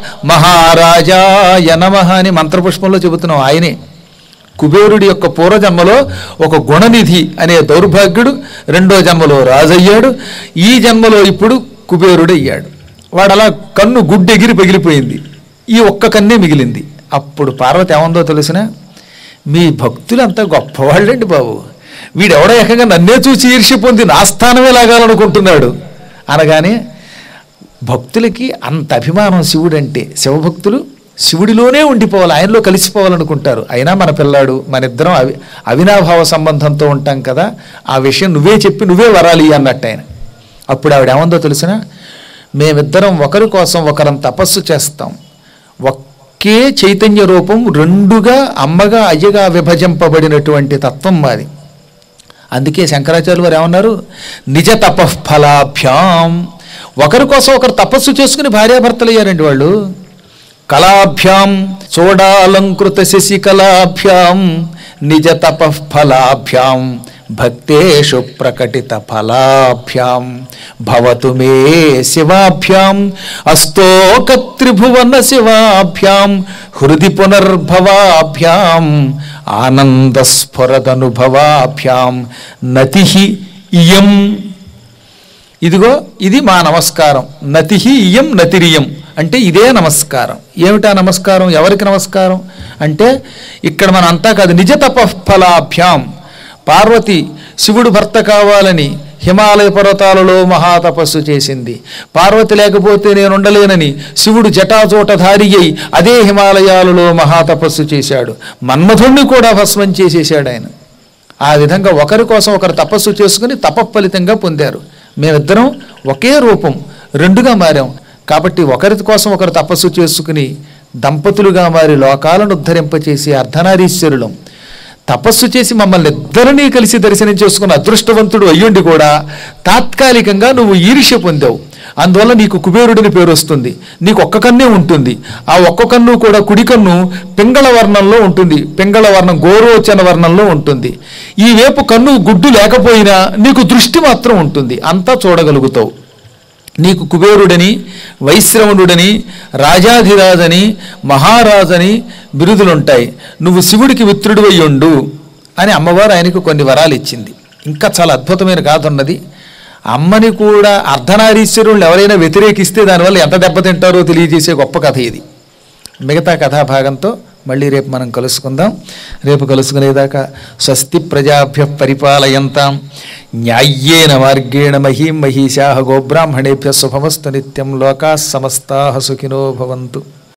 మహారాజాయ నమః అని మంత్రపుష్పంలో చెబుతున్నాం ఆయనే కుబేరుడి యొక్క పూర్వజన్మలో ఒక గుణనిధి అనే దౌర్భాగ్యుడు రెండో జన్మలో రాజయ్యాడు ఈ జన్మలో ఇప్పుడు కుబేరుడు అయ్యాడు వాడు అలా కన్ను గుడ్డెగిరి పగిలిపోయింది ఈ ఒక్క కన్నే మిగిలింది అప్పుడు పార్వతి ఏమందో తెలిసిన మీ భక్తులంతా గొప్పవాళ్ళండి బాబు వీడెవడో ఏకంగా నన్నే చూసి ఈర్ష్య పొంది నా స్థానమే లాగాలనుకుంటున్నాడు అనగానే భక్తులకి అంత అభిమానం శివుడంటే శివభక్తులు శివుడిలోనే ఉండిపోవాలి ఆయనలో కలిసిపోవాలనుకుంటారు అయినా మన పిల్లాడు మన ఇద్దరం అవి అవినాభావ సంబంధంతో ఉంటాం కదా ఆ విషయం నువ్వే చెప్పి నువ్వే వరాలి అన్నట్టు ఆయన అప్పుడు ఆవిడ ఏమందో తెలిసిన మేమిద్దరం ఒకరి కోసం ఒకరం తపస్సు చేస్తాం ఒకే చైతన్య రూపం రెండుగా అమ్మగా అయ్యగా విభజింపబడినటువంటి తత్వం మాది అందుకే శంకరాచార్యులు వారు ఏమన్నారు నిజ తపఃఫలాభ్యాం ఒకరి కోసం ఒకరు తపస్సు చేసుకుని భార్యాభర్తలు అయ్యారండి వాళ్ళు కళాభ్యాం చూడాలంకృత శశికళాభ్యాం నిజ తపఃఫలాభ్యాం భక్తేషు ప్రకటిత ఫలాభ్యాం భవతు మే శివాభ్యాం అస్తోక త్రిభువన శివాభ్యాం హృది పునర్భవాభ్యాం ఆనందస్ఫురదనుభవాభ్యాం నతి ఇయం ఇదిగో ఇది మా నమస్కారం నతిహి ఇయం నతిరియం అంటే ఇదే నమస్కారం ఏమిటా నమస్కారం ఎవరికి నమస్కారం అంటే ఇక్కడ మన అంతా కాదు నిజ తపఫలాభ్యాం పార్వతి శివుడు భర్త కావాలని హిమాలయ పర్వతాలలో మహాతపస్సు చేసింది పార్వతి లేకపోతే నేను ఉండలేనని శివుడు జటాజోటధారి అయి అదే హిమాలయాలలో మహాతపస్సు చేశాడు మన్మధుణ్ణి కూడా భస్మం చేసేసాడు ఆయన ఆ విధంగా ఒకరి కోసం ఒకరు తపస్సు చేసుకుని తపఫలితంగా పొందారు మేమిద్దరం ఒకే రూపం రెండుగా మారాం కాబట్టి ఒకరి కోసం ఒకరు తపస్సు చేసుకుని దంపతులుగా మారి లోకాలను ఉద్ధరింపచేసి అర్ధనారీశ్వరులం తపస్సు చేసి మమ్మల్ని ఇద్దరినీ కలిసి దర్శనం చేసుకున్న అదృష్టవంతుడు అయ్యుండి కూడా తాత్కాలికంగా నువ్వు ఈర్ష్య పొందావు అందువల్ల నీకు కుబేరుడిని పేరు వస్తుంది నీకు ఒక్క కన్నే ఉంటుంది ఆ ఒక్క కన్ను కూడా కుడి కన్ను పింగళ వర్ణంలో ఉంటుంది పింగళ వర్ణం గోరోచన వర్ణంలో ఉంటుంది ఈ వేపు కన్ను గుడ్డు లేకపోయినా నీకు దృష్టి మాత్రం ఉంటుంది అంతా చూడగలుగుతావు నీకు కుబేరుడని వైశ్రవణుడని రాజాధిరాజని మహారాజని బిరుదులుంటాయి నువ్వు శివుడికి మిత్రుడు ఉండు అని అమ్మవారు ఆయనకు కొన్ని వరాలు ఇచ్చింది ఇంకా చాలా అద్భుతమైన గాథ ఉన్నది అమ్మని కూడా అర్ధనారీశ్వరులు ఎవరైనా వ్యతిరేకిస్తే దానివల్ల ఎంత దెబ్బతింటారో తెలియజేసే గొప్ప కథ ఇది మిగతా కథాభాగంతో మళ్ళీ రేపు మనం కలుసుకుందాం రేపు కలుసుకునేదాకా స్వస్తి ప్రజాభ్య పరిపాలయంతాం న్యాయ్యేన మార్గేణ మహీం మహిషా గోబ్రాహ్మణేభ్య శుభమస్తు నిత్యం లోకా సమస్తా సుఖినో భవంతు